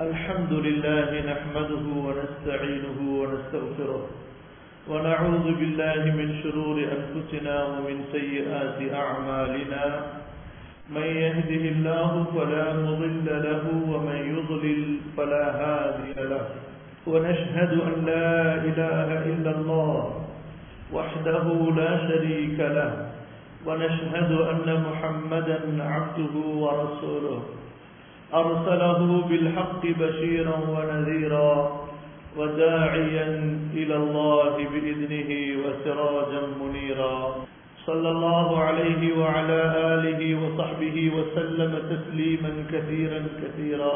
الحمد لله نحمده ونستعينه ونستغفره ونعوذ بالله من شرور أنفسنا ومن سيئات أعمالنا من يهده الله فلا مضل له ومن يضلل فلا هادي له ونشهد أن لا إله إلا الله وحده لا شريك له ونشهد أن محمدا عبده ورسوله أرسله بالحق بشيرا ونذيرا وداعيا إلى الله بإذنه وسراجا منيرا صلى الله عليه وعلى آله وصحبه وسلم تسليما كثيرا كثيرا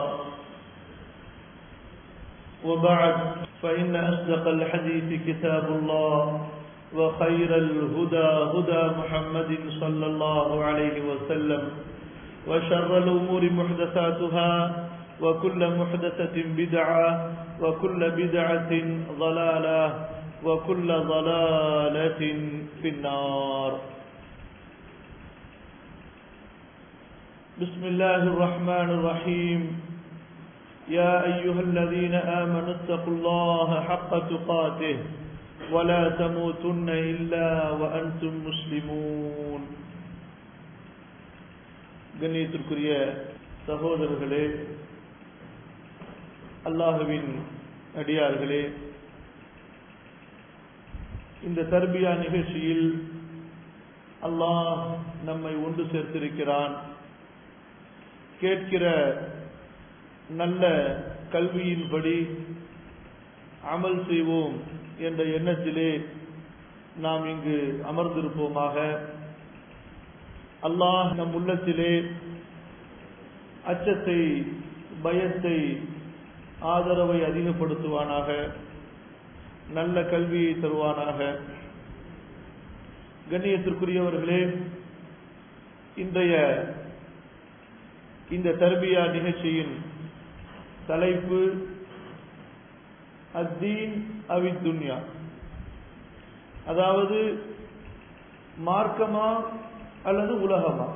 وبعد فإن أصدق الحديث كتاب الله وخير الهدى هدى محمد صلى الله عليه وسلم وشر الأمور محدثاتها وكل محدثة بدعة وكل بدعة ضلالة وكل ضلالة في النار بسم الله الرحمن الرحيم يا أيها الذين آمنوا اتقوا الله حق تقاته ولا تموتن إلا وأنتم مسلمون கண்ணியத்திற்குரிய சகோதரர்களே அல்லாஹுவின் அடியார்களே இந்த தர்பியா நிகழ்ச்சியில் அல்லாஹ் நம்மை ஒன்று சேர்த்திருக்கிறான் கேட்கிற நல்ல கல்வியின்படி அமல் செய்வோம் என்ற எண்ணத்திலே நாம் இங்கு அமர்ந்திருப்போமாக அல்லாஹ் நம் உள்ளத்திலே அச்சத்தை பயத்தை ஆதரவை அதிகப்படுத்துவானாக நல்ல கல்வியை தருவானாக கண்ணியத்திற்குரியவர்களே இன்றைய இந்த தர்பியா நிகழ்ச்சியின் தலைப்பு அத்தீன் அவித்துன்யா அதாவது மார்க்கமா அல்லது உலகமா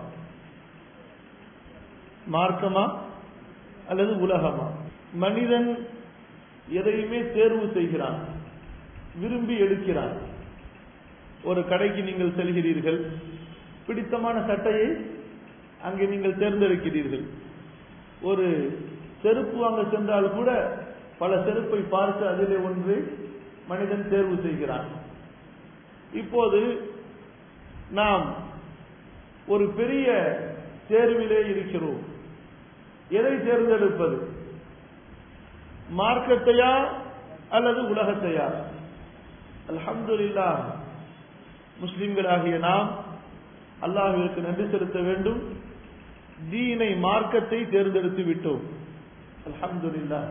மார்க்கமா அல்லது உலகமா மனிதன் எதையுமே தேர்வு செய்கிறான் விரும்பி எடுக்கிறான் ஒரு கடைக்கு நீங்கள் செல்கிறீர்கள் பிடித்தமான சட்டையை அங்கே நீங்கள் தேர்ந்தெடுக்கிறீர்கள் ஒரு செருப்பு வாங்க சென்றால் கூட பல செருப்பை பார்த்து அதிலே ஒன்று மனிதன் தேர்வு செய்கிறான் இப்போது நாம் ஒரு பெரிய தேர்விலே இருக்கிறோம் எதை தேர்ந்தெடுப்பது மார்க்கத்தையா அல்லது உலகத்தையா அல்ஹம்துல்லா முஸ்லிம்களாகிய நாம் அல்லாஹிற்கு நன்றி செலுத்த வேண்டும் தீனை மார்க்கத்தை தேர்ந்தெடுத்து விட்டோம் அல்ஹம்துல்லா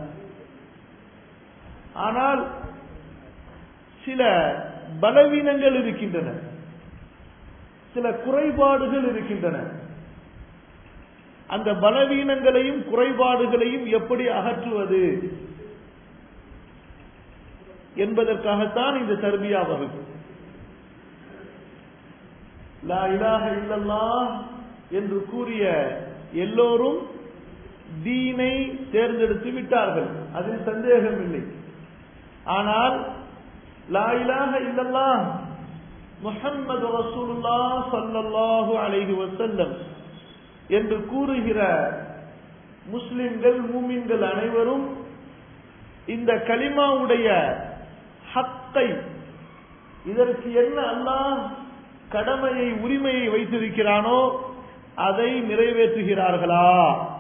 ஆனால் சில பலவீனங்கள் இருக்கின்றன சில குறைபாடுகள் இருக்கின்றன அந்த பலவீனங்களையும் குறைபாடுகளையும் எப்படி அகற்றுவது என்பதற்காகத்தான் இந்த தர்பியா வகுப்பு லா இலாஹ இல்லல்லா என்று கூறிய எல்லோரும் தீனை தேர்ந்தெடுத்து விட்டார்கள் அதில் சந்தேகம் இல்லை ஆனால் லா இலாஹ இல்லல்லா முஹம்மது ரசூலுல்லா சல்லல்லாஹு அலைஹி வசல்லம் என்று கூறுகிற முஸ்லிம்கள் மூமின்கள் அனைவரும் இந்த கலிமாவுடைய ஹத்தை இதற்கு என்ன அல்லாஹ் கடமையை உரிமையை வைத்திருக்கிறானோ அதை நிறைவேற்றுகிறார்களா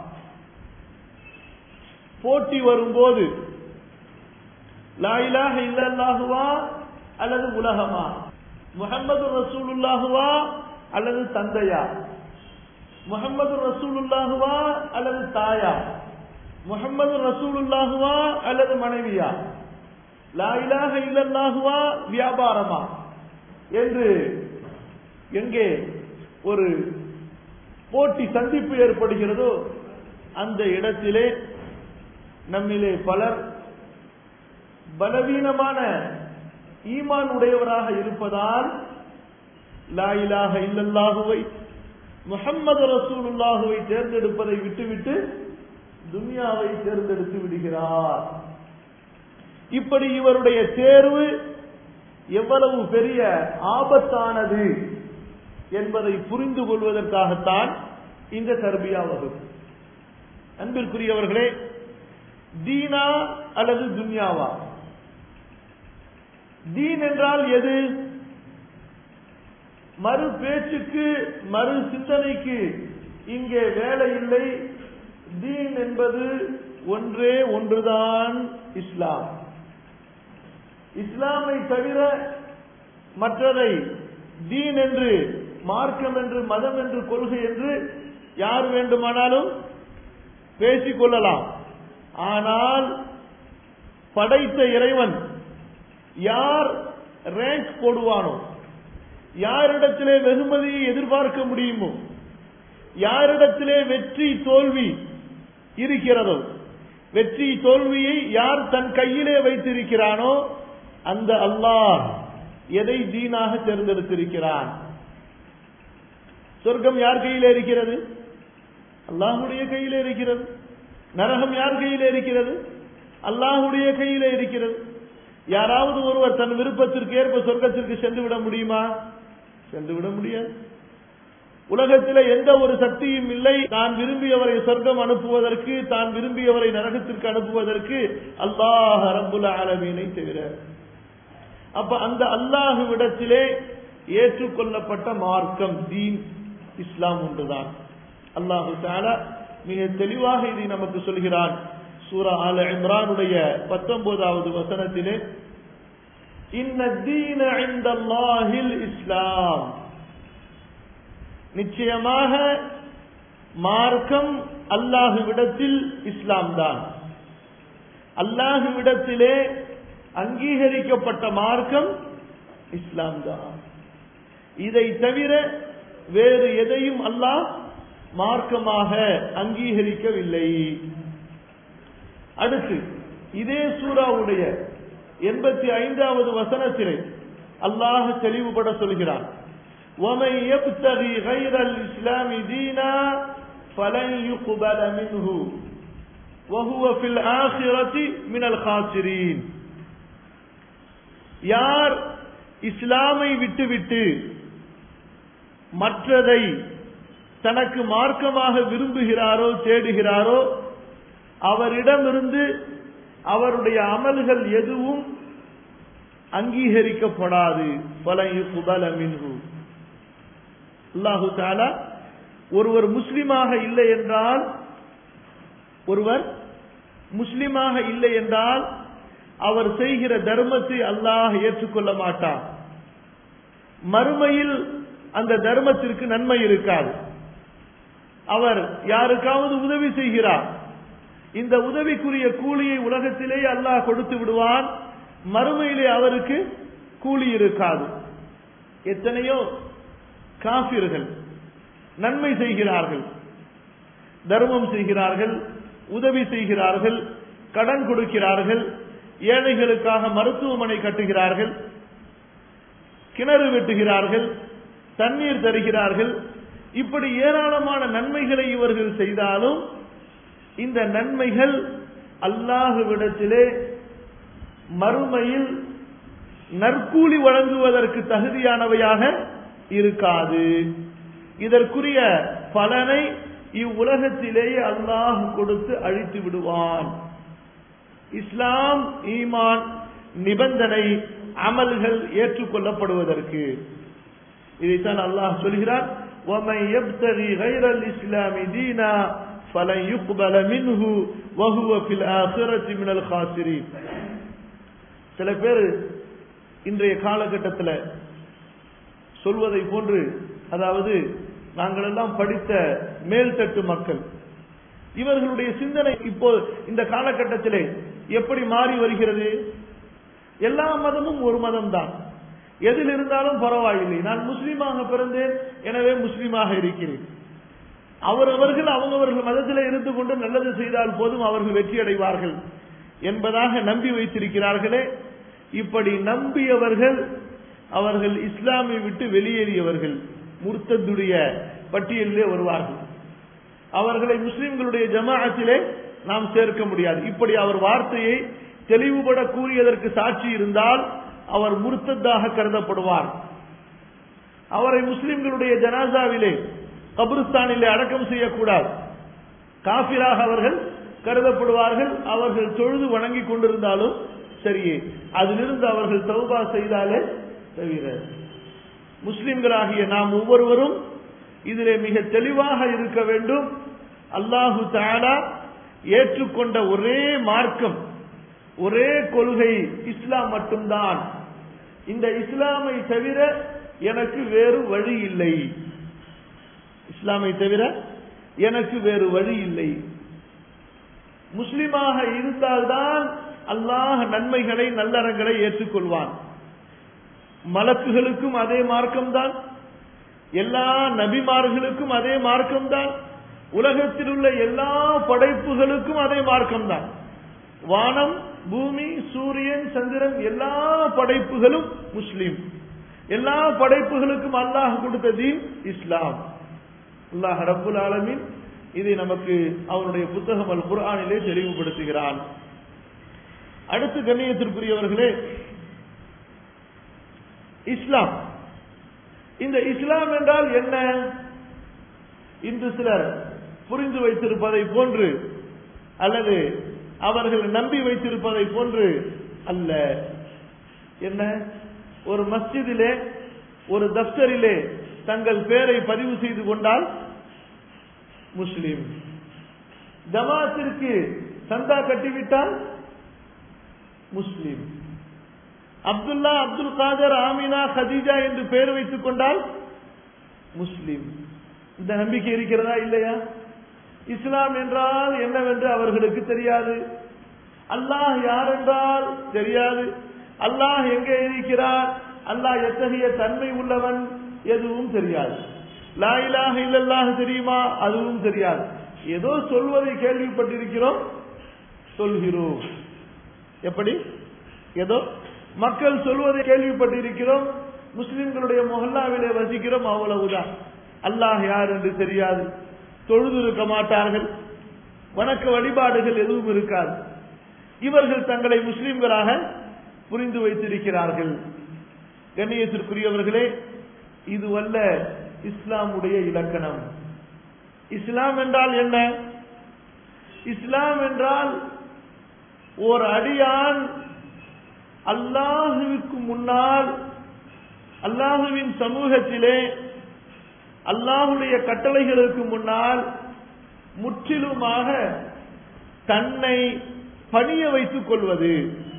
போட்டி வரும்போது லாயிலாக இல்லல்லாகுவா அல்லது உலகமா முகமது ரசூலுல்லாகுவா அல்லது தந்தையா முகமது ரசூலுல்லாகுவா அல்லது தாயா முகமது ரசூலுல்லாகுவா அல்லது மனைவியா லாயிலாக இல்லல்லாகுவா வியாபாரமா என்று எங்கே ஒரு போட்டி சந்திப்பு ஏற்படுகிறதோ அந்த இடத்திலே நம்மிலே பலர் பலவீனமான ஈமான் உடையவராக இருப்பதால் லா இலாஹ இல்லல்லாஹுவை முஹம்மது ரசூலுல்லாஹுவை தேர்ந்தெடுப்பதை விட்டுவிட்டு துன்யாவை தேர்ந்தெடுத்து விடுகிறார் இப்படி இவருடைய தேர்வு எவ்வளவு பெரிய ஆபத்தானது என்பதை புரிந்து கொள்வதற்காகத்தான் இந்த தர்பியா வகுப்பு அன்பிற்குரியவர்களே தீனா அல்லது துன்யாவா தீன் என்றால் எது மறு பேச்சுக்கு மறு சிந்தனைக்கு இங்கே வேலை இல்லை தீன் என்பது ஒன்றே ஒன்றுதான் இஸ்லாம் இஸ்லாமை தவிர மற்றதை தீன் என்று மார்க்கம் என்று மதம் என்று கொள்கை என்று யார் வேண்டுமானாலும் பேசிக் கொள்ளலாம் ஆனால் படைத்த இறைவன் யார் ரேங்க் போடுவானோ யாரிடத்திலே வெகுமதியை எதிர்பார்க்க முடியுமோ யாரிடத்திலே வெற்றி தோல்வி இருக்கிறதோ வெற்றி தோல்வியை யார் தன் கையிலே வைத்திருக்கிறானோ அந்த அல்லாஹ் எதை தீனாக தேர்ந்தெடுத்திருக்கிறான் சொர்க்கம் யார் கையிலே இருக்கிறது அல்லாஹுடைய கையிலே இருக்கிறது நரகம் யார் கையிலே இருக்கிறது அல்லாஹுடைய கையிலே இருக்கிறது யாராவது ஒருவர் தன் விருப்பத்திற்கு ஏற்ப சொர்க்கத்திற்கு சென்று விட முடியுமா சென்று விட முடியாது உலகத்தில் எந்த ஒரு சக்தியும் இல்லை தான் விரும்பியவரை சொர்க்கம் அனுப்புவதற்கு தான் விரும்பியவரை நரகத்திற்கு அனுப்புவதற்கு அல்லாஹ் ரபுல் ஆலமீனை தவிர அப்ப அந்த அல்லாஹுவிடத்திலே ஏற்றுக்கொள்ளப்பட்ட மார்க்கம் தீன் இஸ்லாம் ஒன்றுதான் அல்லாஹு தாலா மிக தெளிவாக இதை நமக்கு சொல்கிறான் சூரா ஆல இம்ரானுடைய பத்தொன்பதாவது வசனத்திலே இன்ன தீன இந்தல்லாஹில் இஸ்லாம் நிச்சயமாக மார்க்கம் அல்லாஹுவிடத்தில் இஸ்லாம் தான் அல்லாஹுவிடத்திலே அங்கீகரிக்கப்பட்ட மார்க்கம் இஸ்லாம் தான் இதை தவிர வேறு எதையும் அல்லாஹ் மார்க்கமாக அங்கீகரிக்கவில்லை அடுத்து இதே சூறாவுடைய எண்பத்தி ஐந்தாவது வசனத்திலே அல்லாஹ் தெளிவுபட சொல்கிறான் ومن يبتغي غير الإسلام دينا فلن يقبل منه وهو في الآخرة من الخاسرين யார் இஸ்லாமை விட்டுவிட்டு மற்றதை தனக்கு மார்க்கமாக விரும்புகிறாரோ தேடுகிறாரோ அவரிடமிருந்து அவருடைய அமல்கள் எதுவும் அங்கீகரிக்கப்படாது பலயு குபல மின்ஹு அல்லாஹு தாலா ஒருவர் முஸ்லிமாக இல்லை என்றால் ஒருவர் முஸ்லிமாக இல்லை என்றால் அவர் செய்கிற தர்மத்தை அல்லாஹ் ஏற்றுக்கொள்ள மாட்டான் மறுமையில் அந்த தர்மத்திற்கு நன்மை இருக்காது அவர் யாருக்காவது உதவி செய்கிறார் இந்த உதவிக்குரிய கூலியை உலகத்திலே அல்லாஹ் கொடுத்து விடுவான் மறுமையிலே அவருக்கு கூலி இருக்காது எத்தனையோ காபிர்கள் நன்மை செய்கிறார்கள் தர்மம் செய்கிறார்கள் உதவி செய்கிறார்கள் கடன் கொடுக்கிறார்கள் ஏழைகளுக்காக மருத்துவமனை கட்டுகிறார்கள் கிணறு வெட்டுகிறார்கள் தண்ணீர் தருகிறார்கள் இப்படி ஏராளமான நன்மைகளை இவர்கள் செய்தாலும் இந்த நன்மைகள் அல்லாஹுவிடத்திலே மறுமையில் நற்கூலி வழங்குவதற்கு தகுதியானவையாக இருக்காது இதற்குரிய பலனை இவ்வுலகத்திலேயே அல்லாஹ் கொடுத்து அழித்து விடுவான் இஸ்லாம் ஈமான் நிபந்தனை அமல்கள் ஏற்றுக்கொள்ளப்படுவதற்கு இதைத்தான் அல்லாஹ் சொல்கிறார் وَمَنْ يَبْتَغِي غَيْرَ الْإِسْلَامِ دِينًا فَلَنْ يُقْبَلَ مِنْهُ وَهُوَ فِي الْآخِرَةِ مِنَ الْخَاسِرِينَ சில பேர் இன்றைய காலகட்டத்தில் சொல்வதை போன்று அதாவது நாங்கள் எல்லாம் படித்த மேல்தட்டு மக்கள் இவர்களுடைய சிந்தனை இப்போ இந்த காலகட்டத்திலே எப்படி மாறி வருகிறது எல்லா மதமும் ஒரு மதம் தான் எதில் இருந்தாலும் பரவாயில்லை நான் முஸ்லீமாக பிறந்தேன் எனவே முஸ்லீமாக இருக்கிறேன் அவரவர்கள் அவங்கவர்கள் மதத்தில் இருந்து கொண்டு நல்லது செய்தால் போதும் அவர்கள் வெற்றி அடைவார்கள் என்பதாக நம்பி வைத்திருக்கிறார்களே இப்படி நம்பியவர்கள் அவர்கள் இஸ்லாமை விட்டு வெளியேறியவர்கள் முர்த்தத்துடைய பட்டியலிலே வருவார்கள் அவர்களை முஸ்லிம்களுடைய ஜமாஅத்திலே நாம் சேர்க்க முடியாது இப்படி அவர் வார்த்தையை தெளிவுபட கூறியதற்கு சாட்சி இருந்தால் அவர் முர்த்ததாக கருதப்படுவார் அவரை முஸ்லிம்களுடைய ஜனாசாவிலே கபிரிஸ்தானிலே அடக்கம் செய்யக்கூடாது காபிராக அவர்கள் கருதப்படுவார்கள் அவர்கள் தொழுது வணங்கி கொண்டிருந்தாலும் சரியே அதிலிருந்து அவர்கள் தௌபா செய்தாலே தவிர முஸ்லிம்களாகிய நாம் ஒவ்வொருவரும் இதிலே மிக தெளிவாக இருக்க வேண்டும் அல்லாஹு தாலா ஏற்றுக்கொண்ட ஒரே மார்க்கம் ஒரே கொள்கை இஸ்லாம் மட்டும்தான் இந்த இஸ்லாமை தவிர எனக்கு வேறு வழி இல்லை இஸ்லாமை தவிர எனக்கு வேறு வழி இல்லை முஸ்லிமாக இருந்தால்தான் அல்லாஹ் நன்மைகளை நல்லறங்களை ஏற்றுக்கொள்வான் மலக்குகளுக்கும் அதே மார்க்கம்தான் எல்லா நபிமார்களுக்கும் அதே மார்க்கம்தான் உலகத்தில் உள்ள எல்லா படைப்புகளுக்கும் அதே மார்க்கம்தான் வானம் பூமி சூரியன் சந்திரன் எல்லா படைப்புகளும் முஸ்லிம் எல்லா படைப்புகளுக்கும் அல்லாஹ் கொடுத்த தீன் இஸ்லாம் அல்லாஹ் ரப்புல் ஆலமின் இதை நமக்கு அவனுடைய புத்தகம் அல் குர்ஆனிலே தெளிவுபடுத்துகிறான் அடுத்து கண்ணியத்திற்குரியவர்களே இஸ்லாம் இந்த இஸ்லாம் என்றால் என்ன இன்று சிலர் புரிந்து வைத்திருப்பதை போன்று அல்லது அவர்கள் நம்பி வைத்திருப்பதை போன்று அல்ல என்ன ஒரு மஸ்ஜிதிலே ஒரு தப்தரிலே தங்கள் பெயரை பதிவு செய்து கொண்டால் முஸ்லிம் ஜமாத்திற்கு சந்தா கட்டிவிட்டால் முஸ்லிம் அப்துல்லா அப்துல் காதர் ஆமினா கதீஜா என்று பெயர் வைத்துக் கொண்டால் முஸ்லிம் இந்த நம்பிக்கை இருக்கிறதா இல்லையா இஸ்லாம் என்றால் என்னவென்று அவர்களுக்கு தெரியாது அல்லாஹ் யார் என்றால் தெரியாது அல்லாஹ் எங்கே இருக்கிறார் அல்லாஹ் எத்தகைய தன்மை உள்ளவன் எதுவும் தெரியாது லா இலாஹ இல்லல்லாஹ் தெரியுமா அதுவும் தெரியாது ஏதோ சொல்வதை கேள்விப்பட்டிருக்கிறோம் சொல்கிறோம் எப்படி ஏதோ மக்கள் சொல்வதை கேள்விப்பட்டிருக்கிறோம் முஸ்லிம்களுடைய மொஹல்லாவிலே வசிக்கிறோம் அவ்வளவுதான் அல்லாஹ் யார் என்று தெரியாது தொழுது இருக்க மாட்டார்கள் வணக்க வழிபாடுகள் எதுவும் இருக்காது இவர்கள் தங்களை முஸ்லிம்களாக புரிந்து வைத்திருக்கிறார்கள் கண்ணியத்திற்குரியவர்களே இதுவல்ல இஸ்லாமுடைய இலக்கணம் இஸ்லாம் என்றால் என்ன இஸ்லாம் என்றால் ஓர் அடியான் அல்லாஹுவிற்கு முன்னால் அல்லாஹுவின் சமூகத்திலே அல்லாஹுடைய கட்டளைகளுக்கு முன்னால் முற்றிலுமாக தன்னை பணிய வைத்துக் கொள்வது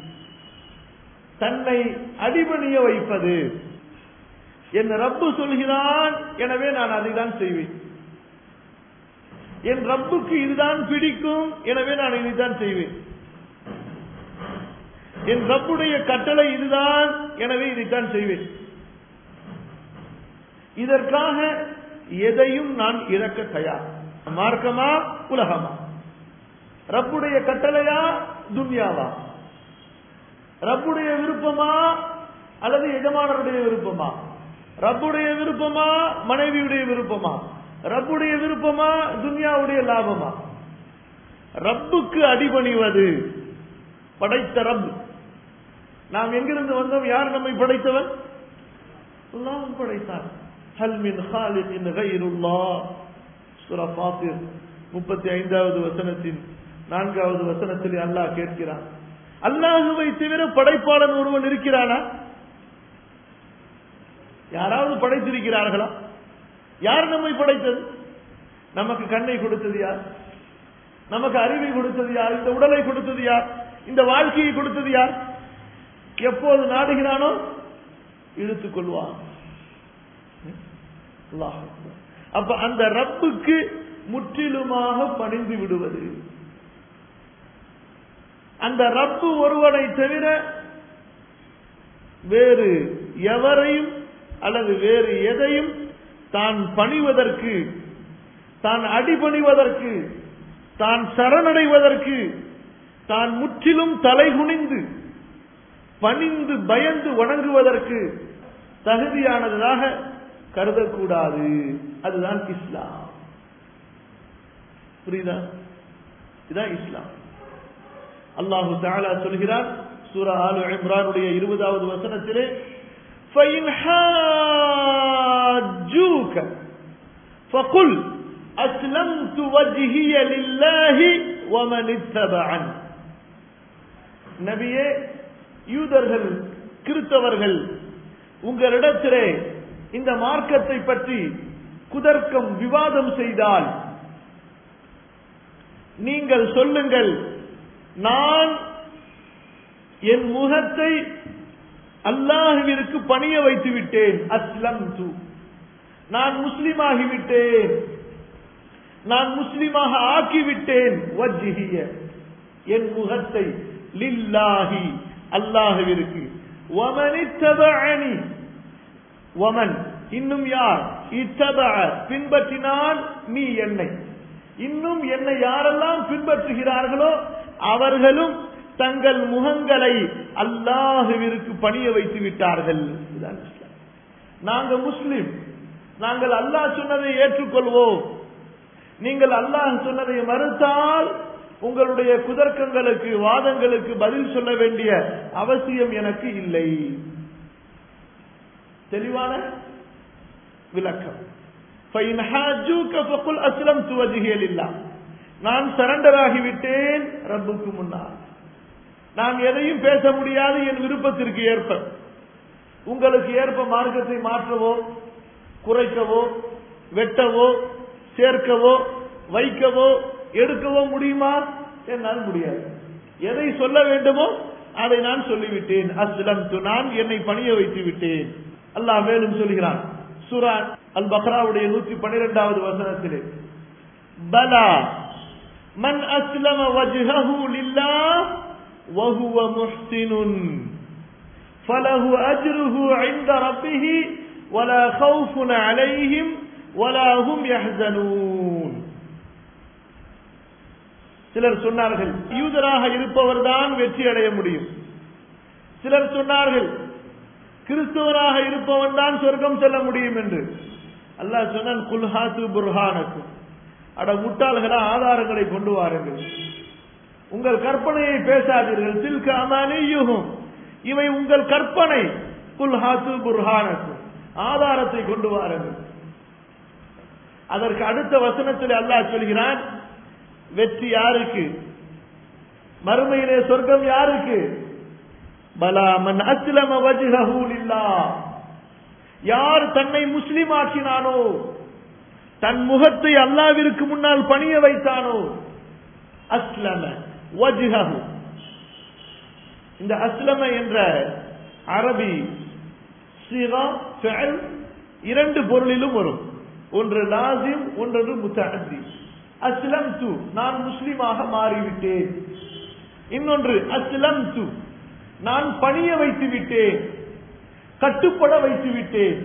தன்னை அடிபணிய வைப்பது என் ரப்பு சொல்கிறான் எனவே நான் அதைதான் செய்வேன் என் ரப்புக்கு இதுதான் பிடிக்கும் எனவே நான் இதைத்தான் செய்வேன் என் ரப்புடைய கட்டளை இதுதான் எனவே இதைத்தான் செய்வேன் இதற்காக எதையும் நான் இறக்க தயார் மார்க்கமா உலகமா ரப்புடைய கட்டளையா துன்யாவா ரப்புடைய விருப்பமா அல்லது எஜமானருடைய விருப்பமா ரப்புடைய விருப்பமா மனைவியுடைய விருப்பமா ரப்புடைய விருப்பமா துன்யாவுடைய லாபமா ரப்புக்கு அடிபணிவது படைத்த ரப் நாம் எங்கிருந்து வந்தோம் யார் நம்மை படைத்தவன் அல்லாஹ் படைத்தான் ஹல் மின் ஹாலிகின் கைருல்லாஹ் சூரா ஃபாத்திர் முப்பத்தி ஐந்தாவது வசனத்தின் நான்காவது வசனத்தில் அல்லாஹ் கேட்கிறான் அல்லாஹுவை தவிர படைப்பாளன் ஒருவன் இருக்கிறானா யாராவது படைத்திருக்கிறார்களா யார் நம்மை படைத்தது நமக்கு கண்ணை கொடுத்தது யார் நமக்கு அறிவை கொடுத்தது யார் இந்த உடலை கொடுத்தது யார் இந்த வாழ்க்கையை கொடுத்தது யார் எப்போது நாடுகிறானோ இழுத்துக் கொள்வான் அல்லாஹ் அக்பர். அப்ப அந்த ரப்புக்கு முற்றிலுமாக பணிந்து விடுவது அந்த ரப்பு ஒருவனை தவிர வேறு எவரையும் அல்லது வேறு எதையும் தான் பணிவதற்கு தான் அடிபணிவதற்கு தான் சரணடைவதற்கு தான் முற்றிலும் தலைகுனிந்து பணிந்து பயந்து வணங்குவதற்கு தகுதியானதாக கருதக்கூடாது அதுதான் இஸ்லாம் புரியுதா இதான் இஸ்லாம் அல்லாஹு தாலா சொல்கிறார் சூரா ஆலு இம்ரானுடைய இருபதாவது வசனத்திலே فَإِنْ حَاجُّوكَ فَقُلْ أَسْلَمْتُ وَجْهِيَ لِلَّهِ وَمَنِ اتَّبَعَنِ நபியே யூதர்கள் கிறிஸ்தவர்கள் உங்களிடத்திலே இந்த மார்க்கத்தை பற்றி குதர்க்கம் விவாதம் செய்தால் நீங்கள் சொல்லுங்கள் நான் என் முகத்தை அல்லாஹுவிற்கு பணிய வைத்து விட்டேன் அஸ்லம் து நான் முஸ்லிமாகிவிட்டேன் நான் முஸ்லிமாக ஆக்கிவிட்டேன் வஜ்ஹிய என் முகத்தை லில்லாஹி அல்லாஹுவிற்கு வமனித்தபஅனி வமன் இன்னும் யார் இத்தபஅ பின்பற்றினான் நீ என்னை இன்னும் என்னை யாரெல்லாம் பின்பற்றுகிறார்களோ அவர்களும் தங்கள் முகங்களை அல்லாஹுவிற்கு பணிய வைத்து விட்டார்கள் இதுதான் இஸ்லாம். நாங்க முஸ்லிம் நாங்கள் அல்லாஹ் சொன்னதை ஏற்றுக்கொள்வோம் நீங்கள் அல்லாஹ் சொன்னதை மறுத்தால் உங்களுடைய குதர்க்கங்களுக்கு வாதங்களுக்கு பதில் சொல்ல வேண்டிய அவசியம் எனக்கு இல்லை தெளிவான விளக்கம் فَإِنْ حَاجُّوكَ فَقُلْ أَسْلَمْتُ وَجْهِيَ لِلَّهِ நான் சரண்டர் ஆகிவிட்டேன் ரப்புக்கு முன்னால் நான் எதையும் பேச முடியாது என் விருப்பத்திற்கு ஏற்ப உங்களுக்கு ஏற்ப மார்க்கத்தை மாற்றவோ குறைக்கவோ வெட்டவோ சேர்க்கவோ வைக்கவோ எடுக்கவோ முடியுமா என்னால் முடியாது எதை சொல்ல வேண்டுமோ அதை நான் சொல்லிவிட்டேன் அஸ்லம் நான் என்னை பணிய வைத்து விட்டேன் அல்லாஹ் மேலும் சொல்கிறான் சூரா அல் பக்ராவுடைய நூற்றி பன்னிரெண்டாவது வசனத்திலே பலா மன் அஸ்லம வஜ்ஹஹு லில்லாஹ் وهو محسن فله أجره عند ربه ولا خوف عليهم ولا هم يحزنون சிலர் சொன்னார்கள் யூதராக இருப்பவர் தான் வெற்றி அடைய முடியும் சிலர் சொன்னார்கள் கிறிஸ்துவராக இருப்பவன் தான் சொர்க்கம் செல்ல முடியும் என்று அல்லாஹ் சொன்னான் குல்ஹாத்து புர்ஹானக்கு அட முட்டாள்களா ஆதாரங்களை கொண்டு வாருங்கள் உங்கள் கற்பனையை பேசாதீர்கள் தில்க அமானியுகும் இவை உங்கள் கற்பனை குல்ஹாத்து புர்ஹானக்கு ஆதாரத்தை கொண்டு வாருங்கள் அதற்கு அடுத்த வசனத்தில் அல்லாஹ் சொல்கிறான் வெற்றி யாருக்கு மறுமையிலே சொர்க்கம் யாருக்கு பலா மன் அஸ்லம வஜ்ஹஹு லில்லாஹ் யார் தன்னை முஸ்லிம் ஆக்கினானோ தன் முகத்தை அல்லாவிற்கு முன்னால் பணிய வைத்தானோ அஸ்லம வஜ்ஹஹு இந்த அஸ்லம என்ற அரபி சிகா ஃபஅல் இரண்டு பொருளிலும் வரும் ஒன்று லாசிம் ஒன்று முத்தஅத்தி அஸ்லம் து நான் முஸ்லிமாக மாறிவிட்டேன் இன்னொன்று அஸ்லம் து நான் பணிய வைத்து விட்டேன் கட்டுப்பட வைத்து விட்டேன்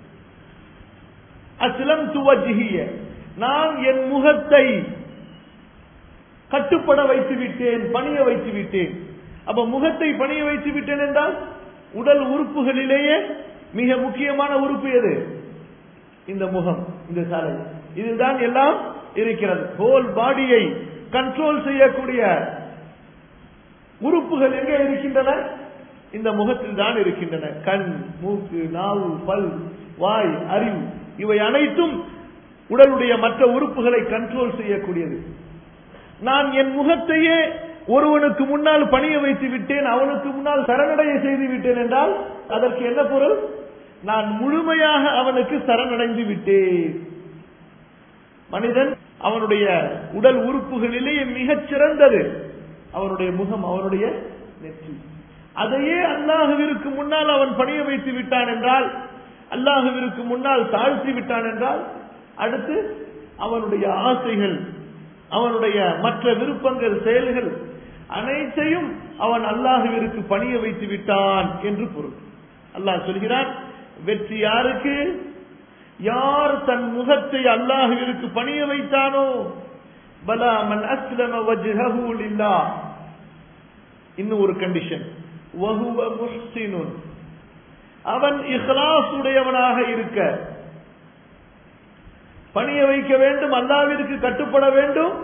அஸ்லம் துவஜிய நான் என் முகத்தை கட்டுப்பட வைத்து விட்டேன் பணிய வைத்து விட்டேன் அப்ப முகத்தை பணிய வைத்து விட்டேன் என்றால் உடல் உறுப்புகளிலேயே மிக முக்கியமான உறுப்பு எது இந்த முகம் இந்த சாலை இதுதான் எல்லாம் இருக்கிறது ஹோல் பாடியை கண்ட்ரோல் செய்யக்கூடிய உறுப்புகள் எங்கே இருக்கின்றன இந்த முகத்தில் தான் இருக்கின்றன கண் மூக்கு நாவு பல் வாய் அறிவு இவை அனைத்தும் உடலுடைய மற்ற உறுப்புகளை கண்ட்ரோல் செய்யக்கூடியது நான் என் முகத்தையே ஒருவனுக்கு முன்னால் பணிய வைத்து விட்டேன் அவனுக்கு முன்னால் சரணடைய செய்து விட்டேன் என்றால் அதற்கு என்ன பொருள் நான் முழுமையாக அவனுக்கு சரணடைந்து விட்டேன் மனிதன் அவனுடைய உடல் உறுப்புகளிலேயே மிகச் சிறந்தது அவனுடைய முகம் அவனுடைய நெற்றி அதையே அல்லாஹுவிற்கு முன்னால் அவன் பணிய வைத்து விட்டான் என்றால் அல்லாஹுவிற்கு முன்னால் தாழ்த்தி விட்டான் என்றால் அடுத்து அவனுடைய ஆசைகள் அவனுடைய மற்ற விருப்பங்கள் செயல்கள் அனைத்தையும் அவன் அல்லாஹுவிற்கு பணிய வைத்து விட்டான் என்று பொருள் அல்லாஹ் சொல்கிறான் வெற்றி யாருக்கு யார் தன் முகத்தை அல்லாஹுவிற்கு பணிய வைத்தானோ பலா மன் அஸ்லம வஜ்ஹஹு லில்லாஹ் இன்னும் ஒரு கண்டிஷன் வஹுவ முஹ்சினுன் அவன் இஹ்லாஸ் உடையவனாக இருக்க பணிய வைக்க வேண்டும் அல்லாவிற்கு கட்டுப்பட வேண்டும்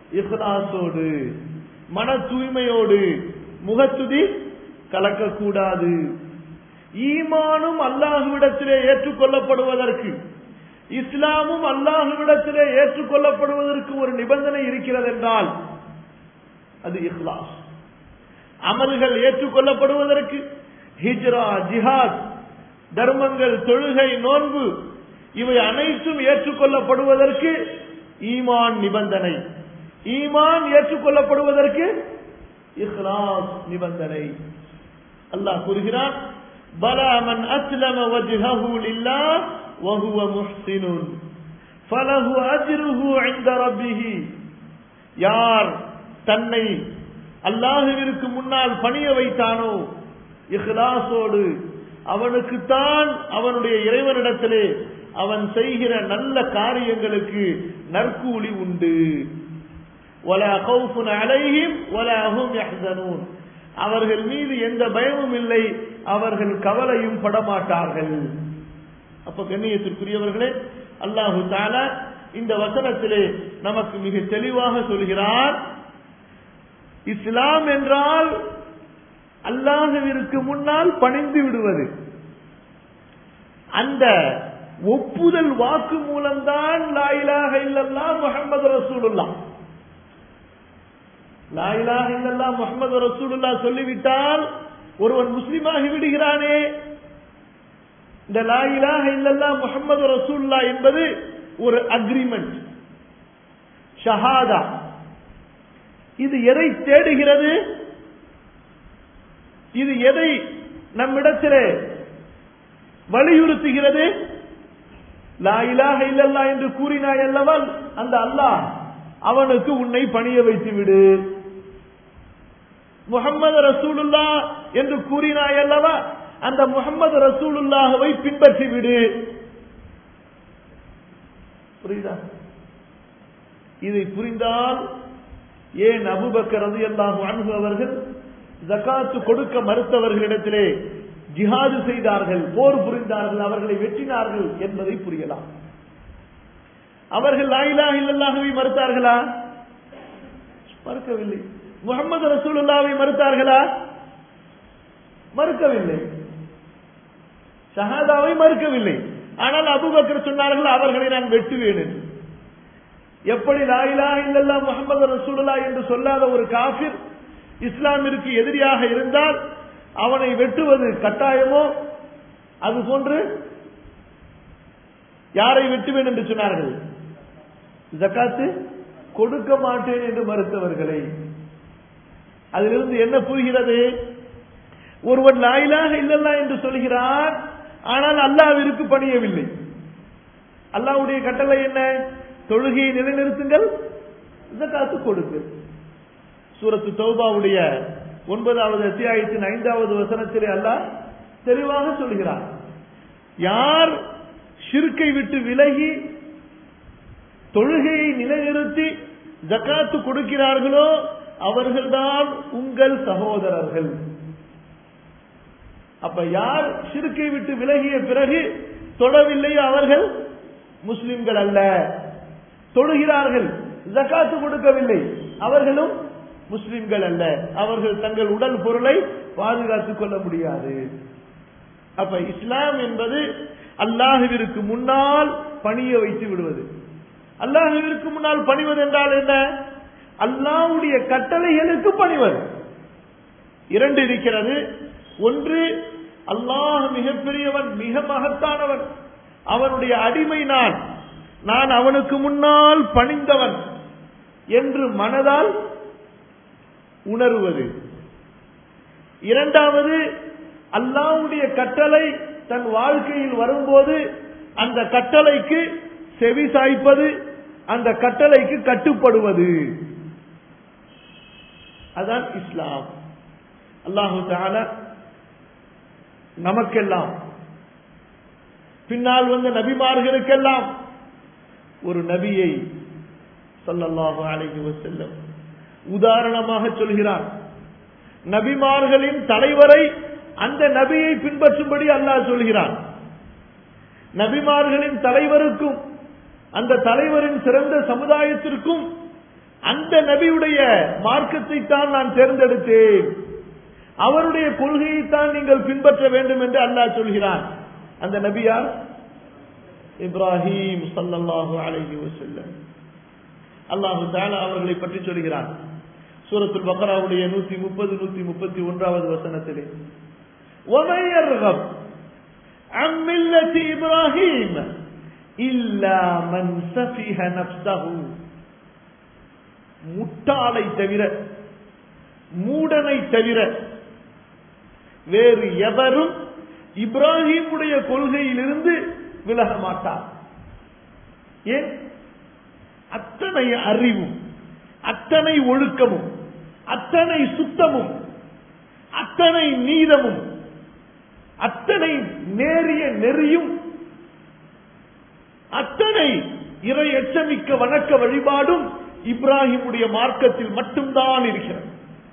இஹ்லாசோடு மன தூய்மையோடு முகத்துதி கலக்கக்கூடாது ஈமானும் அல்லாஹுவிடத்திலே ஏற்றுக்கொள்ளப்படுவதற்கு இஸ்லாமும் அல்லாஹுவிடத்திலே ஏற்றுக்கொள்ளப்படுவதற்கு ஒரு நிபந்தனை இருக்கிறது என்றால் அது இஹ்லாஸ் அமல்கள் ஏற்றுக்கொள்ளப்படுவதற்கு ஹிஜ்ரா ஜிஹாத் தர்மங்கள் தொழுகை நோன்பு இவை அனைத்தும் ஏற்றுக்கொள்ளப்படுவதற்கு ஈமான் நிபந்தனை ஈமான் ஏற்றுக்கொள்ளப்படுவதற்கு இஹ்லாஸ் நிபந்தனை அல்லாஹ் கூறுகிறான் பலா மன் அஸ்லம வஜ்ஹஹு லில்லாஹ் வஹுவ முஹ்சினுன் ஃபலஹு அஜ்ருஹு இன்த ரப்பிஹி யார் தன்னை அல்லாஹுவிற்கு முன்னால் பணிய வைத்தானோ இஹ்லாசோடு அவனுக்குத்தான் அவனுடைய இறைவனிடத்திலே அவன் செய்கிற நல்ல காரியங்களுக்கு நற்கூலி உண்டு ولا خوف عليهم ولا هم يحزنون அவர்கள் மீது எந்த பயமும் இல்லை அவர்கள் கவலையும் படமாட்டார்கள் அப்ப கண்ணியத்திற்குரியவர்களே அல்லாஹு தாலா இந்த வசனத்திலே நமக்கு மிக தெளிவாக சொல்கிறார் இஸ்லாம் என்றால் அல்லாஹுவிற்கு முன்னால் பணிந்து விடுவது அந்த ஒப்புதல் வாக்கு மூலம்தான் லாயிலாக இல்லல்லா முகமது ரசூலுல்லா லாயிலாக இல்லல்லா முகமது ரசூலுல்லா சொல்லிவிட்டால் ஒருவன் முஸ்லிமாகி விடுகிறானே இந்த லாயிலாக இல்லல்லா முகமது ரசூல்லா என்பது ஒரு அக்ரிமெண்ட் ஷஹாதா இது எதை தேடுகிறது இது எதை நம்மிடத்திலே வலியுறுத்துகிறது லா இலாஹ இல்லல்லா என்று கூறினாய் அல்லவா அந்த அல்லாஹ் அவனுக்கு உன்னை பணிய வைத்து விடு முகமது ரசூலுல்லா என்று கூறினாய் அல்லவா அந்த முகமது ரசூலுல்லாஹவை பின்பற்றி விடு புரியுதா இதை புரிந்தால் ஏன் அபுபக்கர் ரதி அல்லாஹு அன்பு அவர்கள் ஜக்காத்து கொடுக்க மறுத்தவர்களிடத்திலே ஜிஹாது செய்தார்கள் போர் புரிந்தார்கள் அவர்களை வெற்றினார்கள் என்பதை புரியலாம் அவர்கள் லாயிலா இல்லல்லாகவே மறுத்தார்களா மறுக்கவில்லை முகமது ரசூலுல்லாவை மறுத்தார்களா மறுக்கவில்லை ஷஹாதாவை மறுக்கவில்லை ஆனால் அபுபக்கர் சொன்னார்கள் அவர்களை நான் வெட்டுவேன் என்று எப்படி லாயிலா இல்லல்லா முகமது ரசூலுல்லா என்று சொல்லாத ஒரு காபிர் இஸ்லாமிற்கு எதிரியாக இருந்தால் அவனை வெட்டுவது கட்டாயமோ அது போன்று யாரை வெட்டுவேன் என்று சொன்னார்கள் ஜக்காத்து கொடுக்க மாட்டேன் என்று மறுத்தவர்களை அதிலிருந்து என்ன புரிகிறது ஒருவன் லாயிலாக இல்லல்லா என்று சொல்கிறான் ஆனால் அல்லாவிற்கு பணியவில்லை அல்லாவுடைய கட்டளை என்ன தொழுகையை நிலைநிறுத்துங்கள் ஜக்காத்து கொடுக்கு சூரத்து தௌபாவுடைய ஒன்பதாவது அத்தியாயத்தின் ஐந்தாவது வசனத்திலே அல்லாஹ் தெளிவாக சொல்கிறார் யார் ஷிர்கை விட்டு விலகி தொழுகையை நிலைநிறுத்தி ஜக்காத்து கொடுக்கிறார்களோ அவர்கள்தான் உங்கள் சகோதரர்கள் அப்ப யார் ஷிர்கை விட்டு விலகிய பிறகு தொடவில்லையோ அவர்கள் முஸ்லிம்கள் அல்ல தொழுகிறார்கள் ஜக்காத்து கொடுக்கவில்லை அவர்களும் முஸ்லிம்கள் அல்ல அவர்கள் தங்கள் உடல் பொருளை பாதுகாத்துக் கொள்ள முடியாது அப்ப இஸ்லாம் என்பது அல்லாஹுவிற்கு முன்னால் பணிய வைத்து விடுவது அல்லாஹுவிற்கு முன்னால் பணிவது என்றால் என்ன அல்லாஹுடைய கட்டளைகளுக்கு பணிவது இரண்டு இருக்கிறது ஒன்று அல்லாஹ் மிகப்பெரியவன் மிக மகத்தானவன் அவனுடைய அடிமை நான் நான் அவனுக்கு முன்னால் பணிந்தவன் என்று மனதால் உணருவது இரண்டாவது அல்லாவுடைய கட்டளை தன் வாழ்க்கையில் வரும்போது அந்த கட்டளைக்கு செவி சாய்ப்பது அந்த கட்டளைக்கு கட்டுப்படுவது அதான் இஸ்லாம் அல்லாஹு தால நமக்கெல்லாம் பின்னால் வந்த நபிமார்களுக்கெல்லாம் ஒரு நபியை சொல்லல்லாஹு அலைஹி வஸல்லம் உதாரணமாக சொல்கிறார் நபிமார்களின் தலைவரை அந்த நபியை பின்பற்றும்படி அல்லாஹ் சொல்கிறான் நபிமார்களின் தலைவருக்கும் அந்த தலைவரின் சிறந்த சமுதாயத்திற்கும் அந்த நபியுடைய மார்க்கத்தை தான் நான் தேர்ந்தெடுத்தேன் அவருடைய கொள்கையை தான் நீங்கள் பின்பற்ற வேண்டும் என்று அல்லாஹ் சொல்கிறான் அந்த நபியார் இப்ராஹிம் சல்லல்லாஹு அலைஹி வஸல்லம் அல்லாஹு தாலா அவர்களை பற்றி சொல்கிறான் சூரத்துல் பக்ராவுடைய நூத்தி முப்பது நூத்தி முப்பத்தி ஒன்றாவது வசனத்திலே وَمَن يَرْغَبْ عَن مِّلَّةِ إِبْرَاهِيمَ إِلَّا مَن سَفِهَ نَفْسَهُ முட்டாளை தவிர மூடனை தவிர வேறு எவரும் இப்ராஹிமுடைய கொள்கையிலிருந்து விலக மாட்டார் ஏன் அத்தனை அறிவும் அத்தனை ஒழுக்கமும் அத்தனை சுத்தமும் அத்தனை நீதமும் அத்தனை நேரிய நெறியும் அத்தனை இறை எச்சமிக்க வணக்க வழிபாடும் இப்ராஹிமுடைய மார்க்கத்தில் மட்டும்தான் இருக்கிறது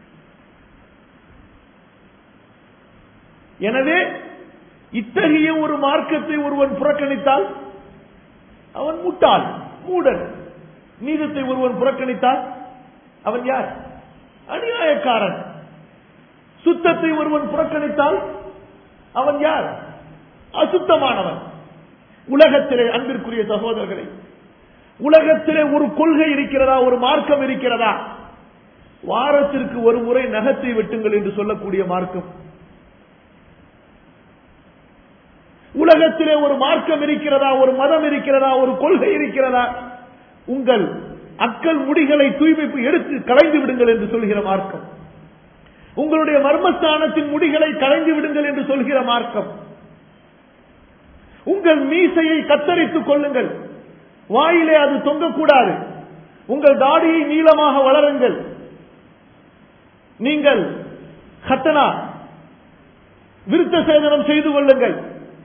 எனவே இத்தகைய ஒரு மார்க்கத்தை ஒருவன் புறக்கணித்தால் அவன் முட்டாள் மூடன் நீதத்தை ஒருவன் புறக்கணித்தால் அவன் யார் அநியாயக்காரன் சுத்தத்தை ஒருவன் புறக்கணித்தால் அவன் யார் அசுத்தமானவன் உலகத்திலே அன்பிற்குரிய சகோதரர்களை உலகத்திலே ஒரு கொள்கை இருக்கிறதா ஒரு மார்க்கம் இருக்கிறதா வாரத்திற்கு ஒரு முறை நகத்தை வெட்டுங்கள் என்று சொல்லக்கூடிய மார்க்கம் உலகத்திலே ஒரு மார்க்கம் இருக்கிறதா ஒரு மதம் இருக்கிறதா ஒரு கொள்கை இருக்கிறதா உங்கள் அக்கல் முடிகளை தூய்மை எடுத்து களைந்து விடுங்கள் என்று சொல்கிற மார்க்கம் உங்களுடைய மர்மஸ்தானத்தின் முடிகளை களைந்து விடுங்கள் என்று சொல்கிற மார்க்கம் உங்கள் மீசையை கத்தரித்துக் கொள்ளுங்கள் வாயிலே அது தொங்கக்கூடாது உங்கள் தாடியை நீளமாக வளருங்கள் நீங்கள் ஹத்தனா விருத்த சேதனம் செய்து கொள்ளுங்கள்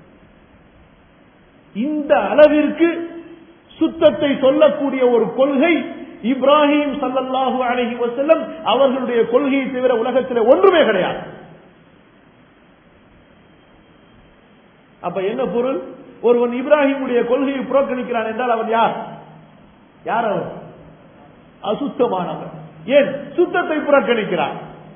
இந்த அளவிற்கு சுத்தத்தை சொல்லக்கூடிய ஒரு கொள்கை இப்ராஹிம் சல்லல்லாஹு அலஹி வசல்லம் அவர்களுடைய கொள்கையை தவிர உலகத்தில் ஒன்றுமே கிடையாது அப்ப என்ன பொருள் ஒருவன் இப்ராஹிமுடைய கொள்கையை புறக்கணிக்கிறான் என்றால் அவன் யார் யார் அவன் அசுத்தமானவன் ஏன் சுத்தத்தை புறக்கணிக்கிறான்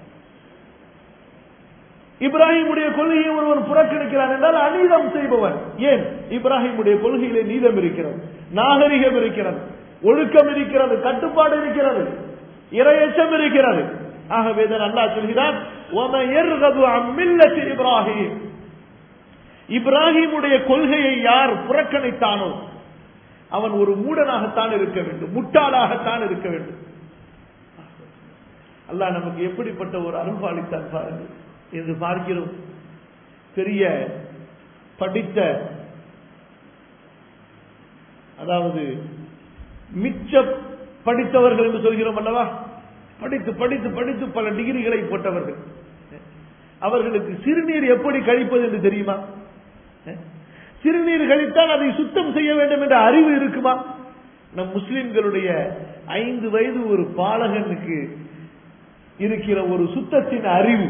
இப்ராஹிமுடைய கொள்கையை ஒருவன் புறக்கணிக்கிறான் என்றால் அநீதம் செய்பவன் ஏன் இப்ராஹிமுடைய கொள்கையிலே நீதம் இருக்கிறது நாகரிகம் இருக்கிறது ஒழுக்கம் இருக்கிறது கட்டுப்பாடு இருக்கிறது இரையச்சம் இருக்கிறது ஆகவே தான் அல்லாஹ் சொல்கிறான் இப்ராஹிம் இப்ராஹிமுடைய கொள்கையை யார் புறக்கணித்தானோ அவன் ஒரு மூடனாகத்தான் இருக்க வேண்டும் முட்டாளாகத்தான் இருக்க வேண்டும் அல்லாஹ் நமக்கு எப்படிப்பட்ட ஒரு அருள்பாலித்தான் பாருங்கள் என்று பார்க்கிறோம் பெரிய படித்த அதாவது மிச்ச படித்தவர்கள் என்று சொல்கிறோம் அல்லவா படித்து படித்து படித்து பல டிகிரிகளை போட்டவர்கள் அவர்களுக்கு சிறுநீர் எப்படி கழிப்பது என்று தெரியுமா சிறுநீர் கழித்தால் அதை சுத்தம் செய்ய வேண்டும் என்ற அறிவு இருக்குமா நம் முஸ்லிம்களுடைய ஐந்து வயது ஒரு பாலகனுக்கு இருக்கிற ஒரு சுத்தத்தின் அறிவு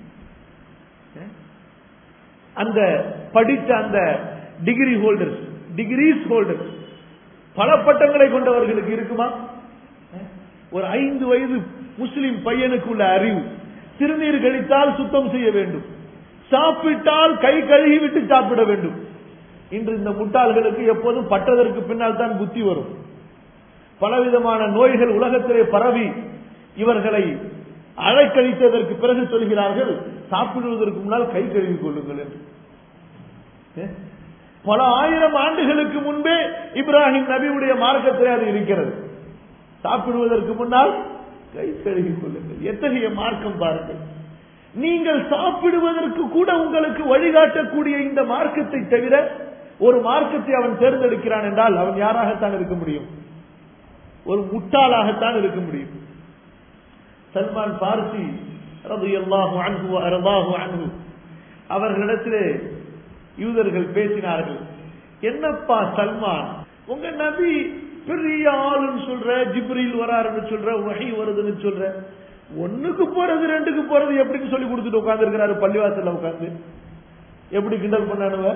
அந்த படித்த அந்த டிகிரி ஹோல்டர்ஸ் டிகிரிஸ் ஹோல்டர்ஸ் பல பட்டங்களை கொண்டவர்களுக்கு இருக்குமா ஒரு ஐந்து வயது முஸ்லிம் பையனுக்கு உள்ள அறிவு சிறுநீர் கழித்தால் சுத்தம் செய்ய வேண்டும் சாப்பிட்டால் கை கழுகி விட்டு சாப்பிட வேண்டும் இன்று இந்த முட்டாள்களுக்கு எப்போதும் பட்டதற்கு பின்னால் தான் புத்தி வரும் பலவிதமான நோய்கள் உலகத்திலே பரவி இவர்களை அழைக்கழித்ததற்கு பிறகு சொல்கிறார்கள் சாப்பிடுவதற்கு முன்னால் கை கழுவி கொள்ளுங்கள் என்று பல ஆயிரம் ஆண்டுகளுக்கு முன்பே இப்ராஹிம் நபியுடைய மார்க்கத்திலே அது இருக்கிறது சாப்பிடுவதற்கு முன்னால் கை கழுவி கொள்ளுங்கள் எத்தகைய மார்க்கம் பாருங்கள் நீங்கள் சாப்பிடுவதற்கு கூட உங்களுக்கு வழிகாட்டக்கூடிய இந்த மார்க்கத்தை தவிர ஒரு மார்க்கத்தை அவன் தேர்ந்தெடுக்கிறான் என்றால் அவன் யாராகத்தான் இருக்க முடியும் ஒரு முட்டாளாகத்தான் இருக்க முடியும் சல்மான் பார்சி ரதியல்லாஹு அன்ஹு அரதாஹு அன்ஹு அவர்களிடத்திலே யூதர்கள் பேசினார்கள் என்னப்பா சல்மான் உங்க நபி பெரிய ஆளுன்னு சொல்ற ஜிப்ரில் வராருன்னு சொல்ற வகை வருதுன்னு சொல்ற ஒண்ணுக்கு போறது ரெண்டுக்கு போறது எப்படின்னு சொல்லி கொடுத்துட்டு உட்கார்ந்து இருக்கிறாரு பள்ளிவாசல்ல உட்கார்ந்து எப்படி கிண்டல் பண்ணானுவ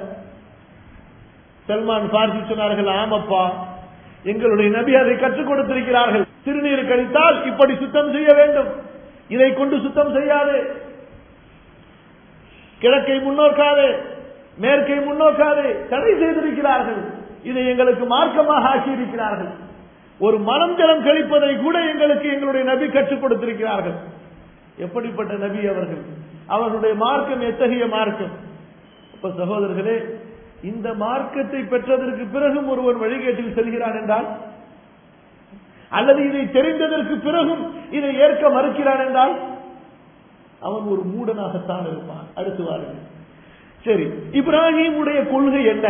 சல்மான் பார்சி சொன்னார்கள் ஆமப்பா எங்களுடைய நபி அதை கற்றுக் கொடுத்திருக்கிறார்கள் திருநீர் கழித்தால் இப்படி சுத்தம் செய்ய வேண்டும் இதை கொண்டு சுத்தம் செய்யாது கிழக்கை முன்னோக்காது மேற்கை முன்னோக்காது தடை செய்திருக்கிறார்கள் இதை எங்களுக்கு மார்க்கமாக ஆக்கியிருக்கிறார்கள் ஒரு மனம் ஜலம் கழிப்பதை கூட எங்களுக்கு எங்களுடைய நபி கற்றுக் கொடுத்திருக்கிறார்கள் எப்படிப்பட்ட நபி அவர்கள் அவர்களுடைய மார்க்கம் எத்தகைய மார்க்கம் அப்ப சகோதரர்களே இந்த மார்க்கத்தை பெற்றதற்கு பிறகும் ஒருவன் வழிகேட்டில் செல்கிறான் என்றால் அல்லது இதை தெரிந்ததற்கு பிறகும் இதை ஏற்க மறுக்கிறான் என்றால் அவன் ஒரு மூடனாகத்தான் இருப்பான் அடுத்து வாருங்கள் சரி இப்ராஹிமுடைய கொள்கை என்ன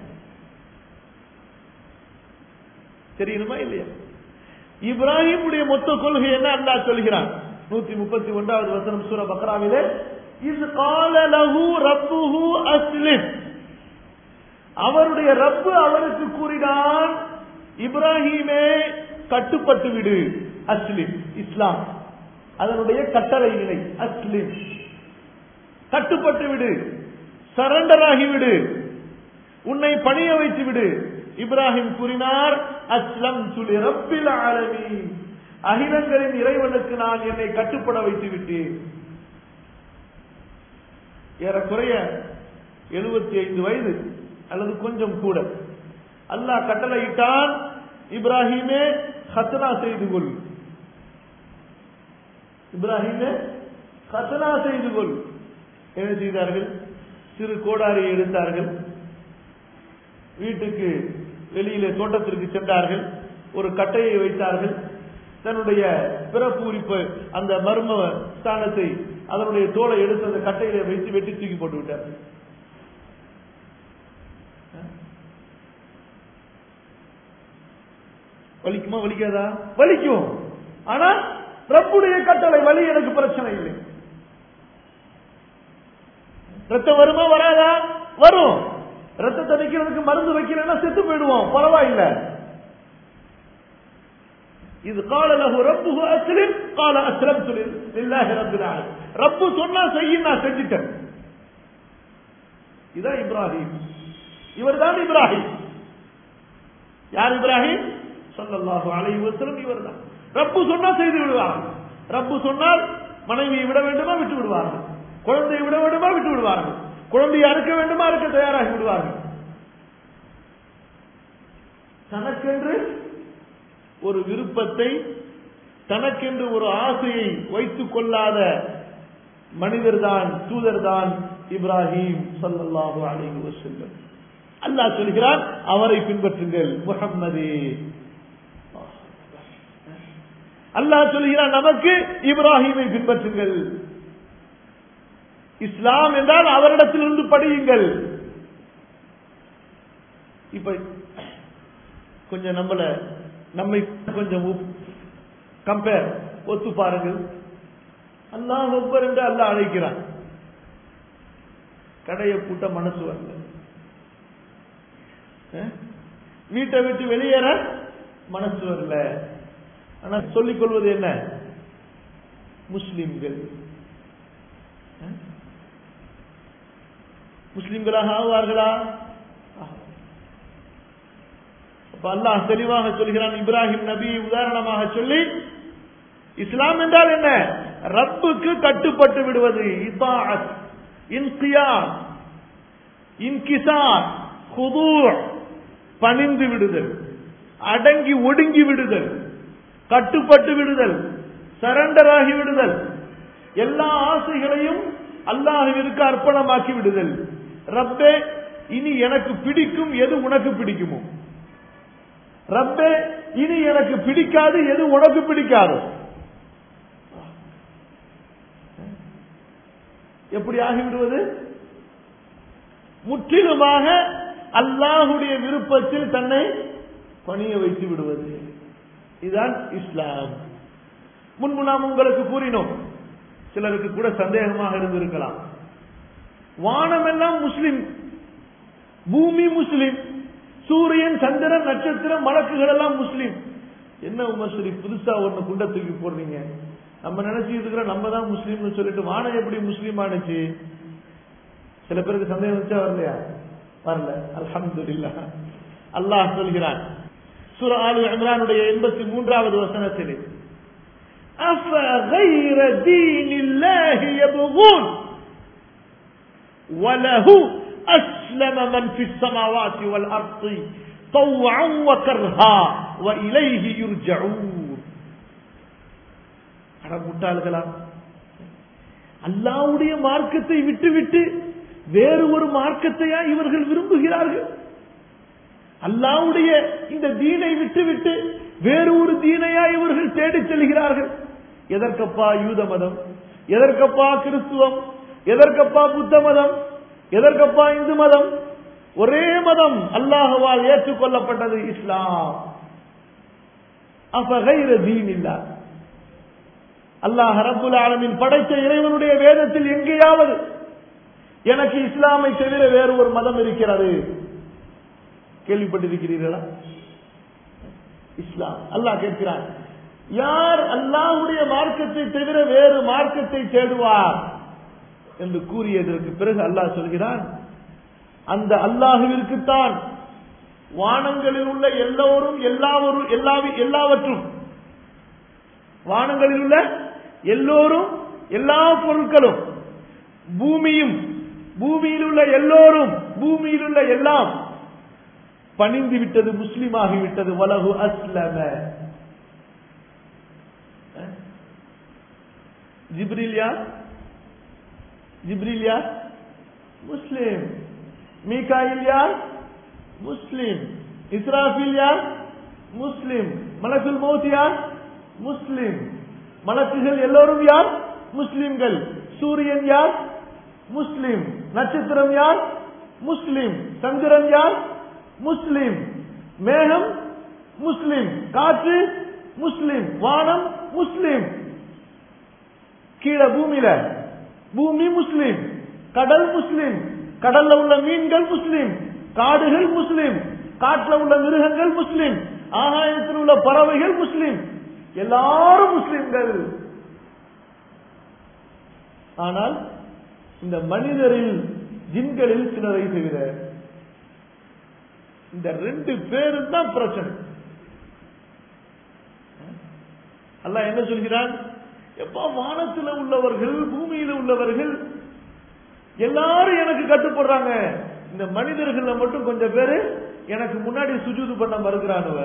தெரியணுமா இல்லையா இப்ராஹிமுடைய மொத்த கொள்கை என்ன அல்லாஹ் சொல்கிறான் நூத்தி முப்பத்தி ஒன்றாவது வசனம் சூர பக்ராவிலே இது கால லஹு ரப்புஹு அஸ்லிம் அவருடைய ரப்பு அவருக்கு கூறினான் இப்ராஹிமே கட்டுப்பட்டு விடு அஸ்லிம் இஸ்லாம் அதனுடைய கட்டளை நிலை அஸ்லிம் கட்டுப்பட்டு விடு சரண்டர் ஆகிவிடு உன்னை பணிய வைத்து விடு இப்ராஹிம் கூறினார் அஸ்லம் துலி ரப்பில் ஆலமீன் அகிலங்களின் இறைவனுக்கு நான் என்னை கட்டுப்பட வைத்து விட்டேன் ஏறக்குறைய எழுபத்தி ஐந்து வயது அல்லது கொஞ்சம் கூட அல்லாஹ் கட்டளையிட்டான் இப்ராஹிமே ஹத்னா செய்து கொள் இப்ராஹிமே ஹத்னா செய்து கொள் என்ன செய்தார்கள் சிறு கோடாரியை எடுத்தார்கள் வீட்டுக்கு வெளியிலே தோட்டத்திற்கு சென்றார்கள் ஒரு கட்டையை வைத்தார்கள் தன்னுடைய பிறப்பு உரிப்பு அந்த மர்ம ஸ்தானத்தை அதனுடைய தோலை எடுத்து அந்த கட்டையில வைத்து வெட்டி தூக்கி போட்டு விட்டார்கள் வலிக்குமா வலிக்காதா வலிக்கும் ஆனா ரப்புடைய கட்டளை வலி எனக்கு பிரச்சனை இல்லை ரத்தம் வருமா வராதா வரும் ரத்தத்தை நிக்கிறதுக்கு மருந்து வைக்கிறேன்னா செத்து போயிடுவோம் பரவாயில்ல இது கால லஹு ரப்புஹு அஸ்லிம் கால அஸ்லம்து லில்லாஹி ரப்பில் ஆலமீன் ரப்பு சொன்னா செய்ய நான் செஞ்சிட்டேன் இதான் இப்ராஹிம் இவர்தான் இப்ராஹிம் யார் இப்ராஹிம் ஸல்லல்லாஹு அலைஹி வஸல்லம் இவர்தான் ரப்பு சொன்னா செய்து விடுவார்கள் ரப்பு சொன்னால் மனைவியை விட வேண்டுமா விட்டு விடுவார்கள் குழந்தையை விட வேண்டுமா விட்டு விடுவார்கள் குழந்தையை அறுக்க வேண்டுமா அறுக்க தயாராகி விடுவார்கள் தனக்கென்று ஒரு விருப்பத்தை தனக்கென்று ஒரு ஆசையை வைத்துக் கொள்ளாத மனிதர்தான் தூதர்தான் இப்ராஹிம் சல்லல்லாஹு அலைஹி வஸல்லம் அல்லாஹ் சொல்கிறான் அவரை பின்பற்றுங்கள் முஹம்மதே அல்லாஹ் சொல்கிறான் நமக்கு இப்ராஹிமை பின்பற்றுங்கள் இஸ்லாம் என்றால் அவரிடத்திலிருந்து படியுங்கள் இப்ப கொஞ்சம் நம்மள நம்மை கொஞ்சம் கம்பேர் ஒத்து பாருங்கள் அல்லாஹ் ஒப்பர் என்று அல்லாஹ் அழைக்கிறான் கடையை பூட்ட மனசு வரல அஹ்? வீட்டை விட்டு வெளியேற மனசு வரல ஆனா சொல்லிக் கொள்வது என்ன முஸ்லிம்கள் அஹ்? முஸ்லிம்களாக ஆவார்களா அப்ப அல்லாஹ் தெளிவாக சொல்கிறான் இப்ராஹிம் நபி உதாரணமாக சொல்லி இஸ்லாம் என்றால் என்ன ரப்புக்கு கட்டுப்பட்டு விடுவது இதாஅத் இன்கியார் இன்கிசார் குதூர் பணிந்து விடுதல் அடங்கி ஒடுங்கி விடுதல் கட்டுப்பட்டு விடுதல் சரண்டர் ஆகி விடுதல் எல்லா ஆசைகளையும் அல்லாஹுவிற்கு அர்ப்பணமாக்கி விடுதல் ரப்பே இனி எனக்கு பிடிக்கும் எது உனக்கு பிடிக்குமோ ரப்பே இனி எனக்கு பிடிக்காது எது உனக்கு பிடிக்காது எப்படி ஆகிவிடுவது முற்றிலுமாக அல்லாஹுடைய விருப்பத்தில் தன்னை பணிய வைத்து விடுவது இதுதான் இஸ்லாம் முன்பு நாம் உங்களுக்கு கூறினோம் சிலருக்கு கூட சந்தேகமாக இருந்திருக்கலாம் வானமெல்லாம் முஸ்லிம் பூமி முஸ்லிம் சூரியன் சந்திரன் நட்சத்திரம் மலக்குகள் எல்லாம் முஸ்லிம் என்ன உமஸ்ரீ புதுசா ஒண்ணு குண்ட தூக்கி போடுறீங்க நம்ம நினைச்சிட்டு இருக்கிறோம் நம்ம தான் முஸ்லீம்னு சொல்லிட்டு வானம் எப்படி முஸ்லீம் ஆனுச்சு சில பேருக்கு சந்தேகம் வச்சா வரலையா வரல அல்ஹம்துலில்லாஹ் அல்லாஹ் சொல்கிறான் சூரா ஆலு இம்ரானுடைய எண்பத்தி மூன்றாவது வசனத்திலே أفغير دين الله يبغون وله أسلم من في السماوات والأرض طوعا وكرها وإليه يرجعون அட முட்டாள்களா அல்லாவுடைய மார்க்கத்தை விட்டுவிட்டு வேறு ஒரு மார்க்கத்தையா இவர்கள் விரும்புகிறார்கள் அல்லாவுடைய இந்த தீனை விட்டுவிட்டு வேறு ஒரு தீனையா இவர்கள் தேடிச் செல்கிறார்கள் எதற்கப்பா யூத மதம் எதற்கப்பா கிறிஸ்துவம் எதற்கப்பா புத்த மதம் எதற்கப்பா இந்து மதம் ஒரே மதம் அல்லாஹுவால் ஏற்றுக்கொள்ளப்பட்டது இஸ்லாம் அப்பகைர தீன் இல்ல அல்லாஹ் ரப்புல் ஆலமின் படைத்த இறைவனுடைய வேதத்தில் எங்கேயாவது எனக்கு இஸ்லாமை தவிர வேறு ஒரு மதம் இருக்கிறது கேள்விப்பட்டிருக்கிறீர்களா இஸ்லாம் அல்லாஹ் கேட்கிறான் யார் அல்லாஹுடைய மார்க்கத்தை தவிர வேறு மார்க்கத்தை தேடுவார் என்று கூறியதற்கு பிறகு அல்லாஹ் சொல்கிறான் அந்த அல்லாஹுவிற்குத்தான் வானங்களில் உள்ள எல்லோரும் எல்லாவரும் எல்லா எல்லாவற்றும் வானங்களில் உள்ள எல்லோரும் எல்லா பொருட்களும் பூமியும் பூமியில் உள்ள எல்லோரும் பூமியில் உள்ள எல்லாம் பணிந்து விட்டது முஸ்லிமாகி விட்டது வலகு அஸ்லம ஜிப்ரில் யார் ஜிப்ரில் யார் முஸ்லிம் மீகாயில் யார் முஸ்லிம் இஸ்ராஃபில் யார் முஸ்லிம் மலக்குல் மௌத் யார் முஸ்லிம் மலக்குகள் எல்லோரும் யார் முஸ்லிம்கள் சூரியன் யார் முஸ்லிம் நட்சத்திரம் யார் முஸ்லிம் சந்திரன் யார் முஸ்லிம் மேகம் முஸ்லிம் காற்று முஸ்லிம் வானம் முஸ்லிம் கீழே பூமியில பூமி முஸ்லிம் கடல் முஸ்லிம் கடல்ல உள்ள மீன்கள் முஸ்லிம் காடுகள் முஸ்லிம் காட்டுல உள்ள மிருகங்கள் முஸ்லிம் ஆகாயத்தில் உள்ள பறவைகள் முஸ்லிம் எல்லாரும் முஸ்லிம்கள் ஆனால் இந்த மனிதரில் ஜின்களில் சிலரை தவிர இந்த ரெண்டு பேரும் தான் பிரச்சனை அல்ல என்ன சொல்கிறான் எப்பா வானத்தில் உள்ளவர்கள் பூமியில உள்ளவர்கள் எல்லாரும் எனக்கு கட்டுப்படுறாங்க இந்த மனிதர்கள்ல மட்டும் கொஞ்சம் பேரு எனக்கு முன்னாடி சுஜூது பண்ண மறுக்கிறானுவ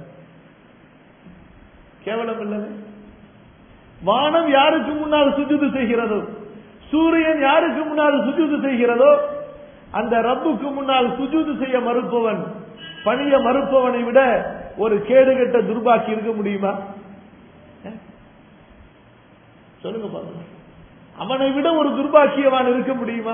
கேவலம் இல்லைங்க வானம் யாருக்கு முன்னால் சுஜூது செய்கிறதோ சூரியன் யாருக்கு முன்னால் சுஜூது செய்கிறதோ அந்த ரப்புக்கு முன்னால் சுஜூது செய்ய மறுப்பவன் பணிய மறுப்பவனை விட ஒரு கேடுகட்ட துர்பாக்கி இருக்க முடியுமா சொல்லுங்க பாருங்க அவனை விட ஒரு துர்பாக்கியவான் இருக்க முடியுமா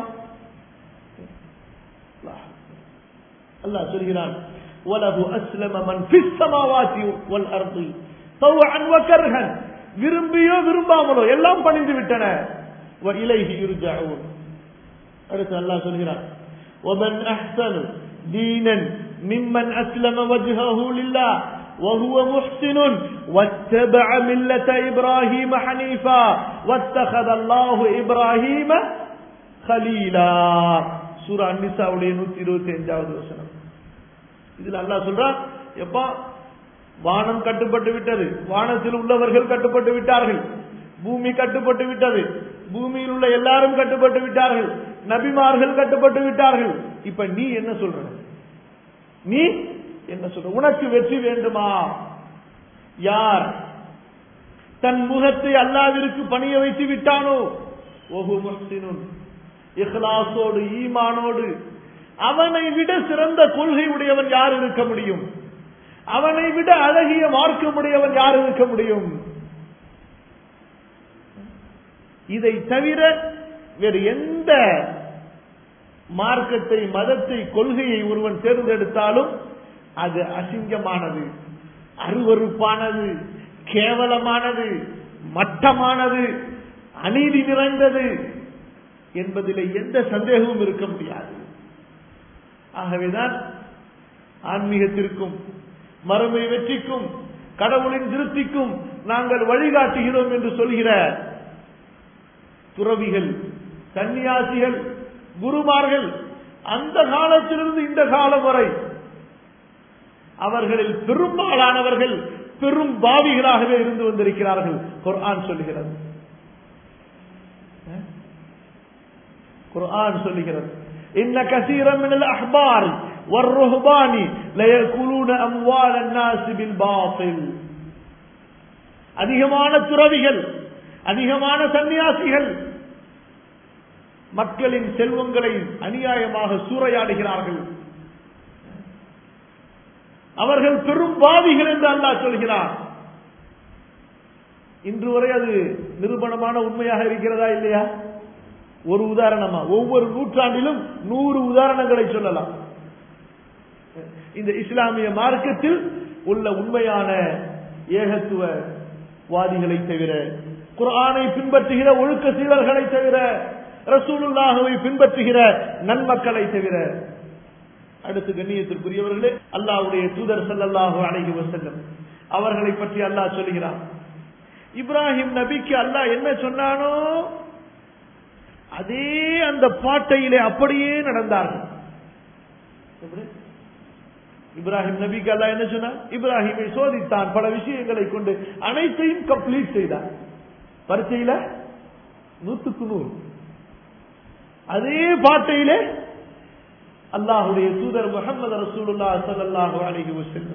அல்லாஹ் சொல்கிறான் وله أسلم من في السماوات والأرض طوعا وكرها விரும்பியோ விரும்பாமலோ எல்லாம் பணிந்து விட்டன وإليه يرجعون அடுத்து அல்லாஹ் சொல்கிறான் ومن أحسن دينا ممن أسلم وجهه لله وهو محسن واتبع ملة إبراهيم حنيفا واتخذ الله إبراهيم خليلا சூரா அன்னிசாவுடைய நூத்தி இருபத்தி அஞ்சாவது வசனம் இதுல அல்லா சொல்றான் எப்பா வானம் கட்டுப்பட்டு விட்டது வானத்தில் உள்ளவர்கள் கட்டுப்பட்டு விட்டார்கள் பூமி கட்டுப்பட்டு விட்டது பூமியில் உள்ள எல்லாரும் கட்டுப்பட்டு விட்டார்கள் நபிமார்கள் கட்டுப்பட்டு விட்டார்கள் இப்ப நீ என்ன சொல்ற நீ என்ன சொல்ற உனக்கு வெற்றி வேண்டுமா யார் தன் முகத்தை அல்லாவிற்கு பணிய வைத்து விட்டானோ ஓஹு முஸ்லினுன் இஹ்லாசோடு ஈமானோடு அவனை விட சிறந்த கொள்கை உடையவன் யார் இருக்க முடியும் அவனை விட அழகிய மார்க்கமுடையவன் யார் இருக்க முடியும் இதை தவிர வேறு எந்த மார்க்கத்தை மதத்தை கொள்கையை ஒருவன் தேர்ந்தெடுத்தாலும் அது அசிங்கமானது அருவறுப்பானது கேவலமானது மட்டமானது அநீதி நிறைந்தது என்பதில் எந்த சந்தேகமும் இருக்க முடியாது ஆகவேதான் ஆன்மீகத்திற்கும் மறுமை வெற்றிக்கும் கடவுளின் திருப்திக்கும் நாங்கள் வழிகாட்டுகிறோம் என்று சொல்கிற துறவிகள் சன்னியாசிகள் குருமார்கள் அந்த காலத்திலிருந்து இந்த காலம் வரை அவர்களில் பெரும்பாலானவர்கள் பெரும் பாவிகளாகவே இருந்து வந்திருக்கிறார்கள் குர்ஆன் சொல்லுகிறது குர்ஆன் சொல்லுகிறது إن كثيرا من الأحبار والرهبان ليأكلون أموال الناس بالباطل அதிகமான துறவிகள் அதிகமான சன்னியாசிகள் மக்களின் செல்வங்களை அநியாயமாக சூறையாடுகிறார்கள் அவர்கள் பெரும் பாவிகள் என்று அல்லாஹ் சொல்கிறார் இன்று வரை அது நிரூபணமான உண்மையாக இருக்கிறதா இல்லையா ஒரு உதாரணமா ஒவ்வொரு நூற்றாண்டிலும் நூறு உதாரணங்களை சொல்லலாம் இந்த இஸ்லாமிய மார்க்கத்தில் உள்ள உண்மையான ஏகத்துவ வாதிகளை தவிர குர்ஆனை பின்பற்றுகிற ஒழுக்க சீலர்களை தவிர ரசூலுல்லாஹுவை பின்பற்றுகிற நன்மக்களை தவிர அடுத்து கண்ணியத்திற்குரியவர்களே அல்லாஹ்வுடைய தூதர் ஸல்லல்லாஹு அலைஹி வஸல்லம் அவர்களை பற்றி அல்லாஹ் சொல்கிறான் இப்ராஹிம் நபிக்கு அல்லாஹ் என்ன சொன்னானோ அதே அந்த பாட்டையிலே அப்படியே நடந்தார்கள் எப்படி? இப்ராஹிம் நபிக்கு அல்லாஹ் என்ன சொன்னார் இப்ராஹிமை சோதித்தான் பல விஷயங்களை கொண்டு அனைத்தையும் கம்ப்ளீட் செய்தார் பரீட்சையில நூத்துக்கு நூறு அதே பாட்டையிலே அல்லாஹுடைய தூதர் முகமது ரசூலுல்லா ஸல்லல்லாஹு அலைஹி வஸல்லம்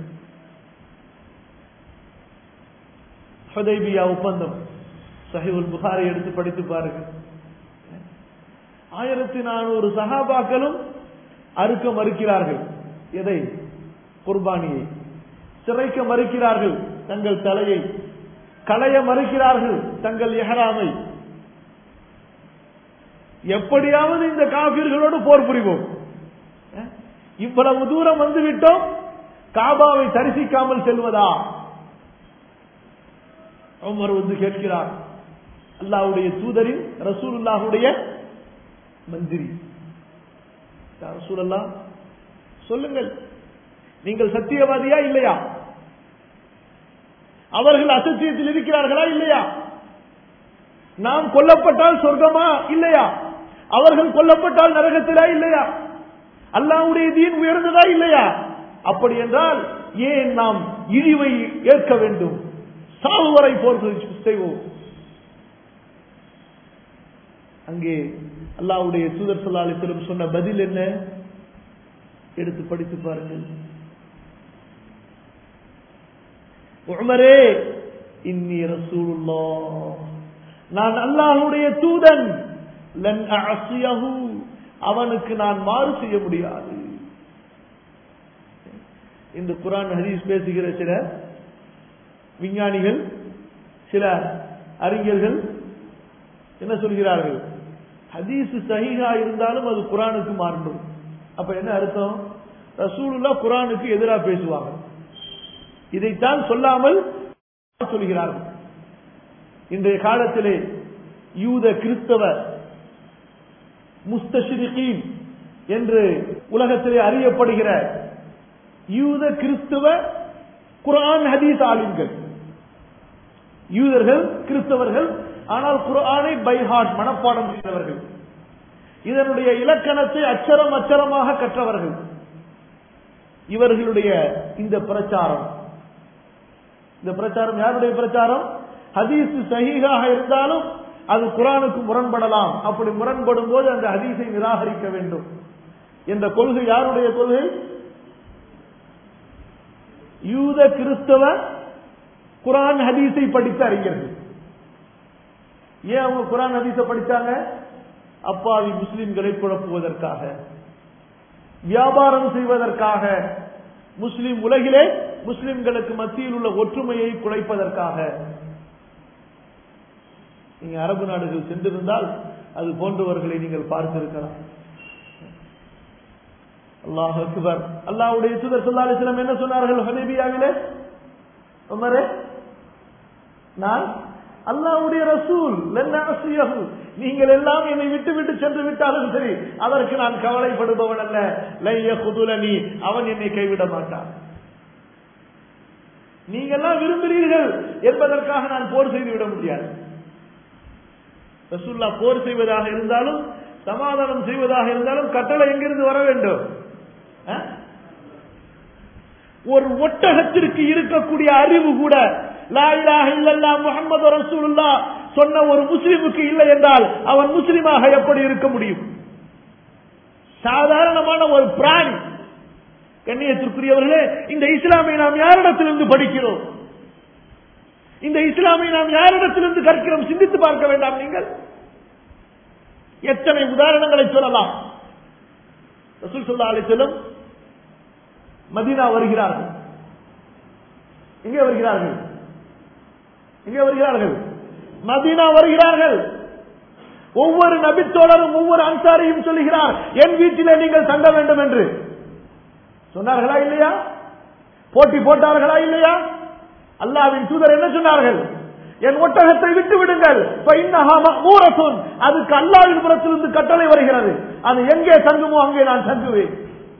ஹுதைபியா ஒப்பந்தம் சஹீஹுல் புகாரி எடுத்து படித்து பாருங்க ஆயிரத்தி நானூறு சஹாபாக்களும் அறுக்க மறுக்கிறார்கள் எதை குர்பானியை சிறைக்க மறுக்கிறார்கள் தங்கள் தலையை களைய மறுக்கிறார்கள் தங்கள் எஹராமை எப்படியாவது இந்த காபிர்களோடு போர் புரிவோம் அஹ், இவ்வளவு தூரம் வந்து விட்டோம் காபாவை தரிசிக்காமல் செல்வதா உமர் வந்து கேட்கிறார் அல்லாஹ்வுடைய தூதரின் ரசூலுல்லாஹுடைய மந்திரி யா ரசூலல்லாஹ் சொல்லுங்கள் நீங்கள் சத்தியவாதியா இல்லையா அவர்கள் அசத்தியத்தில் இருக்கிறார்களா இல்லையா நாம் கொல்லப்பட்டால் சொர்க்கமா இல்லையா அவர்கள் கொல்லப்பட்டால் நரகத்திலா இல்லையா அல்லாஹ்வுடைய தீன் உயர்ந்ததா இல்லையா அப்படி என்றால் ஏன் நாம் இழிவை ஏற்க வேண்டும் சாவு வரை போர் செய்வோம் அங்கே அல்லாஹ்வுடைய தூதர் ஸல்லல்லாஹு அலைஹி வஸல்லம் சொன்ன பதில் என்ன எடுத்து படித்து பாருங்கள் உமரே இன்னி ரசூலுல்லாஹ் நான் அல்லாஹ்வுடைய தூதன் லன் அஅசியஹு அவனுக்கு நான் மாறு செய்ய முடியாது இந்த குர்ஆன் ஹதீஸ் பேசுகிற சில விஞ்ஞானிகள் சில அறிஞர்கள் என்ன சொல்கிறார்கள் ஹதீஸ் சஹீஹா இருந்தாலும் அது குர்ஆனுக்கு மாறுபடும் அப்ப என்ன அர்த்தம் ரசூலுல்லா குர்ஆனுக்கு எதிராக பேசுவாங்க இதைத்தான் சொல்லாமல் சொல்கிறார்கள் இன்றைய காலத்திலே யூத கிறிஸ்தவ முஸ்தஷிரிகீன் என்று உலகத்திலே அறியப்படுகிற யூத கிறிஸ்தவ குர்ஆன் ஹதீஸ் ஆலிம்கள் யூதர்கள் கிறிஸ்தவர்கள் ஆனால் குர்ஆனை பை ஹார்ட் மனப்பாடம் செய்தவர்கள் இதனுடைய இலக்கணத்தை அச்சரம் அச்சரமாக கற்றவர்கள் இவர்களுடைய இந்த பிரச்சாரம் இந்த பிரச்சாரம் யாருடைய பிரச்சாரம் ஹதீஸ் சஹீகாக இருந்தாலும் அது குரானுக்கு முரண்படலாம் அப்படி முரண்படும் போது அந்த ஹதீஸை நிராகரிக்க வேண்டும் என்ற கொள்கை யாருடைய கொள்கை யூத கிறிஸ்தவ குரான் ஹதீஸை படித்த அறிஞர்கள் ஏன் அவங்க குரான் ஹதீஸை படித்தாங்க அப்பாவி முஸ்லிம்களை குழப்புவதற்காக வியாபாரம் செய்வதற்காக முஸ்லிம் உலகிலே முஸ்லிம்களுக்கு மத்தியில் உள்ள ஒற்றுமையை குலைப்பதற்காக நீங்க அரபு நாடுகள் சென்றிருந்தால் அது போன்றவர்களை நீங்கள் பார்த்திருக்கலாம் அல்லாஹ் அக்பர் அல்லாஹ்வுடைய தூதர் ஸல்லல்லாஹு அலைஹி வஸல்லம் என்ன சொன்னார்கள் ஹுதைபியாவிலே உமரே நான் அல்லாஹ்வுடைய ரசூல் லன்னசியஹு நீங்கள் எல்லாம் என்னை விட்டு விட்டு சென்று விட்டாலும் சரி அதற்கு நான் கவலைப்படுபவன் அல்ல லைய குதுலனி அவன் என்னை கைவிட மாட்டான் நீங்கெல்லாம் விரும்புகிறீர்கள் என்பதற்காக நான் போர் செய்து விட முடியாது ரசூல்லா போர் செய்வதாக இருந்தாலும் சமாதானம் செய்வதாக இருந்தாலும் கட்டளை எங்கிருந்து வர வேண்டும் அஹ்? ஒரு ஒட்டகத்திற்கு இருக்கக்கூடிய அறிவு கூட லா இலாஹ இல்லல்லாஹ் முஹம்மது ரசூலுல்லாஹ் சொன்ன ஒரு முஸ்லிமுக்கு இல்லை என்றால் அவன் முஸ்லிமாக எப்படி இருக்க முடியும் சாதாரணமான ஒரு பிராணி கண்ணியத்திற்குரியவர்களே இந்த இஸ்லாமை நாம் யாரிடத்திலிருந்து படிக்கிறோம் இந்த இஸ்லாமை நாம் யாரிடத்திலிருந்து கற்கிறோம் சிந்தித்து பார்க்க வேண்டாம் நீங்கள் எத்தனை உதாரணங்களை சொல்லலாம் ரசூல் சொல்லா அலிசல்லம் மதீனா வருகிறார்கள் எங்கே வருகிறார்கள் எங்கே வருகிறார்கள் மதீனா வருகிறார்கள் ஒவ்வொரு நபித்தோழரும் ஒவ்வொரு அன்சாரியும் சொல்லுகிறார் என் வீட்டிலே நீங்கள் தங்க வேண்டும் என்று சொன்னார்களா இல்லையா போட்டி போட்டார்களா இல்லையா அல்லாவின் தூதர் என்ன சொன்னார்கள் என் ஒட்டகத்தை விட்டு விடுங்கள் அதுக்கு அல்லாவின் புறத்திலிருந்து கட்டளை வருகிறது அது எங்கே தங்குமோ அங்கே நான் தங்குவேன்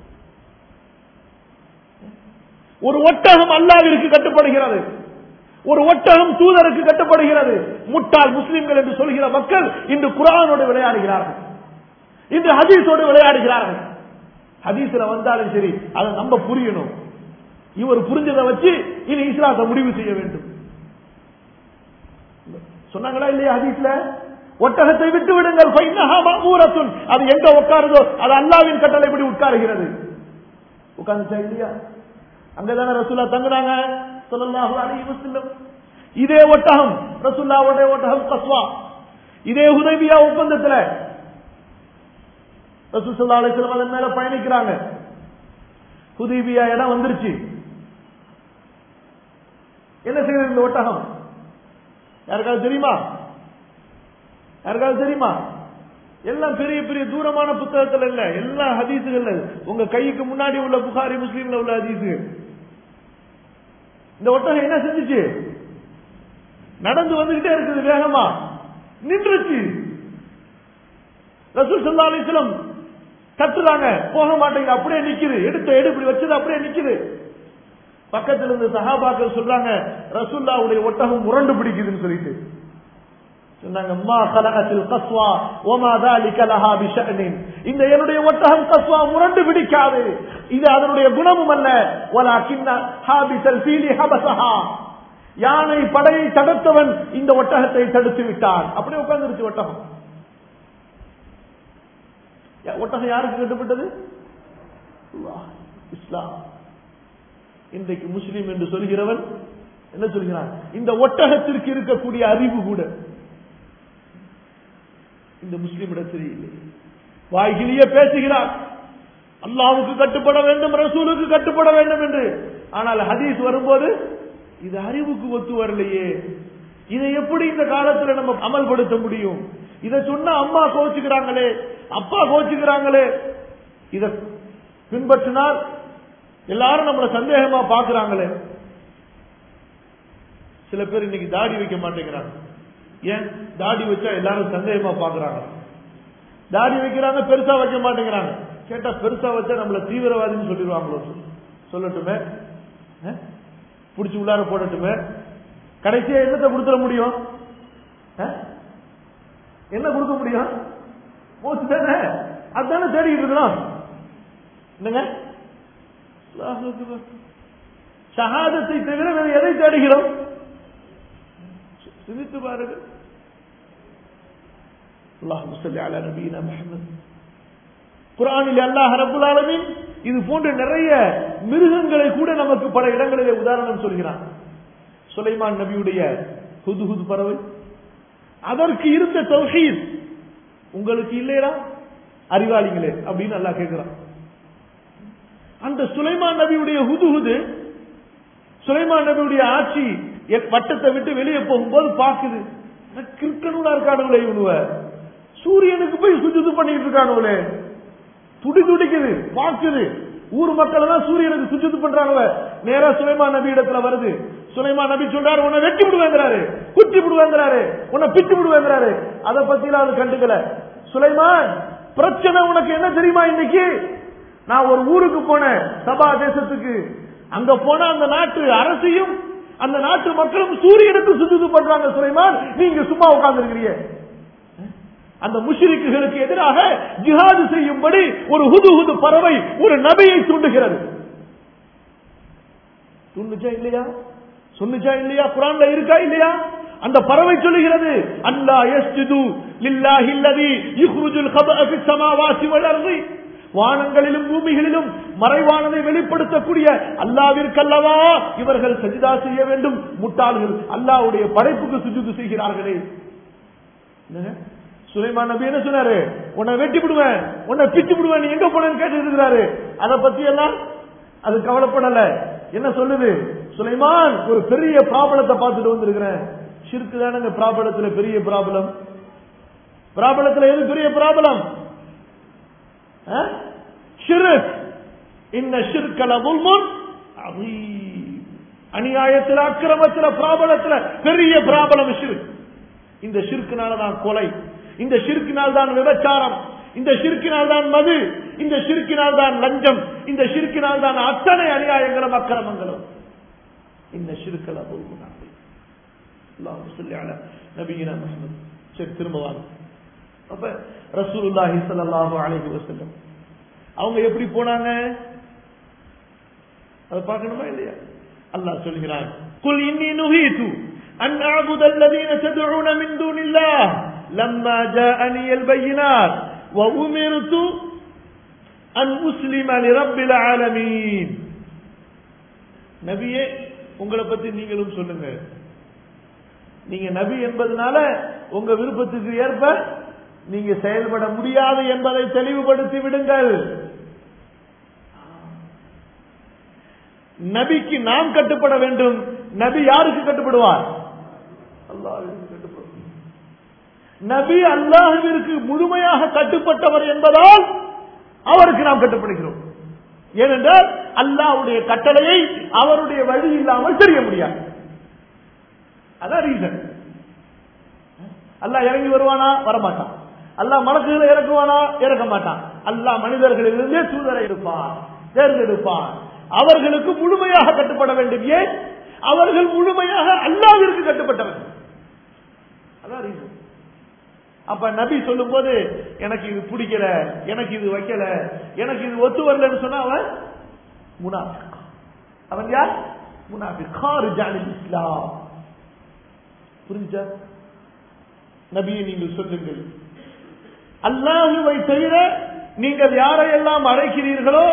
ஒரு ஒட்டகம் அல்லாவிற்கு கட்டுப்படுகிறது ஒரு ஒட்டகம் தூதருக்கு கட்டுப்படுகிறது முட்டாள் முஸ்லிம்கள் என்று சொல்கிற மக்கள் இன்று குரானோடு விளையாடுகிறார்கள் இன்று ஹதீஸோடு விளையாடுகிறார்கள் ஹதீஸ்ல வந்தாலும் சரி அதை நம்ம புரியணும் இவர் புரிஞ்சதை வச்சு இனி இஸ்லாத்தை முடிவு செய்ய வேண்டும் சொன்னாங்களா இல்லையா ஹதீஸ்ல ஒட்டகத்தை விட்டு விடுங்கள் ஊரத்துன் அது எங்க உட்காருதோ அது அல்லாவின் கட்டளை இப்படி உட்காருகிறது உட்கார்ந்துச்சா இல்லையா அங்கதானே ரசூல்லா தங்குறாங்க சொல்லல்லாஹு அலைஹி வஸல்லம் இதே ஒட்டகம் ரசூல்லாவுடைய ஒட்டகம் கஸ்வா இதே ஹுதைபியா ஒப்பந்தத்துல ரசூல் ஸல்லல்லாஹு அலைஹி வஸல்லம் அதன் மேல பயணிக்கிறாங்க ஹுதைபியா இடம் வந்துருச்சு என்ன செய்யுது இந்த ஒட்டகம் யாருக்காவது தெரியுமா யாருக்காவது தெரியுமா எல்லாம் பெரிய பெரிய தூரமான புத்தகத்துல இல்ல எல்லா ஹதீசுகள்ல உங்க கைக்கு முன்னாடி உள்ள புகாரி முஸ்லீம்ல உள்ள ஹதீசுகள் இந்த ஒட்டகம் என்ன செஞ்சுச்சு நடந்து வந்துகிட்டே இருக்குது வேகமா நின்றுச்சு ரசூல் சல்லா அலிஸ்லம் தட்டுறாங்க போக மாட்டேங்குது அப்படியே நிக்குது எடுத்த எடு இப்படி வச்சது அப்படியே நிக்குது பக்கத்துல இருந்து சஹாபாக்கள் சொல்றாங்க ரசூல்லாவுடைய ஒட்டகம் முரண்டு பிடிக்குதுன்னு சொல்லிட்டு சொன்னாங்க மா கலகத்தில் கஸ்வா ஓமா தாலிக லஹா பிஷஅனின் இந்த என்னுடைய ஒட்டகம் கஸ்வா முரண்டு பிடிக்காது இது அதனுடைய குணமும் அல்ல வலாக்கின்ன ஹாபிசல் ஃபீலி ஹபஸஹா யானை படையை தடுத்தவன் இந்த ஒட்டகத்தை தடுத்து விட்டான் அப்படியே உட்கார்ந்துருச்சு ஒட்டகம் ஒட்டகம் யாருக்கு கட்டுப்பட்டது இஸ்லாம் இன்றைக்கு முஸ்லீம் என்று சொல்கிறவன் என்ன சொல்கிறான் இந்த ஒட்டகத்திற்கு இருக்கக்கூடிய அறிவு கூட இந்த முஸ்லீமிடத்தில் இல்லை வாய்கிலேயே பேசுகிறார் அல்லாவுக்கு கட்டுப்பட வேண்டும் ரசூலுக்கு கட்டுப்பட வேண்டும் என்று ஆனால் ஹதீஸ் வரும்போது இது அறிவுக்கு ஒத்து வரலையே இதை எப்படி இந்த காலத்துல நம்ம அமல்படுத்த முடியும் இதை சொன்னா அம்மா கோச்சுக்கிறாங்களே அப்பா கோச்சுக்கிறாங்களே இத பின்பற்றினால் எல்லாரும் நம்மள சந்தேகமா பாக்குறாங்களே சில பேர் இன்னைக்கு தாடி வைக்க மாட்டேங்கிறாங்க ஏன் தாடி வச்சா எல்லாரும் சந்தேகமா பாக்குறாங்க தாடி வைக்கிறாங்க பெருசா வைக்க மாட்டேங்கிறாங்க கேட்டா பெருசா வச்சா நம்மள தீவிரவாதின்னு சொல்லிடுவாங்களோ சொல்லட்டுமே புடிச்சு உள்ளார போடட்டுமே கடைசியா என்னத்தை கொடுத்துட முடியும் என்ன கொடுக்க முடியும் மோசு தானே அதுதானே தேடிட்டு இருக்கிறோம் என்னங்க ஷஹாதத்தை தவிர வேறு எதை தேடுகிறோம் சிந்தித்து பாருங்கள் اللهم صل على نبينا محمد குரானில் அல்லாஹ் ரபுல் ஆலமீன் இது போன்ற நிறைய மிருகங்களை கூட நமக்கு பல இடங்களிலே உதாரணம் சொல்கிறான் சுலைமான் நபியுடைய ஹுது பறவை அதற்கு இருந்த தௌஹீத் உங்களுக்கு இல்லையா அறிவாளிகளே அப்படின்னு அல்லாஹ் கேட்கிறான் அந்த சுலைமான் நபியுடைய ஹுதுஹுது சுலைமான் நபியுடைய ஆட்சி வட்டத்தை விட்டு வெளியே போகும்போது பாக்குது கிற்கனூலா இருக்கானுங்களே இவனுவ சூரியனுக்கு போய் சுஜுது பண்ணிட்டு இருக்கானுங்களே துடி துடிக்குது பாக்குது ஊர் மக்கள் எல்லாம் சூரியனுக்கு சுஜுது பண்றாங்க நேரா சுலைமான் நபி இடத்துல வருது சுலைமான் நபி சொல்றாரு உன்னை வெட்டி விடுவேங்கிறாரு குத்தி விடுவேங்கிறாரு உன்னை பிச்சு விடுவேங்கிறாரு அதை பத்தி அது கண்டுக்கல சுலைமான் பிரச்சனை உனக்கு என்ன தெரியுமா இன்னைக்கு நான் ஒரு ஊருக்கு போனேன் சபா தேசத்துக்கு அங்க போன அந்த நாட்டு அரசையும் அந்த நாட்டு மக்களும் சூரியனுக்கு சுஜுது பண்றாங்க சுலைமான் நீங்க சும்மா உட்கார்ந்து இருக்கிறீங்க அந்த முஷிரிக்குகளுக்கு எதிராக ஜிஹாது செய்யும்படி ஒரு ஹுது ஹுது பறவை ஒரு நபியை தூண்டுகிறது சொன்னுச்சா இல்லையா சொன்னுச்சா இல்லையா குரான்ல இருக்கா இல்லையா அந்த பறவை சொல்லுகிறது அல்லா யஸ்ஜுது லில்லாஹி அல்லதி யுக்ருஜுல் கபஅ ஃபிஸ் ஸமாவாதி வல் அர்தி வானங்களிலும் பூமிகளிலும் மறைவானதை வெளிப்படுத்தக்கூடிய அல்லாவிற்கல்லவா இவர்கள் சஜிதா செய்ய வேண்டும் முட்டாள்கள் அல்லாஹ்வுடைய படைப்புக்கு சுஜூது செய்கிறார்களே என்னங்க? சுலைமான் நபி என்ன சொன்னாரு உன்னை வெட்டி விடுவேன் உன்னை பிச்சு விடுவேன் நீ எங்க போனேன்னு கேட்டு இருக்கிறாரு அதை பத்தி எல்லாம் அது கவலைப்படல என்ன சொல்லுது சுலைமான் ஒரு பெரிய ப்ராபலத்தை பார்த்துட்டு வந்திருக்கிறேன் ஷிர்க்கு தானங்க ப்ராபலத்துல பெரிய ப்ராப்ளம் ப்ராபலத்துல எது பெரிய ப்ராப்ளம் ஷிர்க் இன்ன ஷிர்கல முல்முன் அதீம். அநியாயத்துல அக்கிரமத்துல பிராபலத்துல பெரிய பிராபலம் ஷிர்க் இந்த ஷிர்க்கினால தான் கொலை இந்த ஷிர்க்கினால் தான் விபச்சாரம் இந்த ஷிர்க்கினால் தான் மது இந்த ஷிர்க்கினால் தான் லஞ்சம் இந்த ஷிர்க்கினால் தான் அத்தனை அநியாயங்களும் அக்கிரமங்களும் இந்த ஷிர்கல முல்முன் அதீம். அல்லாஹ் சொல்லி அல நபியினா முஹம்மது சரி திரும்ப வாங்க அப்ப ரசூலுல்லாஹி ஸல்லல்லாஹு அலைஹி வஸல்லம் அவங்க எப்படி போனாங்க அதை பார்க்கணுமா இல்லையா அல்லாஹ் சொல்கிறான் குல் இன்னி நுஹீது அன் அஅபுத அல்லதீன ததுஊன மின் தூனில்லாஹ் லம்மா ஜாஅனி البينات وأمرت أن أسلم لرب العالمين நபியே உங்களை பத்தி நீங்களும் சொல்லுங்க நீங்க நபி என்பதனால உங்க விருப்பத்துக்கு ஏற்ப நீங்க செயல்பட முடியாது என்பதை தெளிவுபடுத்தி விடுங்கள் நபிக்கு நாம் கட்டுப்பட வேண்டும் நபி யாருக்கு கட்டுப்படுவார் அல்லாஹ்விற்கு கட்டுப்படுவார் நபி அல்லாஹுவிற்கு முழுமையாக கட்டுப்பட்டவர் என்பதால் அவருக்கு நாம் கட்டுப்படுகிறோம் ஏனென்றால் அல்லாஹ்வுடைய கட்டளையை அவருடைய வழி இல்லாமல் தெரிய முடியாது அதான் ரீசன் அல்லாஹ் இறங்கி வருவானா வரமாட்டான் அல்லாஹ் மலக்குகளை இறக்குவானா இறக்க மாட்டான் அல்லாஹ் மனிதர்களிலிருந்தே தூதரை எடுப்பான் தேர்ந்தெடுப்பான் அவர்களுக்கு முழுமையாக கட்டுப்பட வேண்டும் ஏன் அவர்கள் முழுமையாக அல்லாவிற்கு கட்டுப்பட்டவர்கள் அதான் reason. அப்ப நபி சொல்லும் போது எனக்கு இது பிடிக்கல எனக்கு இது வைக்கல எனக்கு இது ஒத்து வரலன்னு சொன்னா அவன் முனாஃபிக் அவன் யார் முனாஃபிக் காரிஜ் அனில் இஸ்லாம் புரிஞ்சா நபியை நீங்கள் சொல்லுங்கள் அல்லாஹுவை தவிர நீங்கள் யாரையெல்லாம் அழைக்கிறீர்களோ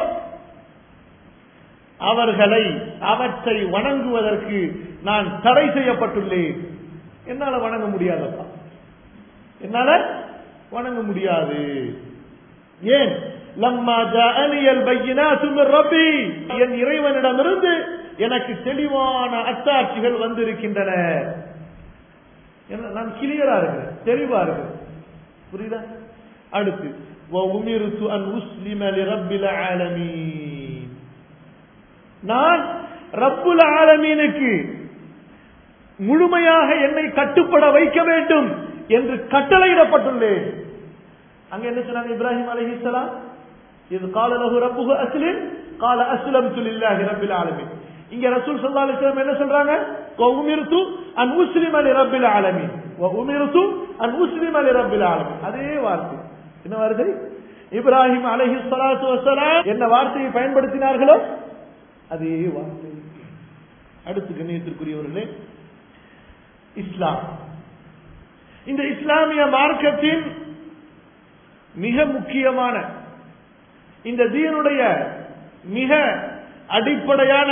அவர்களை அவற்றை வணங்குவதற்கு நான் தடை செய்யப்பட்டுள்ளேன் என்னால வணங்க முடியாதப்பா என்னால வணங்க முடியாது ஏன் லம்மா ஜாஅனியல் பையினாத்து மிர் ரப்பி என் இறைவனிடமிருந்து எனக்கு தெளிவான அத்தாட்சிகள் வந்திருக்கின்றன என்ன, நான் கிளியரா இருக்கிறேன் தெளிவா இருக்கிறேன் புரியுதா அடுத்து وَأُمِرْتُ أَنْ أُسْلِمَ لِرَبِّ الْعَالَمِينَ நான் ரப்புல் ஆலமீனுக்கு முழுமையாக என்னை கட்டுப்பட வைக்க வேண்டும் என்று கட்டளையிடப்பட்டுள்ளேன் அங்க என்ன சொன்னாங்க இப்ராஹிம் அலைஹிஸ்ஸலாம் இது கால லஹு ரப்புஹு அஸ்லிம் கால அஸ்லம்து லில்லாஹி ரப்பில் ஆலமீன் இங்க ரசூல் ஸல்லல்லாஹு அலைஹி வஸல்லம் என்ன சொல்றாங்க வ உமிர்து அன் உஸ்லிம லிரப்பில் ஆலமீன் வ உமிர்து அன் உஸ்லிம லிரப்பில் ஆலமீன் அதே வார்த்தை என்ன வார்த்தை இப்ராஹிம் அலைஹிஸ் ஸலாத்து வஸலாம் என்ன வார்த்தையை பயன்படுத்தினார்களோ அதே வார்த்தை அடுத்து கண்ணியத்திற்குரியவர்களே இஸ்லாம் இந்த இஸ்லாமிய மார்க்கத்தின் மிக முக்கியமான இந்த தீனுடைய மிக அடிப்படையான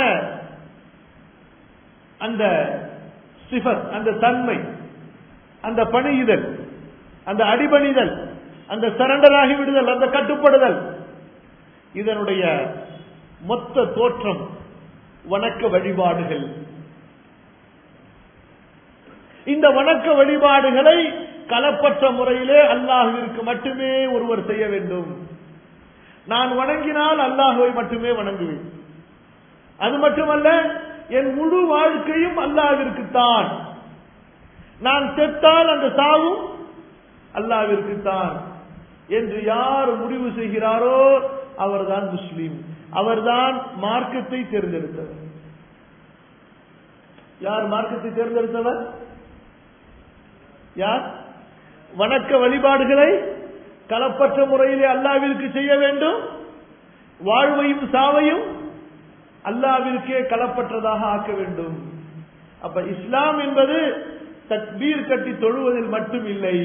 அந்த சிஃபர் அந்த தன்மை அந்த பணியுதல் அந்த அடிபணிதல் அந்த சரண்டராகி விடுதல் அந்த கட்டுப்படுதல் இதனுடைய மொத்த தோற்றம் வணக்க வழிபாடுகள் இந்த வணக்க வழிபாடுகளை களப்பற்ற முறையிலே அல்லாஹுவிற்கு மட்டுமே ஒருவர் செய்ய வேண்டும் நான் வணங்கினால் அல்லாஹுவை மட்டுமே வணங்குவேன் அது மட்டுமல்ல என் முழு வாழ்க்கையும் அல்லாஹ்விற்குத்தான் நான் செத்தால் அந்த சாவும் அல்லாஹ்விற்குத்தான் என்று யார் முடிவு செய்கிறாரோ அவர்தான் முஸ்லீம் அவர்தான் மார்க்கத்தை தேர்ந்தெடுத்தவர் யார் மார்க்கத்தை தேர்ந்தெடுத்தவர் யார் வணக்க வழிபாடுகளை களப்பற்ற முறையிலே அல்லாவிற்கு செய்ய வேண்டும் வாழ்வையும் சாவையும் அல்லாவிற்கே களப்பற்றதாக ஆக்க வேண்டும் அப்ப இஸ்லாம் என்பது தக்பீர் கட்டி தொழுவதில் மட்டும் இல்லை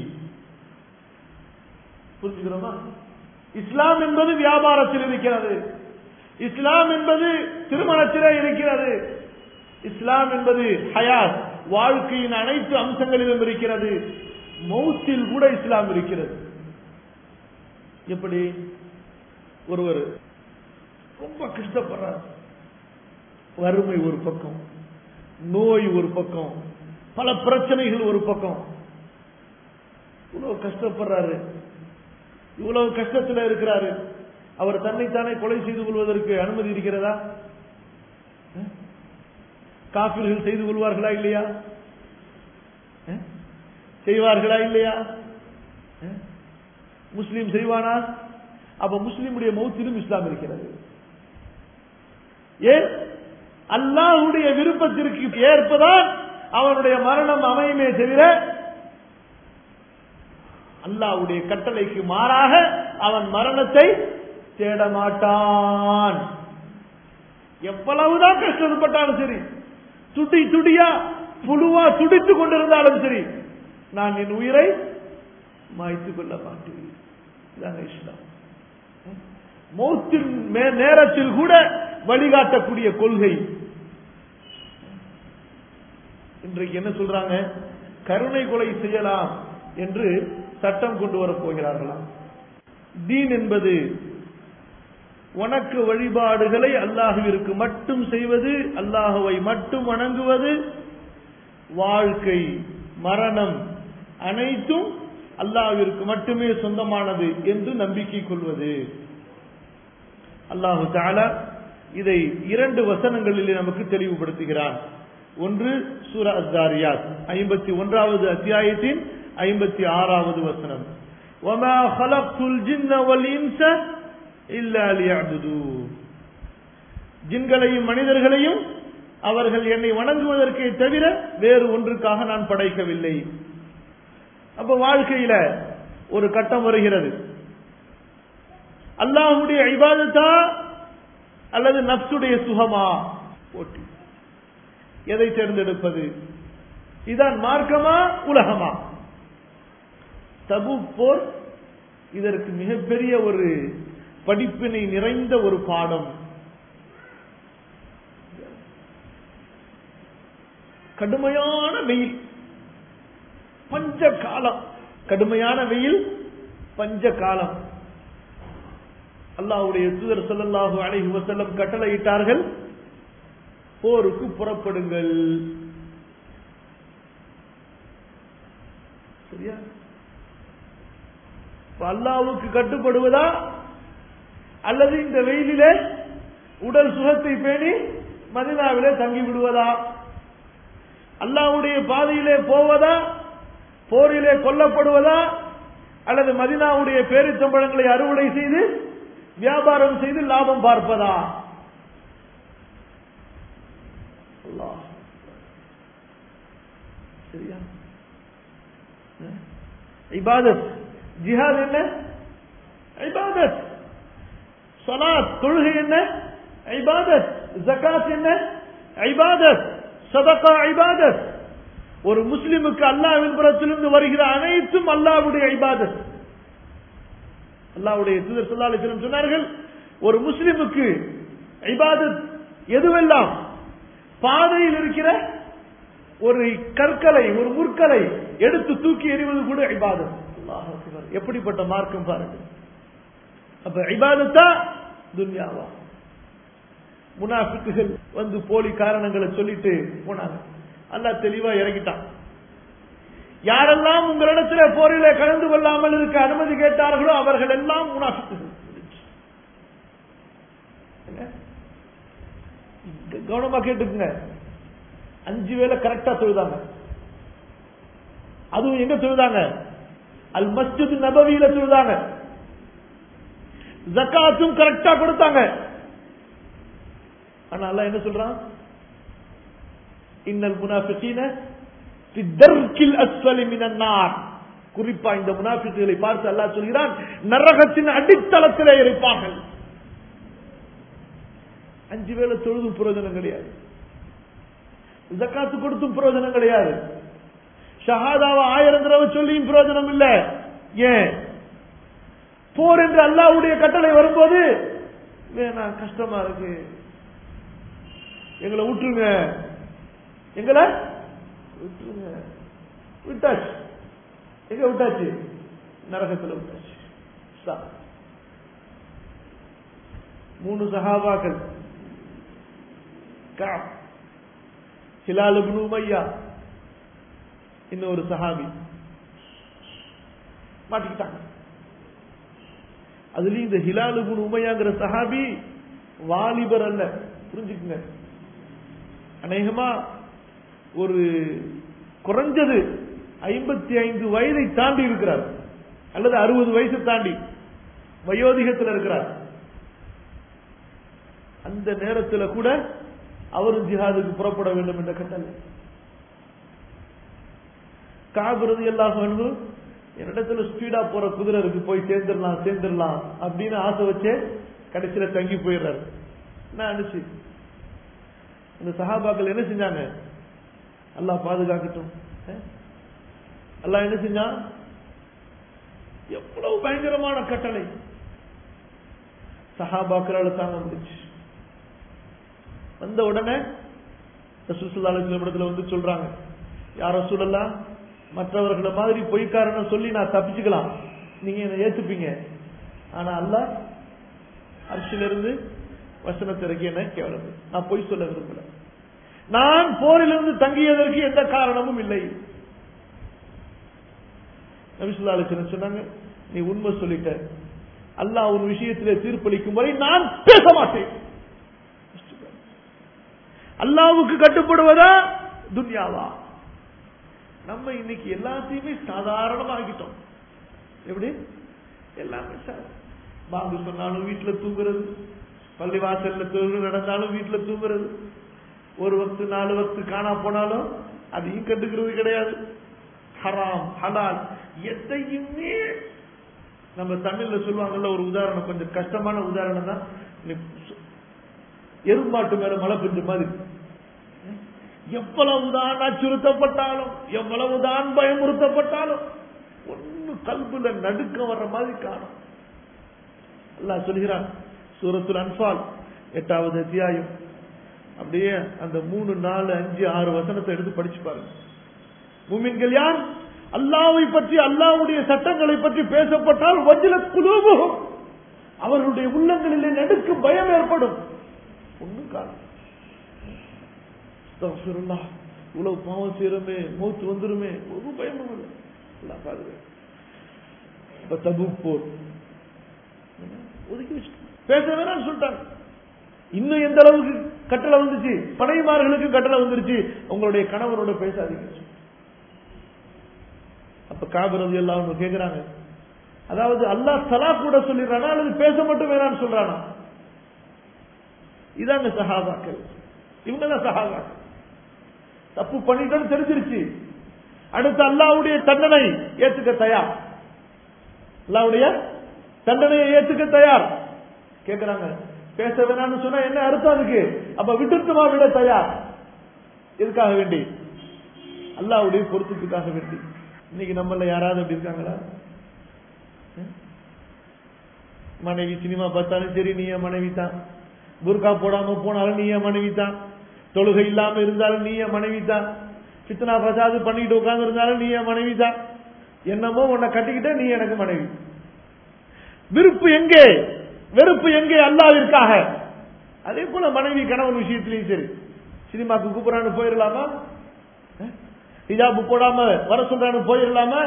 புரிஞ்சுக்கிறோமா இஸ்லாம் என்பது வியாபாரத்தில் இருக்கிறது இஸ்லாம் என்பது திருமணத்திலே இருக்கிறது இஸ்லாம் என்பது ஹயாத் வாழ்க்கையின் அனைத்து அம்சங்களிலும் இருக்கிறது மௌத்தில் கூட இஸ்லாம் இருக்கிறது எப்படி ஒருவர் ரொம்ப கஷ்டப்படுறார் வறுமை ஒரு பக்கம் நோய் ஒரு பக்கம் பல பிரச்சனைகள் ஒரு பக்கம் இவ்வளவு கஷ்டப்படுறாரு இவ்வளவு கஷ்டத்தில் இருக்கிறாரு அவர் தன்னைத்தானே கொலை செய்து கொள்வதற்கு அனுமதி இருக்கிறதா காப்பீர்கள் செய்து கொள்வார்களா இல்லையா செய்வார்களா இல்லையா முஸ்லீம் செய்வானா அப்ப முஸ்லீமுடைய மௌத்திலும் இஸ்லாம் இருக்கிறது ஏன் அல்லாஹுடைய விருப்பத்திற்கு ஏற்பதான் அவனுடைய மரணம் அமையுமே தவிர அல்லாவுடைய கட்டளைக்கு மாறாக அவன் மரணத்தை தேட மாட்டான் எவ்வளவுதான் கஷ்டப்பட்டாலும் சரி துடி துடியா புழுவா துடித்துக் கொண்டிருந்தாலும் சரி நான் என் உயிரை மாய்த்துக் கொள்ள மாட்டேன் இதாங்க இஸ்லாம் மௌத்தின் நேரத்தில் கூட வழிகாட்டக்கூடிய கொள்கை இன்றைக்கு என்ன சொல்றாங்க கருணை கொலை செய்யலாம் என்று சட்டம் கொண்டு வரப் போகிறார்களாம் தீன் என்பது வணக்க வழிபாடுகளை அல்லாஹுவிற்கு மட்டும் செய்வது அல்லாஹுவை மட்டும் வணங்குவது வாழ்க்கை மரணம் அனைத்தும் அல்லாஹ்விற்கு மட்டுமே சொந்தமானது என்று நம்பிக்கை கொள்வது அல்லாஹு தாலா இதை இரண்டு வசனங்களிலே நமக்கு தெளிவுபடுத்துகிறான் ஒன்று சூர அஸ்தாரியாத் ஐம்பத்தி ஒன்றாவது அத்தியாயத்தின் ஐம்பத்தி ஆறாவது வசனம் وما خلقت الجن والانس الا ليعبدون ஜின்களையும் மனிதர்களையும் அவர்கள் என்னை வணங்குவதற்கே தவிர வேறு ஒன்றுக்காக நான் படைக்கவில்லை அப்ப வாழ்க்கையில ஒரு கட்டம் வருகிறது அல்லாஹுடைய ஐபாதத்தா அல்லது நப்சுடைய சுகமா போட்டி எதை தேர்ந்தெடுப்பது இதான் மார்க்கமா உலகமா தபு போர் இதற்கு மிகப்பெரிய ஒரு படிப்பினை நிறைந்த ஒரு பாடம் கடுமையான வெயில் பஞ்ச காலம் கடுமையான வெயில் பஞ்ச காலம் அல்லாஹுடைய தூதர் சொல்லல்லாஹு அலைஹி வசல்லம் கட்டளையிட்டார்கள் போருக்கு புறப்படுங்கள் சரியா அல்லாவுக்கு கட்டுப்படுவதா அல்லது இந்த வெயிலிலே உடல் சுகத்தை பேணி மதினாவிலே தங்கி விடுவதா அல்லாவுடைய பாதையிலே போவதா போரிலே கொல்லப்படுவதா அல்லது மதினாவுடைய பேரிச்சம்பழங்களை அறுவடை செய்து வியாபாரம் செய்து லாபம் பார்ப்பதா சரியா இபாதத் ஜிஹாத் என்ன இபாதத் சலாத் தொழுகை என்ன ஐபாதத் ஜகாத் என்ன ஐபாதத் சதகா ஐபாதத் ஒரு முஸ்லிமுக்கு அல்லாவின் புறத்திலிருந்து வருகிற அனைத்தும் அல்லாவுடைய ஐபாதத் அல்லாவுடைய தூதர் சொல்லாலும் சொன்னார்கள் ஒரு முஸ்லிமுக்கு ஐபாதத் எதுவெல்லாம் பாதையில் இருக்கிற ஒரு கற்களை ஒரு முற்களை எடுத்து தூக்கி எறிவது கூட ஐபாதத் எப்படிப்பட்ட மார்க்கம் பாருங்க அப்ப ஐபாதத்தா துன்யாவா முனாஃபிக்குகள் வந்து போலி காரணங்களை சொல்லிட்டு போனாங்க அல்லா தெளிவா இறங்கிட்டான் யாரெல்லாம் உங்களிடத்துல போரில கலந்து கொள்ளாமல் இருக்க அனுமதி கேட்டார்களோ அவர்கள் எல்லாம் முனாஃபிக்குகள் கவனமா கேட்டுக்குங்க அஞ்சு வேலை கரெக்டா தொழுதாங்க அதுவும் எங்க தொழுதாங்க அல் மஸ்ஜித் நபவியில தொழுதாங்க ஜக்காத்தும் கரெக்டா கொடுத்தாங்க ஆனா அல்ல என்ன சொல்றான் இன்னல் முனாஃபிகீன தர்க்கில் அஸ்வலி மினன் நார் குறிப்பா இந்த முனாஃபிக்குகளை பார்த்து அல்லாஹ் சொல்கிறான் நரகத்தின் அடித்தளத்திலே இருப்பார்கள் அஞ்சு வேளை தொழுதும் பிரயோஜனம் கிடையாது ஜக்காத்து கொடுத்தும் பிரயோஜனம் கிடையாது ஷஹாதாவை ஆயிரம் தடவை சொல்லியும் பிரயோஜனம் இல்லை ஏன் போர் என்று அல்லாவுடைய கட்டளை வரும்போது வேணா கஷ்டமா இருக்கு எங்களை விட்டுருங்க எங்களை விட்டுருங்க விட்டாச்சு எங்க விட்டாச்சு நரகத்தில் விட்டாச்சு Stop. மூணு சஹாபாக்கள் காப் ஹிலால் இப்னு உமையா இன்னொரு சஹாபி மாட்டிக்கிட்டாங்க அதுலயும் இந்த ஹிலால் இப்னு உமையாங்கிற சஹாபி வாலிபர் அல்ல புரிஞ்சுக்குங்க அநேகமா ஒரு குறைஞ்சது ஐம்பத்தி ஐந்து வயதை தாண்டி இருக்கிறார் அல்லது அறுபது வயசு தாண்டி வயோதிகத்தில் இருக்கிறார் அந்த நேரத்தில் கூட அவரும் ஜிஹாதுக்கு புறப்பட வேண்டும் என்ற கட்டளை காபிரது எல்லாம் வந்து என்னிடத்துல ஸ்பீடா போற குதிரை இருக்கு போய் சேர்ந்துடலாம் சேர்ந்துடலாம் அப்படின்னு ஆசை வச்சு கடைசியில தங்கி போயிடுறாரு என்ன அனுச்சு இந்த சஹாபாக்கள் என்ன செஞ்சாங்க அல்லாஹ் பாதுகாக்கட்டும் அல்லாஹ் என்ன செஞ்சான் எவ்வளவு பயங்கரமான கட்டளை சஹாபாக்களால் தாங்க முடிச்சு வந்த உடனே இடத்துல வந்து சொல்றாங்க யார சொல்லலாம் மற்றவர்களை மாதிரி பொய்க்காரன சொல்லி நான் தப்பிச்சுக்கலாம் நீங்க என்ன ஏத்துப்பீங்க ஆனா அல்ல அரசிலிருந்து வசனத்திறக்கி என்ன கேவலம் நான் பொய் சொல்ல விரும்பல நான் போரிலிருந்து தங்கியதற்கு எந்த காரணமும் இல்லை நபிசுல்லா அலிசன் சொன்னாங்க நீ உண்மை சொல்லிட்ட அல்லாஹ் ஒரு விஷயத்திலே தீர்ப்பளிக்கும் வரை நான் பேச மாட்டேன் அல்லாவுக்கு கட்டுப்படுவதா துன்யாவா நம்ம இன்னைக்கு எல்லாத்தையுமே சாதாரணமாகிட்டோம் எப்படி எல்லாமே பாங்கு சொன்னாலும் வீட்டுல தூங்குறது பள்ளி வாசல்ல தொழில் நடந்தாலும் வீட்டுல தூங்குறது ஒரு வக்து நாலு வக்து காணா போனாலும் அதையும் கண்டுக்கிறது கிடையாது ஹராம் ஹலால் எதையுமே நம்ம தமிழ்ல சொல்லுவாங்கல்ல ஒரு உதாரணம் கொஞ்சம் கஷ்டமான உதாரணம் தான் எருமாட்டு மேல மழை பெஞ்ச மாதிரி எவ்வளவுதான் அச்சுறுத்தப்பட்டாலும் எவ்வளவுதான் பயமுறுத்தப்பட்டாலும் ஒன்னு கல்புல நடுக்க வர்ற மாதிரி காணும் அல்லா சொல்கிறான் சூரத்துல் அன்பால் எட்டாவது அத்தியாயம் அப்படியே அந்த மூணு நாலு அஞ்சு ஆறு வசனத்தை எடுத்து படிச்சு பாருங்க மூமின்கள் யார் அல்லாவை பற்றி அல்லாவுடைய சட்டங்களை பற்றி பேசப்பட்டால் வஜ்ல குலூபும் அவர்களுடைய உள்ளங்களிலே நடுக்கு பயம் ஏற்படும் ஒண்ணும் காணும் இவ்வளவு பாவம் செய்யறமே மூத்து வந்துருமே ஒரு பயமும் இல்லை பாருங்க தபு போர் ஒதுக்கி வச்சு பேச வேணாம்னு சொல்லிட்டாங்க இன்னும் எந்த அளவுக்கு கட்டளை வந்துச்சு பனைமார்களுக்கு கட்டளை வந்துருச்சு உங்களுடைய கணவரோட பேசாதீங்க அப்ப காபிரது எல்லாம் அவங்க கேக்குறாங்க அதாவது அல்லாஹ் தலா கூட சொல்லிடுறானா அல்லது பேச மட்டும் வேணாம்னு சொல்றானா இதாங்க சஹாபாக்கள் இவங்க தான் சஹாபாக்கள் தப்பு பண்ணிட்டோன்னு தெரிஞ்சிருச்சு அடுத்து அல்லாவுடைய தண்டனை ஏத்துக்க தயார் அல்லாவுடைய தண்டனையை ஏத்துக்க தயார் கேக்குறாங்க பேச வேணாம்னு சொன்னா என்ன அர்த்தம் அதுக்கு அப்ப விட்டுட்டுமா விட தயார் எதுக்காக வேண்டி அல்லாவுடைய பொருத்தத்துக்காக வேண்டி இன்னைக்கு நம்மள யாராவது அப்படி இருக்காங்களா மனைவி சினிமா பார்த்தாலும் சரி நீ என் மனைவி தான் புர்கா போடாம போனாலும் நீ என் மனைவி தான் தொழுகை இல்லாம இருந்தாலும் நீ என் மனைவி தான் சித்தனா பிரசாது பண்ணிட்டு உட்கார்ந்து இருந்தாலும் நீ என் மனைவி தான் என்னமோ உன்னை கட்டிக்கிட்ட நீ எனக்கு மனைவி விருப்பு எங்கே வெறுப்பு எங்கே அல்லாவிற்காக அதே போல மனைவி கணவன் விஷயத்திலையும் சரி சினிமாக்கு கூப்பிடறான்னு போயிடலாமா ஹிஜாபு போடாம வர சொல்றான்னு போயிடலாமா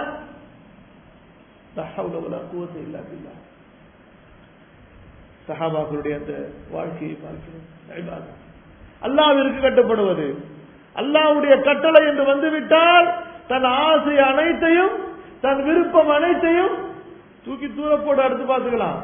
சஹாபாக்களுடைய அந்த வாழ்க்கையை பார்க்கிறோம் அல்லாவிற்கு கட்டப்படுவது அல்லாவுடைய கட்டளை என்று வந்துவிட்டால் தன் ஆசை அனைத்தையும் தன் விருப்பம் அனைத்தையும் தூக்கி தூர போட்டு அடுத்து பார்த்துக்கலாம்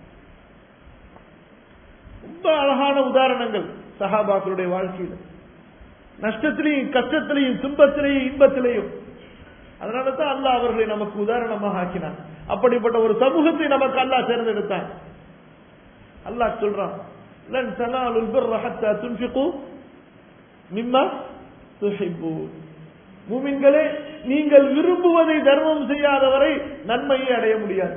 ரொம்ப அழகான உதாரணங்கள் சஹாபாக்களுடைய வாழ்க்கையில் நஷ்டத்திலையும் கஷ்டத்திலையும் துன்பத்திலையும் இன்பத்திலையும் அதனால தான் அல்லாஹ் அவர்களை நமக்கு உதாரணமாக ஆக்கினான் அப்படிப்பட்ட ஒரு சமூகத்தை நமக்கு அல்லாஹ் தேர்ந்தெடுத்தான் அல்லாஹ் சொல்றான் லன் தனாலுல் பிர்ர ஹத்தா துன்ஃபிகு மிம்மா துஹிப்பூன் மூமின்களே நீங்கள் விரும்புவதை தர்மம் செய்யாதவரை நன்மையை அடைய முடியாது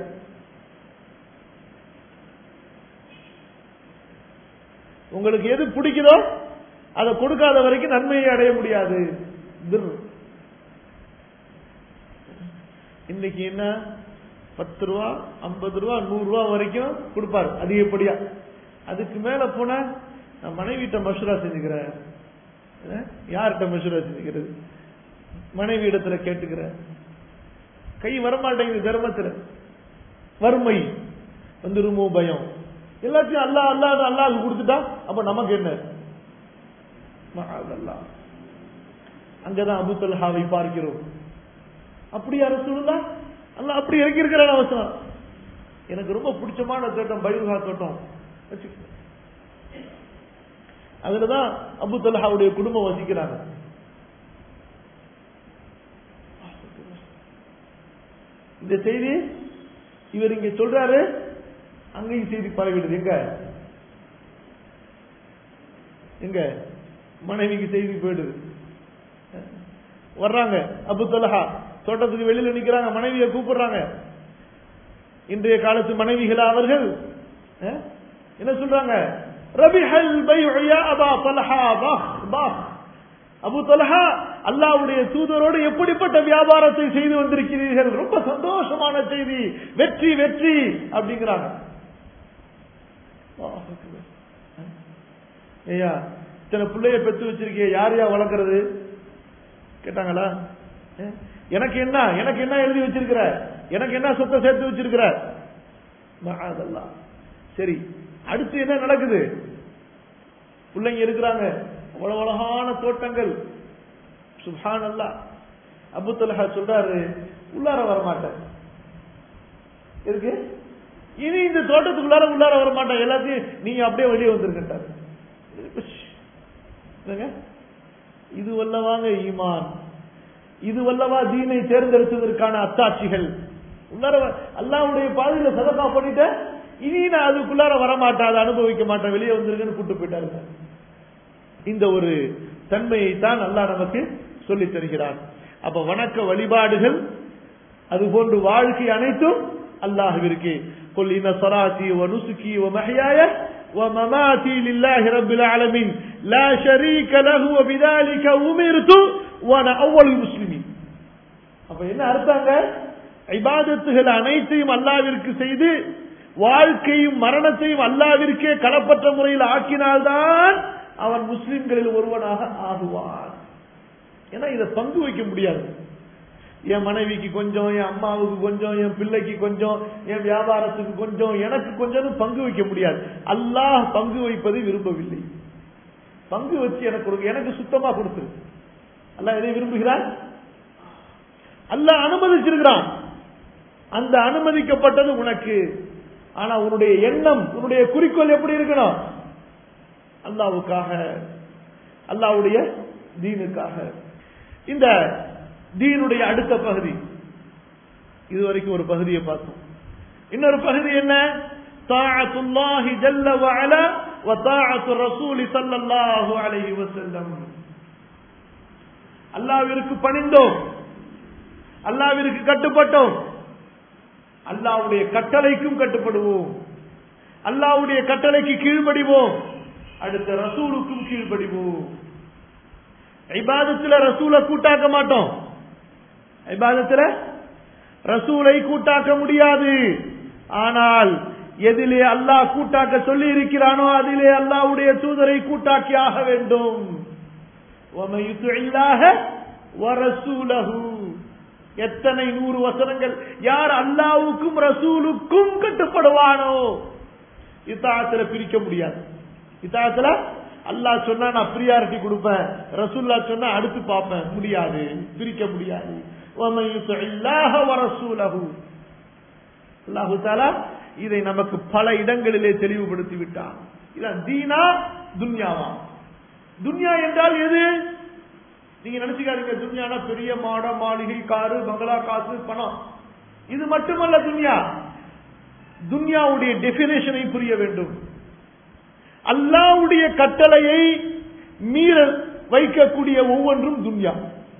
உங்களுக்கு எது பிடிக்குதோ அதை கொடுக்காத வரைக்கும் நன்மையை அடைய முடியாது பிர் இன்னைக்கு என்ன பத்து ரூபா ஐம்பது ரூபா நூறு ரூபா வரைக்கும் கொடுப்பாரு அதிகப்படியா அதுக்கு மேல போனா நான் மனைவிட்ட மசூரா செஞ்சுக்கிறேன் அஹ், யார்கிட்ட மசூரா செஞ்சுக்கிறது மனைவி இடத்துல கேட்டுக்கிறேன் கை வரமாட்டேங்குது தர்மத்துல வறுமை வந்துருமோ பயம் எல்லாத்தையும் அல்லா அல்லாத அல்லாஹ் கொடுத்துட்டா அப்ப நமக்கு என்ன மஅதல்லாஹ். அங்கதான் அபு தல்ஹாவை பார்க்கிறோம் அப்படி அரசுல்லா அல்லாஹ் அப்படி இறக்கி இருக்கிறான் அவசரம் எனக்கு ரொம்ப பிடிச்சமான தோட்டம் பயிர்கா தோட்டம் வச்சுக்க. அதுலதான் அபு தல்ஹாவுடைய குடும்பம் வசிக்கிறாங்க இந்த செய்தி இவர் இங்க சொல்றாரு அங்கேயும் செய்தி பரவிடுது எங்க எங்க மனைவிக்கு செய்தி போயிடுது வர்றாங்க அபு தலஹா தோட்டத்துக்கு வெளியில நிக்கிறாங்க மனைவியை கூப்பிடுறாங்க இன்றைய காலத்து மனைவிகளா அவர்கள் அஹ், என்ன சொல்றாங்க ரபிஹல் பைஉ அபா தலஹா பாஹ் பாஹ் அபு தலஹா அல்லாவுடைய தூதரோடு எப்படிப்பட்ட வியாபாரத்தை செய்து வந்திருக்கிறீர்கள் ரொம்ப சந்தோஷமான செய்தி வெற்றி வெற்றி அப்படிங்கிறாங்க அல்லாஹ் அக்பர். ஐயா இத்தனை பிள்ளைய பெத்து வச்சிருக்கிய யார் யா வளர்க்கறது கேட்டாங்களா அஹ், எனக்கு என்ன எனக்கு என்ன எழுதி வச்சிருக்கிற எனக்கு என்ன சொத்தை சேர்த்து வச்சிருக்கிற மஅதல்லாஹ். சரி அடுத்து என்ன நடக்குது பிள்ளைங்க இருக்கிறாங்க அவ்வளவு அழகான தோட்டங்கள் சுபான் அல்லா அபு தலஹா சொல்றாரு உள்ளார வரமாட்டேன் இருக்கு இனி இந்த தோட்டத்துக்குள்ளார உள்ளார வரமாட்டேன் எல்லாத்தையும் நீங்க அப்படியே வெளியே வந்திருக்கிட்டாரு என்னங்க? இது வல்லவாங்க ஈமான் இது வல்லவா தீனை தேர்ந்தெடுத்ததற்கான அத்தாட்சிகள் உள்ளார வ- அல்லாஹ்வுடைய பாதையில சதக்கா பண்ணிட்டேன் இனி நான் அதுக்குள்ளார வரமாட்டேன் அதை அனுபவிக்க மாட்டேன் வெளியே வந்திருக்கேன்னு கூட்டு போயிட்டாருங்க இந்த ஒரு தன்மையை தான் அல்லாஹ் நமக்கு சொல்லித் தருகிறான் அப்ப வணக்க வழிபாடுகள் அதுபோன்று வாழ்க்கை அனைத்தும் அல்லாஹ்விற்கு قل إن صلاتي ونسكي ومحياي ومماتي لله رب العالمين لا شريك له وبذلك أمرت وأنا أول المسلمين அப்ப என்ன அர்த்தங்க இபாதத்துகள் அனைத்தையும் அல்லாவிற்கு செய்து வாழ்க்கையும் மரணத்தையும் அல்லாவிற்கே களப்பற்ற முறையில் ஆக்கினால்தான் அவன் முஸ்லிம்களில் ஒருவனாக ஆகுவான் ஏன்னா இதை பங்கு வைக்க முடியாது என் மனைவிக்கு கொஞ்சம் என் அம்மாவுக்கு கொஞ்சம் என் பிள்ளைக்கு கொஞ்சம் என் வியாபாரத்துக்கு கொஞ்சம் எனக்கு கொஞ்சம் பங்கு வைக்க முடியாது அல்லாஹ் பங்கு வைப்பதை விரும்பவில்லை பங்கு வச்சு எனக்கு கொடுங்க எனக்கு சுத்தமா கொடுத்துரு அல்லாஹ் எதை விரும்புகிறார் அல்லாஹ் அனுமதிச்சிருக்கிறான் அந்த அனுமதிக்கப்பட்டது உனக்கு ஆனா உன்னுடைய எண்ணம் உன்னுடைய குறிக்கோள் எப்படி இருக்கணும் அல்லாவுக்காக அல்லாவுடைய தீனுக்காக இந்த தீனுடைய அடுத்த பகுதி இதுவரைக்கும் ஒரு பகுதியை பார்த்தோம் இன்னொரு பகுதி என்ன தாஅத்துல்லாஹி ஜல்ல வஅலா வ தாஅத்து ரசூலி ஸல்லல்லாஹு அலைஹி வஸல்லம் அல்லாஹ்விற்கு பணிந்தோம் அல்லாஹ்விற்கு கட்டுப்பட்டோம் அல்லாஹ்வுடைய கட்டளைக்கும் கட்டுப்படுவோம் அல்லாஹ்வுடைய கட்டளைக்கு கீழ்ப்படிவோம் அடுத்த ரசூலுக்கும் கீழ்ப்படிவோம் இபாதத்துல ரசூலை கூட்டாக்க மாட்டோம் இபாதத்துல ரசூலை கூட்டாக்க முடியாது ஆனால் எதிலே அல்லாஹ் கூட்டாக்க சொல்லி இருக்கிறானோ அதிலே அல்லாஹ்வுடைய தூதரை கூட்டாக்கி ஆக வேண்டும் وَمَن يُطِعِ اللَّهَ وَرَسُولَهُ எத்தனை நூறு வசனங்கள் யார் அல்லாவுக்கும் ரசூலுக்கும் கட்டுப்படுவானோ இத்தாத்துல பிரிக்க முடியாது இத்தாத்துல அல்லாஹ் சொன்னா நான் பிரியாரிட்டி கொடுப்பேன் ரசூல்லா சொன்னா அடுத்து பார்ப்பேன் முடியாது பிரிக்க முடியாது وَمَن يُطِعِ اللَّهَ وَرَسُولَهُ அல்லாஹு தாலா இதை நமக்கு பல இடங்களிலே தெளிவுபடுத்தி விட்டான் இதான் தீனா துன்யாவா துன்யா என்றால் எது நீங்க நினைச்சுக்காதீங்க துன்யானா பெரிய மாட மாளிகை காரு பங்களா காசு பணம் இது மட்டுமல்ல துன்யா துன்யாவுடைய டெபினேஷனை புரிய வேண்டும் அல்லாவுடைய கட்டளையை மீற வைக்கக்கூடிய ஒவ்வொன்றும் துன்யா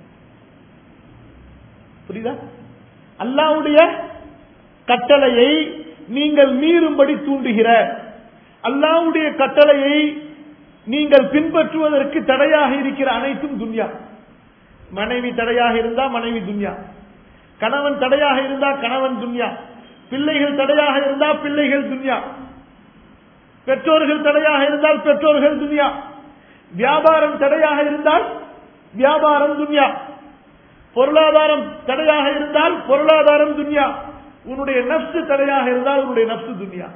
புரியுதா அல்லாவுடைய கட்டளையை நீங்கள் மீறும்படி தூண்டுகிற அல்லாவுடைய கட்டளையை நீங்கள் பின்பற்றுவதற்கு தடையாக இருக்கிற அனைத்தும் துன்யா மனைவி தடையாக இருந்தா மனைவி துன்யா கணவன் தடையாக இருந்தா கணவன் துன்யா பிள்ளைகள் தடையாக இருந்தா பிள்ளைகள் துன்யா பெற்றோர்கள் தடையாக இருந்தால் பெற்றோர்கள் துன்யா வியாபாரம் தடையாக இருந்தால் வியாபாரம் துன்யா பொருளாதாரம் தடையாக இருந்தால் பொருளாதாரம் துன்யா உன்னுடைய நப்சு தடையாக இருந்தால் உன்னுடைய நப்சு துன்யா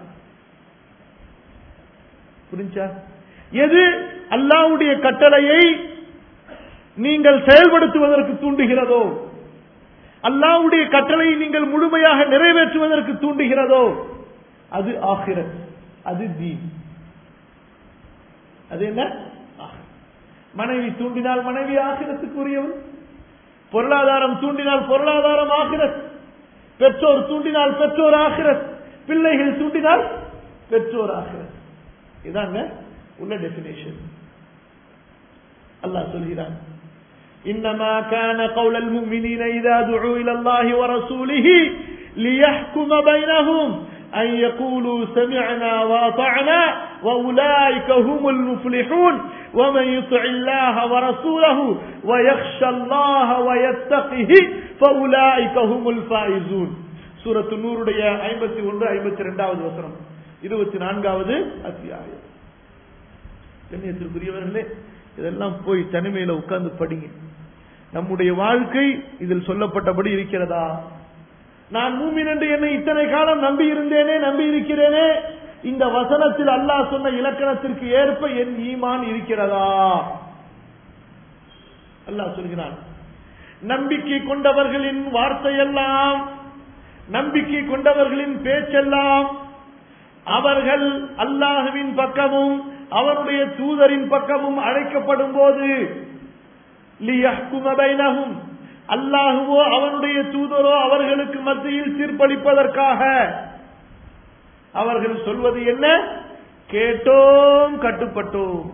புரிஞ்சா எது அல்லாவுடைய கட்டளையை நீங்கள் செயல்படுத்துவதற்கு தூண்டுகிறதோ அல்லாவுடைய கட்டளையை நீங்கள் முழுமையாக நிறைவேற்றுவதற்கு தூண்டுகிறதோ அது ஆகிரத் அது தீன் அது என்ன மனைவி தூண்டினால் மனைவி ஆகிரத்துக்குரியவன் பொருளாதாரம் தூண்டினால் பொருளாதாரம் ஆகிரத் பெற்றோர் தூண்டினால் பெற்றோர் ஆகிரத் பிள்ளைகள் தூண்டினால் பெற்றோர் ஆகிரத் இதாங்க உள்ள டெபினேஷன் அல்லாஹ் சொல்கிறான் إنما كان قول المؤمنين إذا دعوا إلى الله ورسوله ليحكم بينهم أن يقولوا سمعنا وأطعنا وأولئك هم المفلحون ومن يطع الله ورسوله ويخشى الله ويتقه فأولئك هم الفائزون سورة النور ஐம்பத்தி ஒன்று ஐம்பத்தி ரெண்டாவது வசனம் இருபத்தி நான்காவது அத்தியாயம் கண்ணியத்திற்குரியவர்களே இதெல்லாம் போய் தனிமையில உட்கார்ந்து படிங்க நம்முடைய வாழ்க்கை இதில் சொல்லப்பட்டபடி இருக்கிறதா நான் மூமின் என்று என்னை இத்தனை காலம் நம்பி இருந்தேனே நம்பி இருக்கிறேனே இந்த வசனத்தில் அல்லாஹ் சொன்ன இலக்கணத்திற்கு ஏற்ப என் ஈமான் இருக்கிறதா அல்லாஹ் சொல்கிறான் நம்பிக்கை கொண்டவர்களின் வார்த்தையெல்லாம் நம்பிக்கை கொண்டவர்களின் பேச்செல்லாம் அவர்கள் அல்லாஹுவின் பக்கமும் அவருடைய தூதரின் பக்கமும் அழைக்கப்படும் போது அல்லாஹுவோ அவனுடைய தூதரோ அவர்களுக்கு மத்தியில் தீர்ப்பளிப்பதற்காக அவர்கள் சொல்வது என்ன கேட்டோம் கட்டுப்பட்டோம்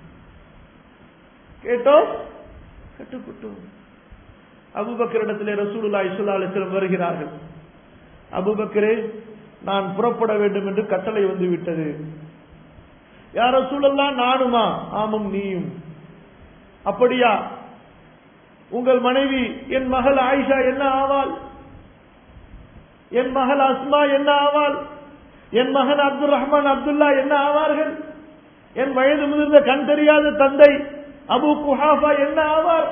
கேட்டோம் கட்டுப்பட்டோம் அபுபக்கரிடத்திலே ரசூலுல்லா இசுல்லா அலிஸ்லம் வருகிறார்கள் அபுபக்கரே நான் புறப்பட வேண்டும் என்று கட்டளை வந்து விட்டது யார சூழல்லாம் நானுமா ஆமும் நீயும் அப்படியா உங்கள் மனைவி என் மகள் ஆயிஷா என்ன ஆவாள் என் மகள் அஸ்மா என்ன ஆவாள் என் மகன் அப்துல் ரஹ்மான் அப்துல்லா என்ன ஆவார்கள் என் வயது முதிர்ந்த கண் தெரியாத தந்தை அபு குஹாஃபா என்ன ஆவார்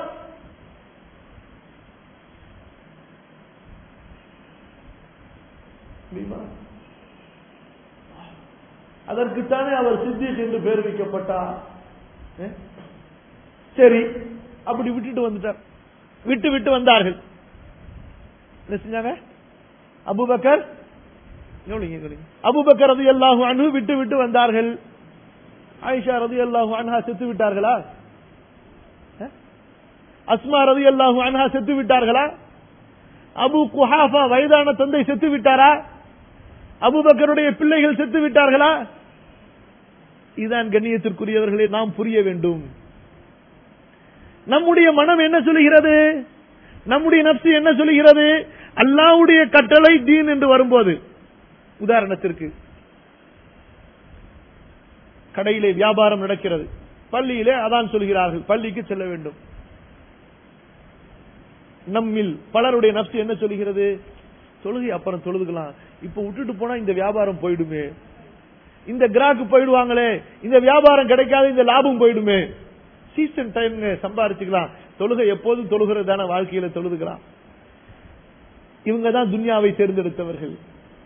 அதற்குத்தானே அவர் சித்திக் என்று பேர் வைக்கப்பட்டார் சரி அப்படி விட்டுட்டு வந்துட்டார் விட்டு விட்டு வந்தார்கள் என்ன செஞ்சாங்க அபுபக்கர் அபுபக்கர் ரதி அல்லாஹு அனு விட்டு விட்டு வந்தார்கள் ஆயிஷா ரதி அல்லாஹு அன்ஹா செத்து விட்டார்களா அஸ்மா ரதி அல்லாஹு அன்ஹா செத்து விட்டார்களா அபு குஹாஃபா வயதான தந்தை செத்து விட்டாரா அபுபக்கருடைய பிள்ளைகள் செத்து விட்டார்களா இதுதான் கண்ணியத்திற்குரியவர்களை நாம் புரிய வேண்டும் நம்முடைய மனம் என்ன சொல்லுகிறது நம்முடைய நப்சு என்ன சொல்லுகிறது அல்லாவுடைய கட்டளை தீன் என்று வரும்போது உதாரணத்திற்கு கடையிலே வியாபாரம் நடக்கிறது பள்ளியிலே அதான் சொல்கிறார்கள் பள்ளிக்கு செல்ல வேண்டும் நம்மில் பலருடைய நப்சு என்ன சொல்லுகிறது தொழுகை அப்புறம் தொழுதுக்கலாம் இப்ப விட்டுட்டு போனா இந்த வியாபாரம் போயிடுமே இந்த கிராக்கு போயிடுவாங்களே இந்த வியாபாரம் கிடைக்காத இந்த லாபம் போயிடுமே சீசன் டைம் சம்பாரிச்சுக்கலாம் தொழுகை எப்போதும் தொழுகிறது தானே வாழ்க்கையில தொழுதுக்கலாம் இவங்க தான் துன்யாவை தேர்ந்தெடுத்தவர்கள்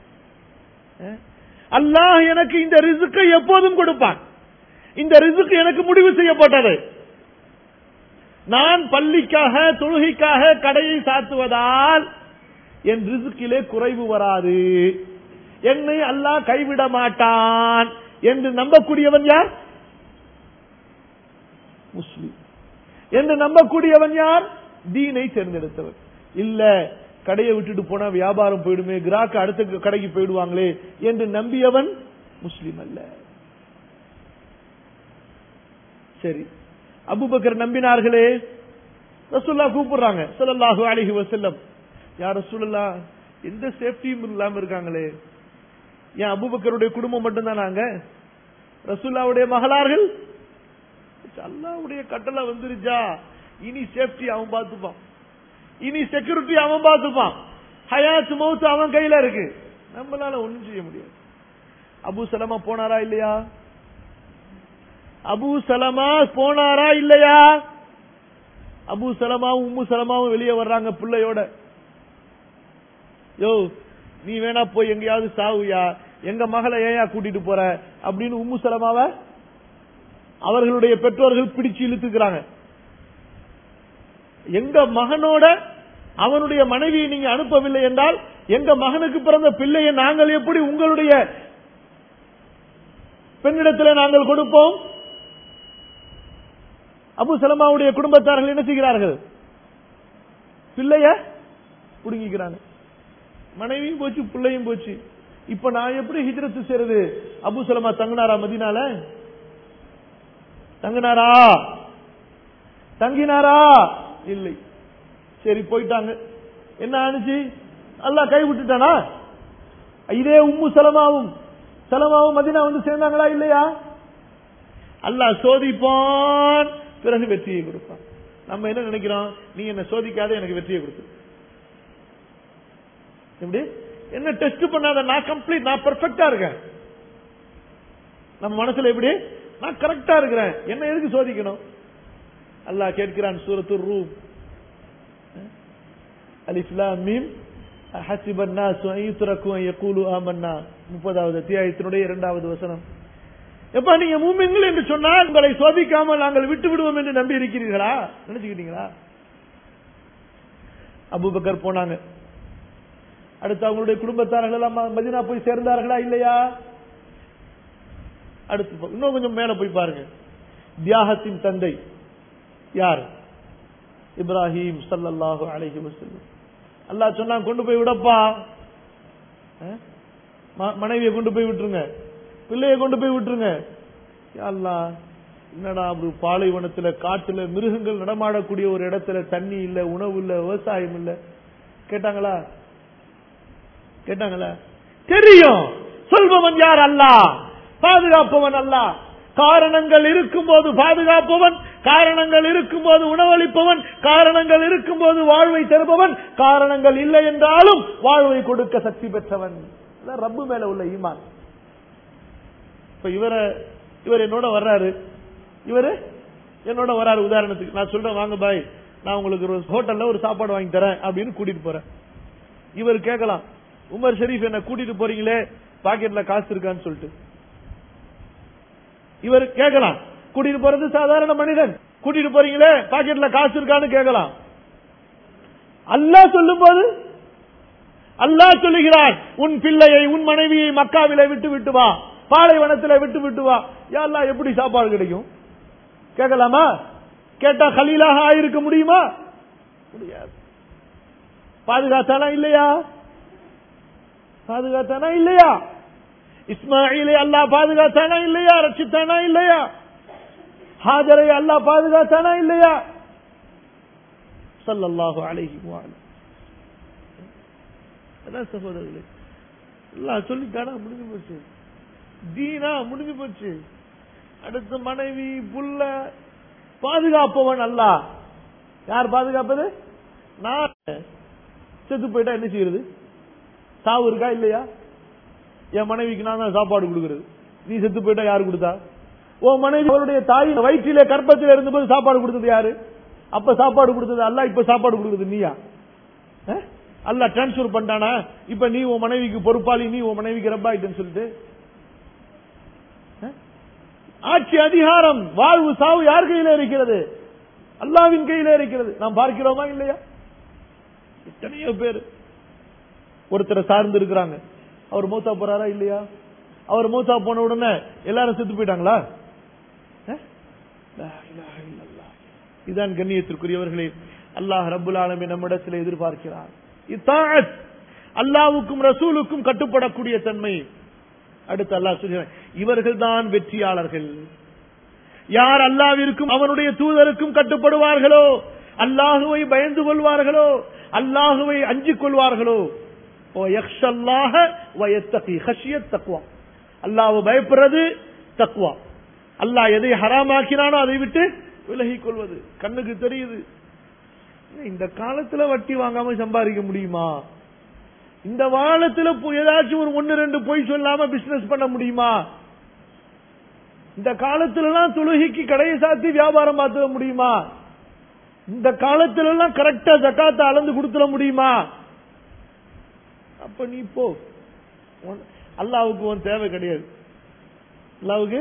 அல்லாஹ் எனக்கு இந்த ரிசுக்கை எப்போதும் கொடுப்பான் இந்த ரிசுக்கு எனக்கு முடிவு செய்யப்பட்டது நான் பள்ளிக்காக தொழுகைக்காக கடையை சாத்துவதால் என் ரிசுக்கிலே குறைவு வராது என்னை அல்லாஹ் கைவிட மாட்டான் என்று நம்பக்கூடியவன் யார் முஸ்லிம் என்று நம்பக்கூடியவன் யார் தீனை தேர்ந்தெடுத்தவன் இல்ல கடையை விட்டுட்டு போனா வியாபாரம் போயிடுமே கிராக்க அடுத்த கடைக்கு போயிடுவாங்களே என்று நம்பியவன் முஸ்லிம் அல்ல சரி அபூபக்கர் நம்பினார்களே ரசூல்லா கூப்பிடுறாங்க ஸல்லல்லாஹு அலைஹி வஸல்லம் யா ரசூலுல்லா எந்த சேஃப்டியும் இல்லாம இருக்காங்களே ஏன் அபூபக்கருடைய குடும்பம் மட்டும்தான் நாங்க ரசூல்லாவுடைய மகளார்கள் அல்லாவுடைய கட்டளை வந்துருச்சா இனி சேஃப்டி அவன் பார்த்துப்பான் இனி செக்யூரிட்டி அவன் பார்த்துப்பான் ஹயாத் மவுத் அவன் கையில இருக்கு நம்மளால ஒண்ணும் செய்ய முடியாது அபு சலமா போனாரா இல்லையா அபு சலமா போனாரா இல்லையா அபு சலமாவும் உம்மு சலமாவும் வெளியே வர்றாங்க பிள்ளையோட யோ நீ வேணா போய் எங்கேயாவது சாவுயா எங்க மகளை ஏயா கூட்டிட்டு போற அப்படின்னு உம்மு சலமாவ அவர்களுடைய பெற்றோர்கள் பிடிச்சு இழுத்துக்கிறாங்க எங்க மகனோட அவனுடைய மனைவியை நீங்க அனுப்பவில்லை என்றால் எங்க மகனுக்கு பிறந்த பிள்ளையை நாங்கள் எப்படி உங்களுடைய பெண்ணிடத்தில் நாங்கள் கொடுப்போம் அபு சலமாவுடைய குடும்பத்தார்கள் என்ன செய்கிறார்கள் பிள்ளைய புடுங்கிக்கிறாங்க மனைவியும் போச்சு பிள்ளையும் போச்சு இப்ப நான் எப்படி ஹிஜ்ரத்து செய்யறது அபு சலமா தங்கினாரா மதினால தங்கினாரா தங்கினாரா இல்லை சரி போயிட்டாங்க என்ன ஆனிச்சு அல்லாஹ் கை விட்டுட்டானா இதே உம்மு சலமாவும் சலமாவும் மதினா வந்து சேர்ந்தாங்களா இல்லையா அல்லாஹ் சோதிப்பான் பிறகு வெற்றியை கொடுப்பான் நம்ம என்ன நினைக்கிறோம் நீ என்ன சோதிக்காத எனக்கு வெற்றியை கொடுத்து எப்படி என்ன டெஸ்ட் பண்ணாத நான் கம்ப்ளீட் நான் பெர்ஃபெக்டா இருக்கேன் நம்ம மனசுல எப்படி நான் கரெக்டா இருக்கிறேன் என்ன எதுக்கு சோதிக்கணும் அல்லாஹ் கேட்கிறான் சூரத்து ரூம் அலிஃப் லாம் மீம் ஹசிப الناس ان يتركوا ان يقولوا آمنا முப்பதாவது அத்தியாயத்தினுடைய இரண்டாவது வசனம் எப்ப நீங்க மூமின்கள் என்று சொன்னால் உங்களை சோதிக்காமல் நாங்கள் விட்டு விடுவோம் என்று நம்பி இருக்கிறீர்களா நினைச்சுக்கிட்டீங்களா அபூபக்கர் போனாங்க அடுத்து அவங்களுடைய குடும்பத்தார்கள் எல்லாம் மதினா போய் சேர்ந்தார்களா இல்லையா அடுத்து போ- இன்னும் கொஞ்சம் மேல போய் பாருங்க தியாகத்தின் தந்தை யார் இப்ராஹிம் ஸல்லல்லாஹு அலைஹி வஸல்லம் அல்லாஹ் சொன்னா கொண்டு போய் விடப்பா அஹ்? ம- மனைவியை கொண்டு போய் விட்டுருங்க பிள்ளையை கொண்டு போய் விட்டுருங்க யா அல்லாஹ் என்னடா அப்படி பாலைவனத்துல காட்டுல மிருகங்கள் நடமாடக்கூடிய ஒரு இடத்துல தண்ணி இல்ல உணவு இல்ல விவசாயம் இல்ல கேட்டாங்களா கேட்டாங்களா தெரியும் சொல்பவன் யார் அல்லாஹ் பாதுகாப்பவன் அல்லாஹ் காரணங்கள் இருக்கும்போது பாதுகாப்பவன் காரணங்கள் இருக்கும்போது உணவளிப்பவன் காரணங்கள் இருக்கும்போது வாழ்வை தருபவன் காரணங்கள் இல்லை என்றாலும் வாழ்வை கொடுக்க சக்தி பெற்றவன் இதான் ரப்பு மேல உள்ள ஈமான் இப்ப இவரை இவர் என்னோட வர்றாரு இவரு என்னோட வர்றாரு உதாரணத்துக்கு நான் சொல்றேன் வாங்க பாய் நான் உங்களுக்கு ஒரு ஹோட்டல்ல ஒரு சாப்பாடு வாங்கி தரேன் அப்படின்னு கூட்டிட்டு போறேன் இவர் கேட்கலாம் உமர் ஷெரீப் என்ன கூட்டிட்டு போறீங்களே பாக்கெட்ல காசு இருக்கான்னு சொல்லிட்டு இவர் கேட்கலாம் கூட்டிட்டு போறது சாதாரண மனிதன் கூட்டிட்டு போறீங்களே பாக்கெட்ல காசு இருக்கான்னு கேட்கலாம் அல்லாஹ் சொல்லும் போது அல்லாஹ் சொல்லுகிறான் உன் பிள்ளையை உன் மனைவியை மக்காவில விட்டு விட்டு வா பாலைவனத்துல விட்டு விட்டு வா யா அல்லாஹ் எப்படி சாப்பாடு கிடைக்கும் கேட்கலாமா கேட்டா கலீலாக ஆயிருக்க முடியுமா முடியாது பாதுகாத்தானா இல்லையா பாதுகாத்தானா இல்லையா இஸ்மாயிலை அல்லாஹ் பாதுகாத்தானா இல்லையா ரட்சித்தானா இல்லையா ஹாஜரை அல்லாஹ் பாதுகாத்தானா இல்லையா ஸல்லல்லாஹு அலைஹி வஸல்லம் அதான் சகோதரர்களே அல்லாஹ் சொல்லிட்டானா முடிஞ்சு போச்சு தீனா முடிஞ்சு போச்சு அடுத்து மனைவி புள்ள பாதுகாப்பவன் அல்லாஹ் யார் பாதுகாப்பது நான் செத்து போயிட்டா என்ன செய்யறது சாவு இருக்கா இல்லையா என் மனைவிக்கு நான் தான் சாப்பாடு கொடுக்கிறது நீ செத்து போயிட்டா யாரு கொடுத்தா ஓ மனைவி அவருடைய தாய் வயிற்றிலே கர்ப்பத்தில் இருந்தபோது சாப்பாடு கொடுத்தது யாரு அப்ப சாப்பாடு கொடுத்தது அல்ல இப்ப சாப்பாடு கொடுக்குறது நீயா அஹ்? அல்லாஹ் டிரான்ஸ்பர் பண்ணிட்டானா இப்ப நீ உன் மனைவிக்கு பொறுப்பாளி நீ உன் மனைவிக்கு ரப்பாயிட்டேன்னு சொல்லிட்டு அஹ்? ஆட்சி அதிகாரம் வாழ்வு சாவு யார் கையில இருக்கிறது அல்லாவின் கையில இருக்கிறது நாம் பார்க்கிறோமா இல்லையா எத்தனையோ பேர் ஒருத்தரை சார்ந்து இருக்கிறாங்க அவர் மூத்தா போறாரா இல்லையா அவர் மூத்தா போன உடனே எல்லாரும் செத்து போயிட்டாங்களா அஹ்? லா இலாஹ இல்லல்லாஹ். இதான் கண்ணியத்திற்குரியவர்களே அல்லாஹ் ரப்புல் ஆலமீன் நம்மிடத்தில் எதிர்பார்க்கிறார் இத்தாஅத் அல்லாவுக்கும் ரசூலுக்கும் கட்டுப்படக்கூடிய தன்மை அடுத்து அல்லாஹ் சொல்கிறான் இவர்கள் தான் வெற்றியாளர்கள் யார் அல்லாவிற்கும் அவனுடைய தூதருக்கும் கட்டுப்படுவார்களோ அல்லாஹுவை பயந்து கொள்வார்களோ அல்லாஹுவை அஞ்சிக் கொள்வார்களோ அல்லாஹ் பயப்படுறது தக்குவா அல்லாஹ் எதை ஹராமாக்கினானோ அதை விட்டு விலகிக் கொள்வது கண்ணுக்கு தெரியுது இந்த காலத்துல வட்டி வாங்காம சம்பாதிக்க முடியுமா இந்த வாரத்துல ஏதாச்சும் ஒரு ஒன்னு ரெண்டு பொய் சொல்லாம பிசினஸ் பண்ண முடியுமா இந்த காலத்துல எல்லாம் தொழுகைக்கு கடையை சாத்தி வியாபாரம் பார்த்துட முடியுமா இந்த காலத்துல எல்லாம் கரெக்டா ஜக்காத்த அளந்து கொடுத்துட முடியுமா அப்ப நீ போ அல்லாவுக்கு உன் தேவை கிடையாது அல்லாவுக்கு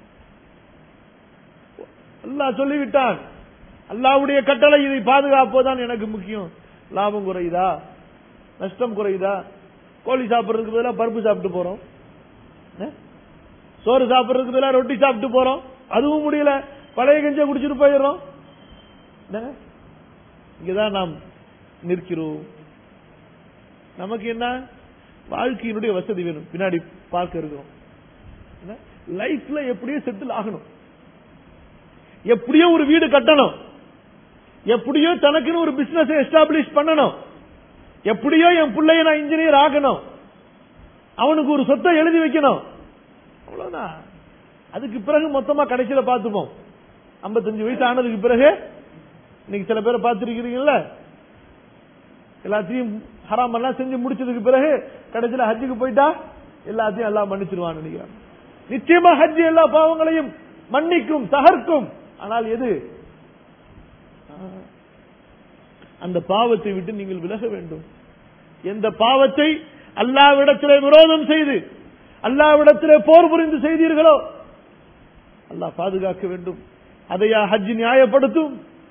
அல்லாஹ் சொல்லிவிட்டான் அல்லாவுடைய கட்டளை இதை பாதுகாப்பதுதான் எனக்கு முக்கியம் லாபம் குறையுதா நஷ்டம் குறையுதா கோழி சாப்பிடுறதுக்கு பதிலாக பருப்பு சாப்பிட்டு போறோம் சோறு சாப்பிடுறதுக்கு பதிலாக ரொட்டி சாப்பிட்டு போறோம் அதுவும் முடியல பழைய கஞ்ச குடிச்சிட்டு போயிடுறோம் இங்கதான் நாம் நிற்கிறோம் நமக்கு என்ன வாழ்க்கையினுடைய வசதி வேணும் பின்னாடி பார்க்க இருக்கிறோம் லைஃப்ல எப்படியோ செட்டில் ஆகணும் எப்படியோ ஒரு வீடு கட்டணும் எப்படியோ தனக்குன்னு ஒரு பிசினஸ் எஸ்டாப்ளிஷ் பண்ணணும் எப்படியோ என் பிள்ளைய நான் இன்ஜினியர் ஆகணும் அவனுக்கு ஒரு சொத்தை எழுதி வைக்கணும் அவ்வளவுதான் அதுக்கு பிறகு மொத்தமா கடைசியில பார்த்துப்போம் ஐம்பத்தஞ்சு வயசு ஆனதுக்கு பிறகு இன்னைக்கு சில பேரை பார்த்திருக்கிறீங்கல்ல எல்லாத்தையும் ஹராம் எல்லாம் செஞ்சு முடிச்சதுக்கு பிறகு கடைசியில ஹஜ்ஜுக்கு போயிட்டா எல்லாத்தையும் எல்லாம் மன்னிச்சிருவான்னு நினைக்கிறான் நிச்சயமா ஹஜ் எல்லா பாவங்களையும் மன்னிக்கும் தகர்க்கும் ஆனால் எது அந்த பாவத்தை விட்டு நீங்கள் விலக வேண்டும் எந்த பாவத்தை அல்லாவிடத்திலே விரோதம் செய்து அல்லாவிடத்திலே போர் புரிந்து செய்தீர்களோ அல்லாஹ் பாதுகாக்க வேண்டும் அதையா ஹஜ் நியாயப்படுத்தும்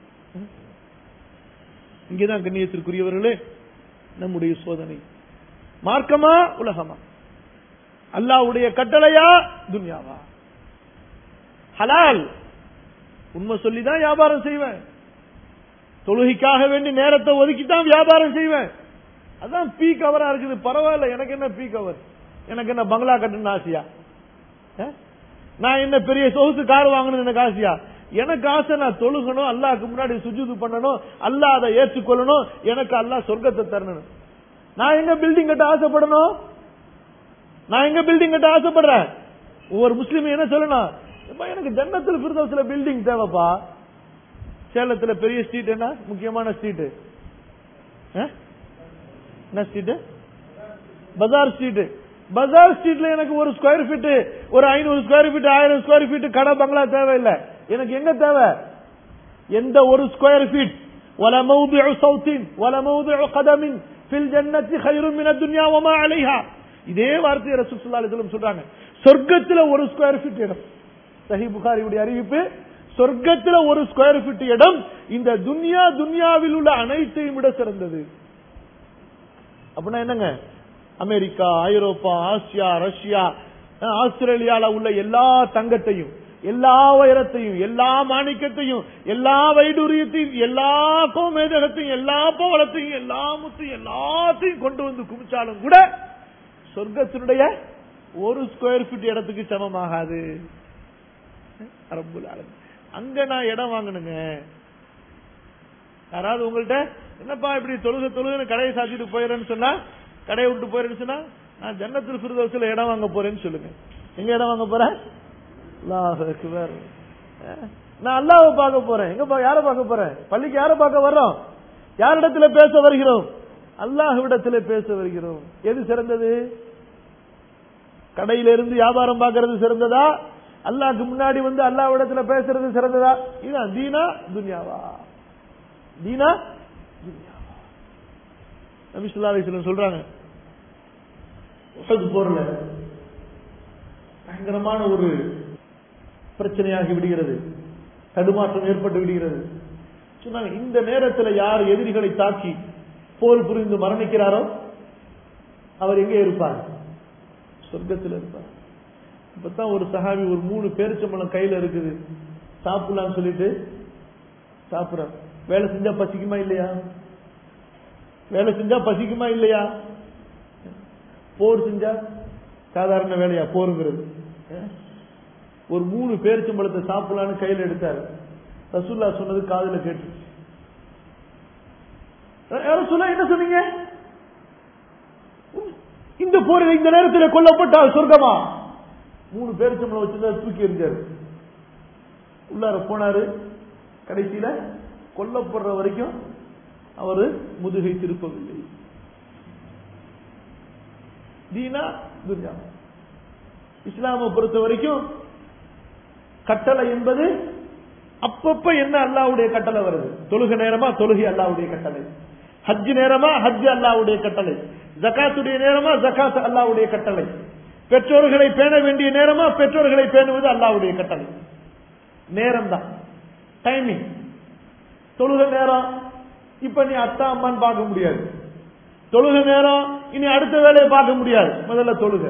இங்கேதான் கண்ணியத்திற்குரியவர்களே நம்முடைய சோதனை மார்க்கமா உலகமா அல்லாவுடைய கட்டளையா துன்யாவா ஹலால் உண்மை சொல்லிதான் வியாபாரம் செய்வேன் தொழுகைக்காக வேண்டி நேரத்தை ஒதுக்கித்தான் வியாபாரம் செய்வேன் அதான் பீ கவரா இருக்குது பரவாயில்ல எனக்கு என்ன பீ கவர் எனக்கு என்ன பங்களா கட்டணும் ஆசையா நான் என்ன பெரிய சொகுசு கார் வாங்கணும் எனக்கு ஆசையா எனக்கு ஆசை நான் தொழுகணும் அல்லாஹ்க்கு முன்னாடி சுஜூது பண்ணணும் அல்லாஹ் அதை ஏற்றுக்கொள்ளணும் எனக்கு அல்லாஹ் சொர்க்கத்தை தரணும் நான் எங்க பில்டிங் கட்ட ஆசைப்படணும் நான் எங்க பில்டிங் கட்ட ஆசைப்படுறேன் ஒவ்வொரு முஸ்லீம் என்ன சொல்லணும் எனக்கு ஜன்னத்தில் பிரதோசில பில்டிங் தேவைப்பா சேலத்துல பெரிய ஸ்ட்ரீட் என்ன முக்கியமான ஸ்ட்ரீட் என்ன ஸ்ட்ரீட் பஜார் ஸ்ட்ரீட் பஜார் ஸ்ட்ரீட்ல எனக்கு ஒரு ஸ்கொயர் ஃபீட் ஒரு ஐநூறு ஸ்கொயர் ஃபீட் ஆயிரம் ஸ்கொயர் ஃபீட் கடை பங்களா தேவையில்லை எனக்கு எங்க தேவை எந்த ஒரு ஸ்கொயர் ஃபீட் ولا موضع صوت ولا موضع قدم في الجنة خير من الدنيا وما عليها இதே வார்த்தையை ரசூல் ஸல்லல்லாஹு அலைஹி வஸல்லம் சொல்றாங்க சொர்க்கத்துல ஒரு ஸ்கொயர் ஃபீட் இடம் சஹி புகாரியுடைய அறிவிப்பு சொர்க்கத்துல ஒரு ஸ்கொயர் ஃபீட் இடம் இந்த துன்யா துன்யாவில் உள்ள அனைத்தையும் விட சிறந்தது அப்படின்னா என்னங்க அமெரிக்கா ஐரோப்பா ஆசியா ரஷ்யா ஆஸ்திரேலியால உள்ள எல்லா தங்கத்தையும் எல்லா வைரத்தையும் எல்லா மாணிக்கத்தையும் எல்லா வைடூரியத்தையும் எல்லா கோமேதகத்தையும் எல்லா பவளத்தையும் எல்லா முத்தையும் எல்லாத்தையும் கொண்டு வந்து குமிச்சாலும் கூட சொர்க்கத்தினுடைய ஒரு ஸ்கொயர் ஃபீட் இடத்துக்கு சமமாகாது ரப்புல் ஆலமீன். அங்க நான் இடம் வாங்கணுங்க யாராவது உங்கள்ட்ட என்னப்பா இப்படி தொழுக தொழுகன்னு கடையை சாத்திட்டு போயிடுறேன்னு சொன்னா கடையை விட்டு போயிடுறேன்னு சொன்னா நான் ஜன்னத்தில் ஃபிர்தௌஸ்ல இடம் வாங்க போறேன்னு சொல்லுங்க எங்க இடம் வாங்க போறேன் அல்லாஹ் அக்பர். அஹ், நான் அல்லாஹ்வை பார்க்க போறேன் எங்க பா- யாரை பார்க்க போறேன் பள்ளிக்கு யாரை பார்க்க வர்றோம் யாரிடத்துல பேச வருகிறோம் அல்லாஹ்விடத்துல பேச வருகிறோம் எது சிறந்தது கடையில இருந்து வியாபாரம் பார்க்கறது சிறந்ததா அல்லாஹ்க்கு முன்னாடி வந்து அல்லாஹ்விடத்துல பேசுறது சிறந்ததா இதுதான் தீனா துன்யாவா தீனா துன்யாவா நபி ஸல்லல்லாஹு அலைஹி வஸல்லம் சொல்றாங்க உஹத் போர்ல பயங்கரமான ஒரு பிரச்சனையாகி விடுகிறது தடுமாற்றம் ஏற்பட்டு விடுகிறது சொன்னாங்க இந்த நேரத்தில் யார் எதிரிகளை தாக்கி போர் புரிந்து மரணிக்கிறாரோ அவர் எங்கே இருப்பார் சொர்க்கத்தில் இருப்பார் இப்பதான் ஒரு சஹாபி ஒரு மூணு பேரிச்சம்பழம் கையில இருக்குது சாப்பிடலாம்னு சொல்லிட்டு சாப்பிடுறார் வேலை செஞ்சா பசிக்குமா இல்லையா வேலை செஞ்சா பசிக்குமா இல்லையா போர் செஞ்சா சாதாரண வேலையா போருங்கிறது ஒரு மூணு பேரிச்சம்பழத்தை சாப்பிடலான்னு கையில் எடுத்தாரு ரசூல்லா சொன்னது காதுல கேட்டு யாரும் சொல்ல என்ன சொன்னீங்க இந்த போரில் இந்த நேரத்தில் கொல்லப்பட்டால் சொர்க்கமா மூணு பேரிச்சம்பழம் வச்சிருந்தா தூக்கி எறிஞ்சாரு உள்ளார போனாரு கடைசியில கொல்லப்படுற வரைக்கும் அவரு முதுகை திருப்பவில்லை தீனா துன்யா இஸ்லாமை பொறுத்த வரைக்கும் கட்டளை என்பது அப்பப்ப என்ன அல்லாவுடைய கட்டளை வருது தொழுக நேரமா தொழுகை அல்லாவுடைய கட்டளை ஹஜ் நேரமா ஹஜ் அல்லாவுடைய கட்டளை ஜகாத்துடைய நேரமா ஜகாத் அல்லாவுடைய கட்டளை பெற்றோர்களை பேண வேண்டிய நேரமா பெற்றோர்களை பேணுவது அல்லாவுடைய கட்டளை நேரம் தான் டைமிங் தொழுக நேரம் இப்ப நீ அத்தா அம்மான்னு பார்க்க முடியாது தொழுக நேரம் இனி அடுத்த வேலையை பார்க்க முடியாது முதல்ல தொழுக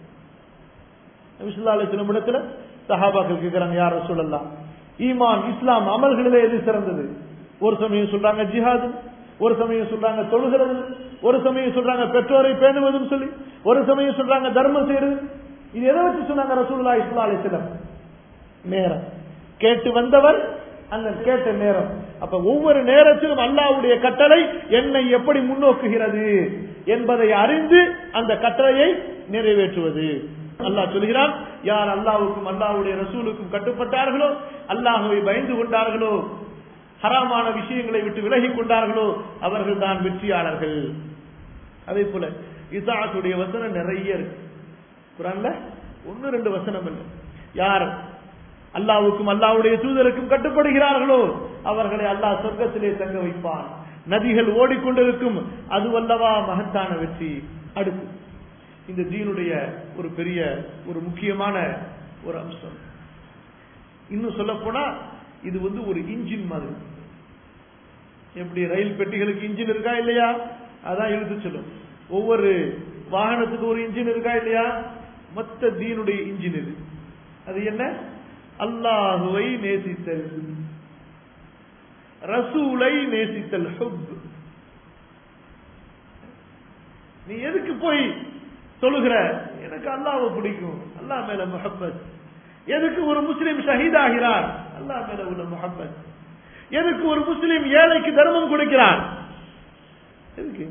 சில இடத்துல சஹாபாக்கள் கேட்கிறாங்க யார சொல்லலாம் ஈமான் இஸ்லாம் அமல்களிலே எது சிறந்தது ஒரு சமயம் சொல்றாங்க ஜிஹாது ஒரு சமயம் சொல்றாங்க தொழுகிறது ஒரு சமயம் சொல்றாங்க பெற்றோரை பேணுவதும் சொல்லி ஒரு சமயம் சொல்றாங்க தர்மம் செய்யறது இது எதை வச்சு சொன்னாங்க ரசூல்லா இஸ்லா அலிஸ்லம் நேரம் கேட்டு வந்தவர் அந்த கேட்ட நேரம் அப்ப ஒவ்வொரு நேரத்திலும் அல்லாவுடைய கட்டளை என்னை எப்படி முன்னோக்குகிறது என்பதை அறிந்து அந்த கட்டளையை நிறைவேற்றுவது அல்லாஹ் சொல்கிறான் யார் அல்லாவுக்கும் அல்லாவுடைய ரசூலுக்கும் கட்டுப்பட்டார்களோ அல்லாஹுவை பயந்து கொண்டார்களோ ஹராமான விஷயங்களை விட்டு விலகி கொண்டார்களோ அவர்கள் தான் வெற்றியாளர்கள் அதே போல இசாத்துடைய வசனம் நிறைய இருக்கு குரான்ல ஒன்னு ரெண்டு வசனம் இல்லை யார் அல்லாவுக்கும் அல்லாவுடைய தூதருக்கும் கட்டுப்படுகிறார்களோ அவர்களை அல்லாஹ் சொர்க்கத்திலே தங்க வைப்பான் நதிகள் ஓடிக்கொண்டிருக்கும் அதுவல்லவா மகத்தான வெற்றி அடுத்து இந்த தீனுடைய ஒரு பெரிய ஒரு முக்கியமான ஒரு அம்சம் இன்னும் சொல்ல போனா இது வந்து ஒரு இன்ஜின் மாதிரி எப்படி ரயில் பெட்டிகளுக்கு இன்ஜின் இருக்கா இல்லையா அதான் இழுத்து சொல்லும் ஒவ்வொரு வாகனத்துக்கு ஒரு இன்ஜின் இருக்கா இல்லையா மொத்த தீனுடைய இன்ஜின் இது அது என்ன அல்லாஹுவை நேசித்தல் ரசூலை நேசித்தல் ஹுப் நீ எதுக்கு போய் சொல்லுகிற எனக்கு அல்லாவை பிடிக்கும் அல்லாஹ் மேல முஹப்பத் எதுக்கு ஒரு முஸ்லிம் ஷஹீதாகிறார் அல்லாஹ் மேல உள்ள முஹப்பத் எதுக்கு ஒரு முஸ்லிம் ஏழைக்கு தர்மம் கொடுக்கிறான் எதுக்கு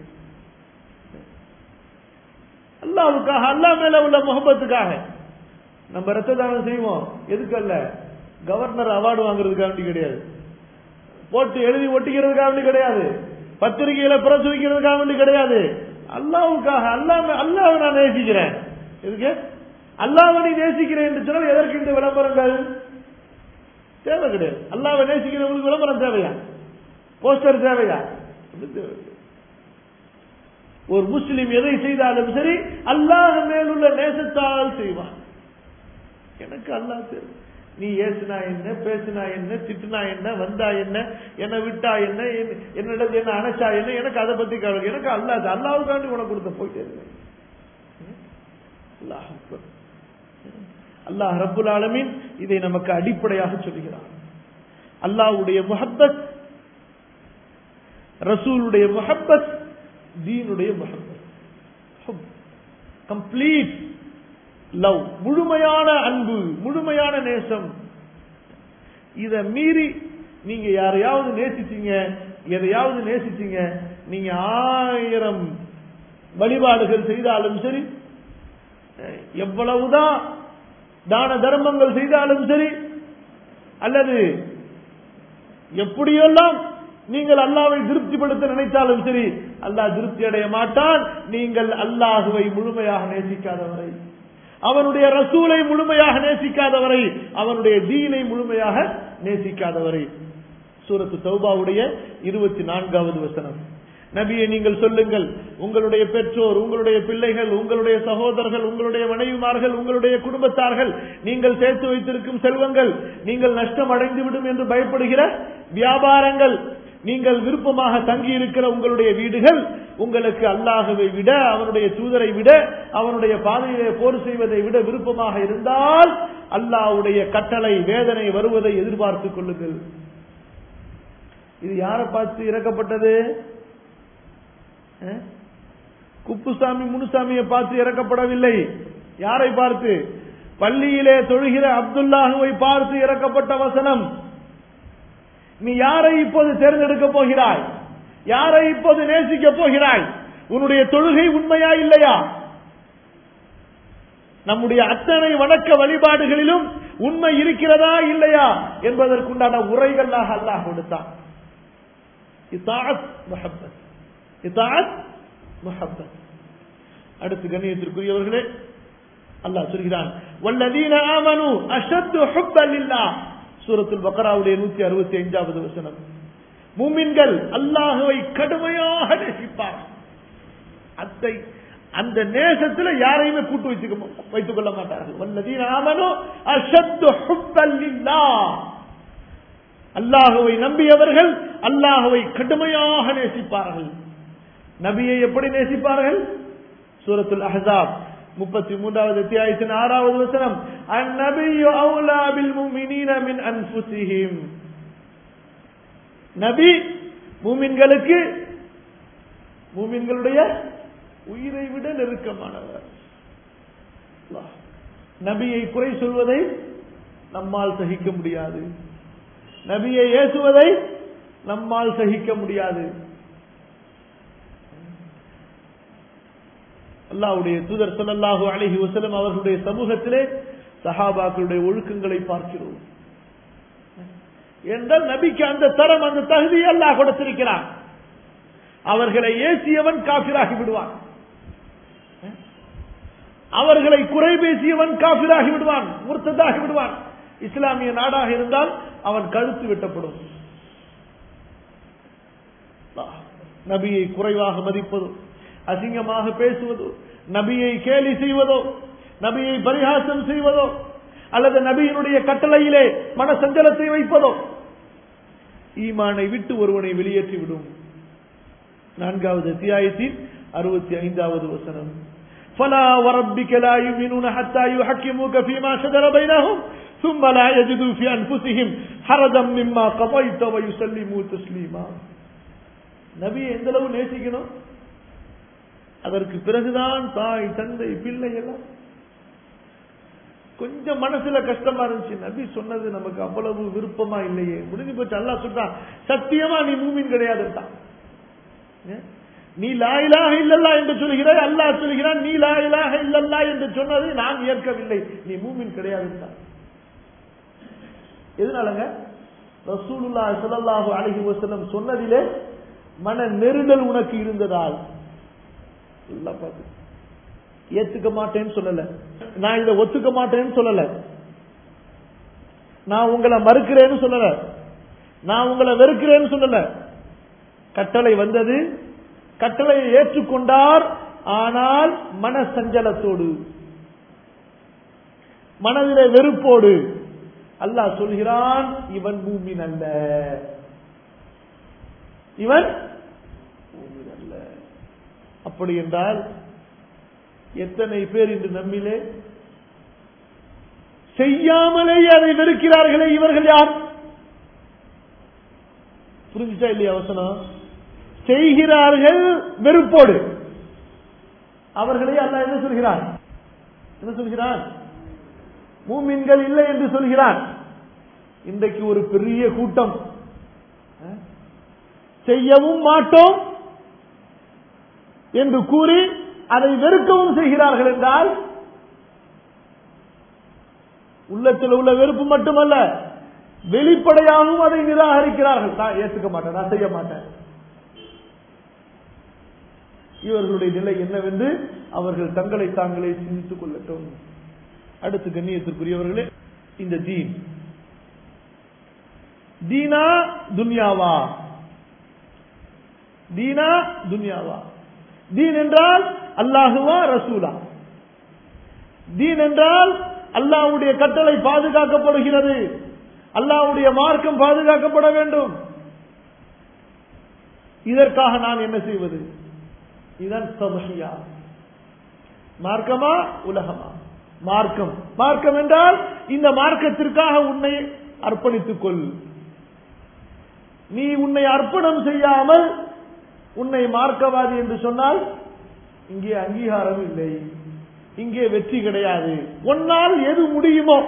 அல்லாவுக்காக அல்லா மேல உள்ள முகப்பத்துக்காக நம்ம ரத்த தானம் செய்வோம் எதுக்கு அல்ல கவர்னர் அவார்டு வாங்குறதுக்காக வேண்டி கிடையாது போட்டு எழுதி ஒட்டிக்கிறதுக்காக வேண்டி கிடையாது பத்திரிகையில பிரசுரிக்கிறதுக்காக வேண்டி கிடையாது அல்லாவுக்காக அல்லாம அல்லாவை நான் நேசிக்கிறேன் எதுக்கு அல்லாவை நீ நேசிக்கிறேன் என்று சொன்னால் எதற்கு இந்த விளம்பரங்கள் தேவை கிடையாது அல்லாவை நேசிக்கிறவங்களுக்கு விளம்பரம் தேவையா போஸ்டர் தேவையா ஒரு முஸ்லிம் எதை செய்தாலும் சரி அல்லாஹ் மேலுள்ள நேசத்தால் செய்வான் எனக்கு அல்லாஹ் தெரியும் நீ ஏசுனா என்ன பேசுனா என்ன திட்டுனா என்ன வந்தா என்ன என்ன விட்டா என்ன என்னிடம் என்ன அணைச்சா என்ன எனக்கு அதை பத்தி கவலை எனக்கு அல்லாது அல்லாவுக்காண்டி உனக்கு கொடுத்த போயிட்டே இருக்கேன் அல்லாஹ் அல்லாஹ் ரப்புல் ஆலமீன் இதை நமக்கு அடிப்படையாக சொல்கிறான் அல்லாஹ்வுடைய முஹப்பத் ரசூலுடைய முஹப்பத் தீனுடைய முஹப்பத் கம்ப்ளீட் லவ் முழுமையான அன்பு முழுமையான நேசம் இத மீறி நீங்க யாரையாவது நேசிச்சீங்க எதையாவது நேசிச்சீங்க நீங்க ஆயிரம் வழிபாடுகள் செய்தாலும் சரி எவ்வளவுதான் தான தர்மங்கள் செய்தாலும் சரி அல்லது எப்படியெல்லாம் நீங்கள் அல்லாவை திருப்திப்படுத்த நினைத்தாலும் சரி அல்லாஹ் திருப்தி அடைய மாட்டான் நீங்கள் அல்லாஹுவை முழுமையாக நேசிக்காதவரை அவனுடைய ரசூலை முழுமையாக நேசிக்காதவரை அவனுடைய தீனை முழுமையாக நேசிக்காதவரை சூரத்து தௌபாவுடைய இருபத்தி நான்காவது வசனம் நபியை நீங்கள் சொல்லுங்கள் உங்களுடைய பெற்றோர் உங்களுடைய பிள்ளைகள் உங்களுடைய சகோதரர்கள் உங்களுடைய மனைவிமார்கள் உங்களுடைய குடும்பத்தார்கள் நீங்கள் சேர்த்து வைத்திருக்கும் செல்வங்கள் நீங்கள் நஷ்டம் அடைந்துவிடும் என்று பயப்படுகிற வியாபாரங்கள் நீங்கள் விருப்பமாக தங்கி இருக்கிற உங்களுடைய வீடுகள் உங்களுக்கு அல்லாஹவை விட அவனுடைய தூதரை விட அவனுடைய பாதையிலே போர் செய்வதை விட விருப்பமாக இருந்தால் அல்லாஹ்வுடைய கட்டளை வேதனை வருவதை எதிர்பார்த்துக் கொள்ளுங்கள் இது யாரை பார்த்து இறக்கப்பட்டது குப்புசாமி முனுசாமியை பார்த்து இறக்கப்படவில்லை யாரை பார்த்து பள்ளியிலே தொழுகிற அப்துல்லாஹுவை பார்த்து இறக்கப்பட்ட வசனம் நீ யாரை இப்போது தேர்ந்தெடுக்க போகிறாய் யாரை இப்போது நேசிக்க போகிறாய் உன்னுடைய தொழுகை உண்மையா இல்லையா நம்முடைய அத்தனை வணக்க வழிபாடுகளிலும் உண்மை இருக்கிறதா இல்லையா என்பதற்குண்டான உரைகளாக அல்லாஹ் கொடுத்தான் இத்தாத் முஹப்பத் இத்தாத் முஹப்பத் அடுத்து கண்ணியத்திற்குரியவர்களே அல்லாஹ் சொல்கிறான் வல்லதீன ஆமனு அஷத்து ஹுப்பன் இல்லா சூரத்துல் பக்கராவுடைய நூத்தி அறுபத்தி ஐந்தாவது வசனம் மூமின்கள் அல்லாஹுவை கடுமையாக நேசிப்பார் அத்தை அந்த நேசத்துல யாரையுமே கூட்டு வச்சுக்க வைத்துக் கொள்ள மாட்டார்கள் வல்லதீன ஆமனு அஷத்து ஹுப்பன் இல்லா அல்லாஹுவை நம்பியவர்கள் அல்லாஹுவை கடுமையாக நேசிப்பார்கள் நபியை எப்படி நேசிப்பார்கள் சூரத்துல் அஹ்ஸாப் முப்பத்தி மூன்றாவது அத்தியாயத்தின் ஆறாவது வசனம் அந்நபியு அவுலா பில் முஃமினீன மின் அன்ஃபுஸிஹிம் நபி மூமின்களுக்கு மூமின்களுடைய உயிரை விட நெருக்கமானவர் அல்லாஹ். நபியை குறை சொல்வதை நம்மால் சகிக்க முடியாது நபியை ஏசுவதை நம்மால் சகிக்க முடியாது அல்லாஹ்வுடைய தூதர் ஸல்லல்லாஹு அலைஹி வஸல்லம் அவர்களுடைய சமூகத்திலே சஹாபாக்களுடைய ஒழுக்கங்களை பார்க்கிறோம் என்றால் நபிக்கு அந்த தரம் அந்த தகுதி அல்லாஹ் கொடுத்திருக்கிறான் அவர்களை ஏசியவன் காபிராகி விடுவான் அவர்களை குறை பேசியவன் காபிராகி விடுவான் முர்த்ததாகி விடுவான் இஸ்லாமிய நாடாக இருந்தால் அவன் கழுத்து வெட்டப்படும் நபியை குறைவாக மதிப்பதோ அசிங்கமாக பேசுவதோ நபியை கேலி செய்வதோ நபியை பரிகாசம் செய்வதோ அல்லது நபியினுடைய கட்டளையிலே மன சஞ்சலத்தை வைப்பதோ ஈமானை விட்டு ஒருவனை வெளியேற்றி விடும் நான்காவது அத்தியாயத்தின் அறுபத்தி ஐந்தாவது வசனம் فلا وربك لا يؤمنون حتى يحكموك فيما شجر بينهم ثم لا يجدوا في انفسهم حرجا مما قضيت ويسلموا تسليما நபியை எந்த அளவு நேசிக்கணும் அதற்கு பிறகுதான் தாய் தந்தை பிள்ளை எல்லாம் கொஞ்சம் மனசுல கஷ்டமா இருந்துச்சு நபி சொன்னது நமக்கு அவ்வளவு விருப்பமா இல்லையே முடிஞ்சு போச்சு அல்லாஹ் சொல்றான் சத்தியமா நீ மூமின் கிடையாதுட்டான் நீ லாயிலாக இல்லல்லா என்று சொல்கிறாய் அல்லாஹ் சொல்கிறான் நீ லாயிலாக இல்லல்லா என்று சொன்னதை நான் ஏற்கவில்லை நீ மூமின் கிடையாதுட்டான் எதனாலங்க ரசூலுல்லா ஸல்லல்லாஹு அலைஹி வஸல்லம் சொன்னதிலே மன நெருடல் உனக்கு இருந்ததால் நல்லா பார்த்து ஏத்துக்க மாட்டேன்னு சொல்லல நான் இதை ஒத்துக்க மாட்டேன்னு சொல்லல நான் உங்களை மறுக்கிறேன்னு சொல்லல நான் உங்களை வெறுக்கிறேன்னு சொல்லல கட்டளை வந்தது கட்டளையை ஏற்றுக்கொண்டார் ஆனால் மன சஞ்சலத்தோடு மனதிலே வெறுப்போடு அல்லாஹ் சொல்கிறான் இவன் மூமின் அல்ல இவன் மூமின் அல்ல அப்படி என்றால் எத்தனை பேர் இன்று நம்மிலே செய்யாமலேயே அதை வெறுக்கிறார்களே இவர்கள் யார் புரிஞ்சுச்சா இல்லையா வசனம் செய்கிறார்கள் வெறுப்போடு அவர்களை அல்லாஹ் என்ன சொல்கிறான் என்ன சொல்கிறான் மூமின்கள் இல்லை என்று சொல்கிறான் இன்றைக்கு ஒரு பெரிய கூட்டம் செய்யவும் மாட்டோம் என்று கூறி அதை வெறுக்கவும் செய்கிறார்கள் என்றால் உள்ளத்தில் உள்ள வெறுப்பு மட்டுமல்ல வெளிப்படையாகவும் அதை நிராகரிக்கிறார்கள் நான் ஏற்றுக்க மாட்டேன் நான் செய்ய மாட்டேன் இவர்களுடைய நிலை என்னவென்று அவர்கள் தங்களை தாங்களே சிந்தித்துக் கொள்ளட்டும் அடுத்து கண்ணியத்திற்குரியவர்களே இந்த தீன் தீனா துன்யாவா தீனா துன்யாவா தீன் என்றால் அல்லாஹுவா ரசூலா தீன் என்றால் அல்லாஹ்வுடைய கட்டளை பாதுகாக்கப்படுகிறது அல்லாஹ்வுடைய மார்க்கம் பாதுகாக்கப்பட வேண்டும் இதற்காக நான் என்ன செய்வது இதன் சபையா மார்க்கமா உலகமா மார்க்கம் மார்க்கம் என்றால் இந்த மார்க்கத்திற்காக உன்னை அர்ப்பணித்துக் கொள் நீ உன்னை அர்ப்பணம் செய்யாமல் உன்னை மார்க்கவாதி என்று சொன்னால் இங்கே அங்கீகாரம் இல்லை இங்கே வெற்றி கிடையாது உன்னால் எது முடியுமோ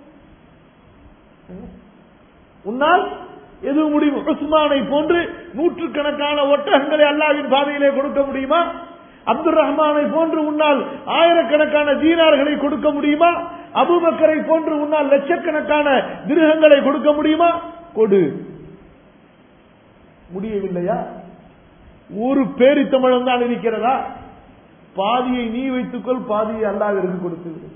உன்னால் எது முடியும் உஸ்மானை போன்று நூற்றுக்கணக்கான ஒட்டகங்களை அல்லாவின் பாதையிலே கொடுக்க முடியுமா அப்துல் ரஹ்மானை போன்று உன்னால் ஆயிரக்கணக்கான தீனார்களை கொடுக்க முடியுமா அபுபக்கரை போன்று உன்னால் லட்சக்கணக்கான திருகங்களை கொடுக்க முடியுமா கொடு முடியவில்லையா ஒரு பேரித்தமிழம் தான் இருக்கிறதா பாதியை நீ வைத்துக்கொள் பாதியை அல்லாவிற்கு கொடுத்து விடு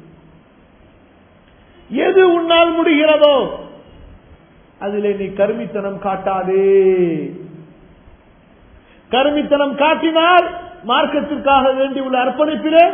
எது உன்னால் முடிகிறதோ அதிலே நீ கருமித்தனம் காட்டாதே கருமித்தனம் காட்டினால் மார்க்கத்திற்காக வேண்டியுள்ள அர்ப்பணிப்பிலே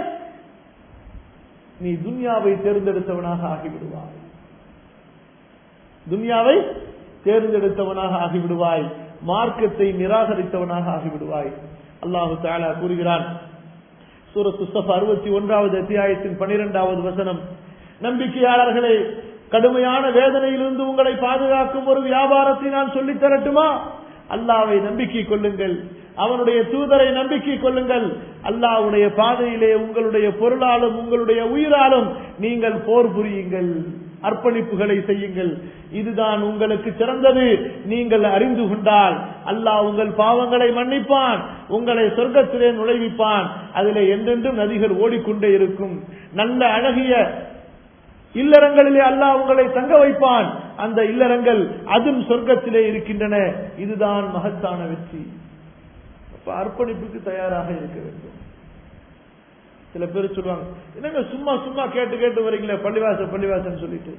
நீ துன்யாவை தேர்ந்தெடுத்தவனாக ஆகிவிடுவாய் துன்யாவை தேர்ந்தெடுத்தவனாக ஆகிவிடுவாய் மார்க்கத்தை நிராகரித்தவனாக ஆகிவிடுவாய் அல்லாஹு தாலா கூறுகிறான் சூரத் சுஸ்தப் அறுபத்தி ஒன்றாவது அத்தியாயத்தின் பனிரெண்டாவது வசனம் நம்பிக்கையாளர்களே கடுமையான வேதனையிலிருந்து உங்களை பாதுகாக்கும் ஒரு வியாபாரத்தை நான் சொல்லித் தரட்டுமா அல்லாவை நம்பிக்கை கொள்ளுங்கள் அவனுடைய தூதரை நம்பிக்கை கொள்ளுங்கள் அல்லாவுடைய பாதையிலே உங்களுடைய பொருளாலும் உங்களுடைய உயிராலும் நீங்கள் போர் புரியுங்கள் அர்ப்பணிப்புகளை செய்யுங்கள் இதுதான் உங்களுக்கு சிறந்தது நீங்கள் அறிந்து கொண்டால் அல்லாஹ் உங்கள் பாவங்களை மன்னிப்பான் உங்களை சொர்க்கத்திலே நுழைவிப்பான் அதிலே என்றென்றும் நதிகள் ஓடிக்கொண்டே இருக்கும் நல்ல அழகிய இல்லறங்களிலே அல்லாஹ் உங்களை தங்க வைப்பான் அந்த இல்லறங்கள் அதுவும் சொர்க்கத்திலே இருக்கின்றன இதுதான் மகத்தான வெற்றி அப்ப அர்ப்பணிப்புக்கு தயாராக இருக்க வேண்டும் சில பேர் சொல்லுவாங்க என்னங்க சும்மா சும்மா கேட்டு கேட்டு வரீங்களே பள்ளிவாசல் பள்ளிவாசல் சொல்லிட்டு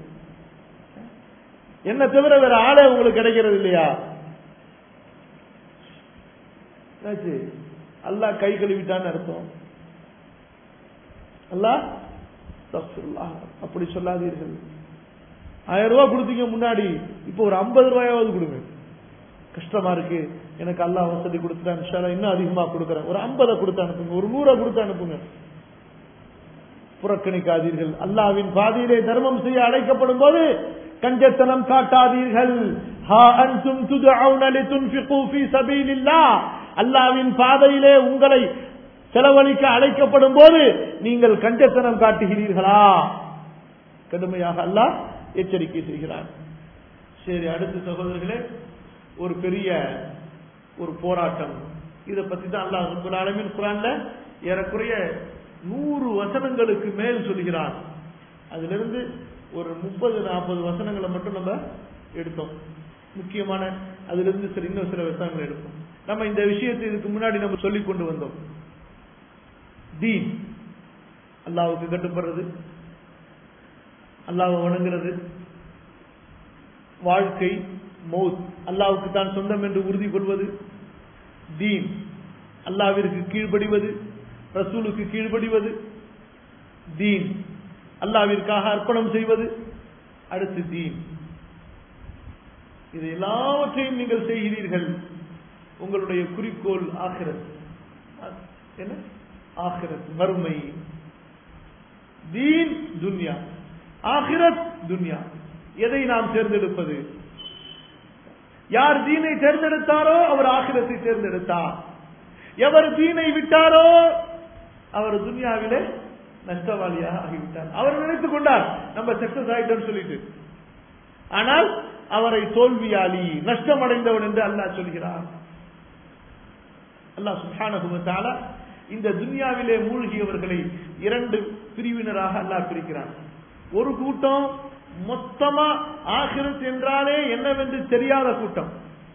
என்ன தவிர வேற ஆளே உங்களுக்கு கிடைக்கிறது இல்லையா என்னாச்சு அல்லாஹ் கை கழுவிட்டான்னு அர்த்தம் அல்லாஹ் அஸ்தக்ஃபிருல்லாஹ். அப்படி சொல்லாதீர்கள் ஆயிரம் ரூபாய் கொடுத்தீங்க முன்னாடி இப்போ ஒரு ஐம்பது ரூபாயாவது கொடுங்க கஷ்டமா இருக்கு எனக்கு அல்லாஹ் வசதி கொடுத்துட்டான் இன்ஷா அல்லாஹ் இன்னும் அதிகமா கொடுக்குறேன் ஒரு ஐம்பதை கொடுத்து அனுப்புங்க ஒரு நூறை கொடுத்து அனுப்புங்க புறக்கணிக்காதீர்கள் அல்லாவின் பாதையிலே தர்மம் செய்ய அழைக்கப்படும் போது கஞ்சத்தனம் காட்டாதீர்கள் ஹா அன்தும் துதுஅவுன லிதுன்ஃபிகு ஃபீ சபீலில்லாஹ் அல்லாவின் பாதையிலே உங்களை செலவழிக்க அழைக்கப்படும் போது நீங்கள் கஞ்சத்தனம் காட்டுகிறீர்களா கடுமையாக அல்லாஹ் எச்சரிக்கை செய்கிறான் சரி அடுத்த சகோதரர்களே ஒரு பெரிய ஒரு போராட்டம் இதை பத்தி தான் அல்லாஹ் ரப்பல் ஆலமீன் குரான்ல ஏறக்குறைய நூறு வசனங்களுக்கு மேல் சொல்கிறான் அதிலிருந்து ஒரு முப்பது நாற்பது வசனங்களை மட்டும் நம்ம எடுத்தோம் முக்கியமான அதிலிருந்து சில இன்னும் சில வசனங்களை எடுப்போம் நம்ம இந்த விஷயத்தை இதுக்கு முன்னாடி நம்ம சொல்லிக் கொண்டு வந்தோம் தீன் அல்லாவுக்கு கட்டுப்படுறது அல்லாவை வணங்குறது வாழ்க்கை மௌத் அல்லாவுக்கு தான் சொந்தம் என்று உறுதி கொள்வது தீன் அல்லாவிற்கு கீழ்ப்படிவது ரசூலுக்கு கீழ்ப்படிவது தீன் அல்லாவிற்காக அர்ப்பணம் செய்வது அடுத்து தீன் இது எல்லாவற்றையும் நீங்கள் செய்கிறீர்கள் உங்களுடைய குறிக்கோள் ஆகிறது என்ன ஆகிரத் மறுமை தீன் துன்யா ஆகிரத் துன்யா எதை நாம் தேர்ந்தெடுப்பது யார் தீனை தேர்ந்தெடுத்தாரோ அவர் ஆகிரத்தை தேர்ந்தெடுத்தார் எவர் தீனை விட்டாரோ அவர் துன்யாவிலே நஷ்டவாளியாக ஆகிவிட்டார் அவர் நினைத்துக் கொண்டார் நம்ம சக்சஸ் ஆயிட்டோம் சொல்லிட்டு ஆனால் அவரை தோல்வியாளி நஷ்டமடைந்தவன் என்று அல்லாஹ் சொல்கிறார் அல்லாஹ் சுப்ஹானஹு வ தஆலா இந்த துன்யாவிலே மூழ்கியவர்களை இரண்டு பிரிவினராக அல்லாஹ் பிரிக்கிறான் ஒரு கூட்டம் மொத்தமா ஆகிரத் என்றாலே என்னவென்று தெரியாத கூட்டம்